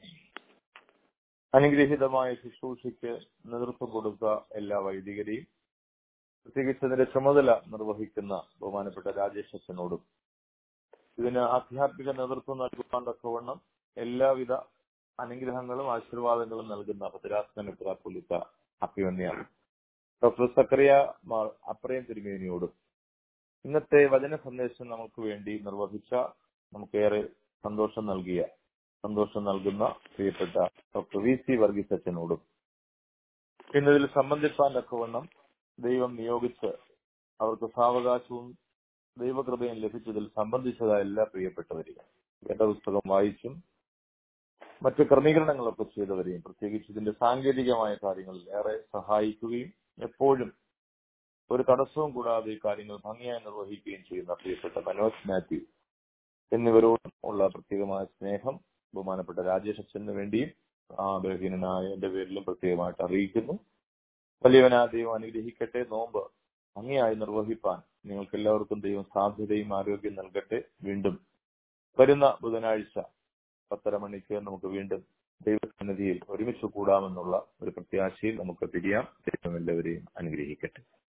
അനുഗ്രഹീതമായ ശുശ്രൂഷയ്ക്ക് നേതൃത്വം കൊടുത്ത എല്ലാ വൈദികരെയും പ്രത്യേകിച്ച് അതിന്റെ ചുമതല നിർവഹിക്കുന്ന ബഹുമാനപ്പെട്ട രാജേഷ് അച്ഛനോടും ഇതിന് ആധ്യാത്മിക നേതൃത്വം നൽകുവാൻ തക്കവണ്ണം എല്ലാവിധ അനുഗ്രഹങ്ങളും ആശീർവാദങ്ങളും നൽകുന്ന ഭദ്രാസന പുലിത്ത അഭിമന്യാണ് ഡോക്ടർ സക്കറിയ മാർ അപ്രയം തിരുമേനിയോടും ഇന്നത്തെ വചന സന്ദേശം നമുക്ക് വേണ്ടി നിർവഹിച്ച നമുക്കേറെ സന്തോഷം നൽകിയ സന്തോഷം നൽകുന്ന പ്രിയപ്പെട്ട ഡോക്ടർ വി സി വർഗീസ് അച്ഛനോടും ഇന്നതിൽ സംബന്ധിപ്പാൻ തക്കവണ്ണം ദൈവം നിയോഗിച്ച് അവർക്ക് സാവകാശവും ദൈവകൃപയും ലഭിച്ചതിൽ സംബന്ധിച്ചതായ എല്ലാ പ്രിയപ്പെട്ടവരെയും വേദപുസ്തകം വായിച്ചും മറ്റ് ക്രമീകരണങ്ങളൊക്കെ ചെയ്തവരെയും പ്രത്യേകിച്ച് ഇതിന്റെ സാങ്കേതികമായ കാര്യങ്ങളിൽ ഏറെ സഹായിക്കുകയും എപ്പോഴും ഒരു തടസ്സവും കൂടാതെ ഈ കാര്യങ്ങൾ ഭംഗിയായി നിർവഹിക്കുകയും ചെയ്യുന്ന പ്രിയപ്പെട്ട മനോജ് മാത്യു എന്നിവരോടും ഉള്ള പ്രത്യേകമായ സ്നേഹം ബഹുമാനപ്പെട്ട രാജേഷ് അച്ഛന് വേണ്ടിയും ആ ബലഹീനനായ എന്റെ പേരിലും പ്രത്യേകമായിട്ട് അറിയിക്കുന്നു വലിയവനാ ദൈവം അനുഗ്രഹിക്കട്ടെ നോമ്പ് ഭംഗിയായി നിർവഹിപ്പാൻ നിങ്ങൾക്ക് എല്ലാവർക്കും ദൈവം സാധ്യതയും ആരോഗ്യം നൽകട്ടെ വീണ്ടും വരുന്ന ബുധനാഴ്ച പത്തര മണിക്ക് നമുക്ക് വീണ്ടും ദൈവസന്നിധിയിൽ ഒരുമിച്ച് കൂടാമെന്നുള്ള ഒരു പ്രത്യാശയിൽ നമുക്ക് പിരിയാം ദൈവം എല്ലാവരെയും അനുഗ്രഹിക്കട്ടെ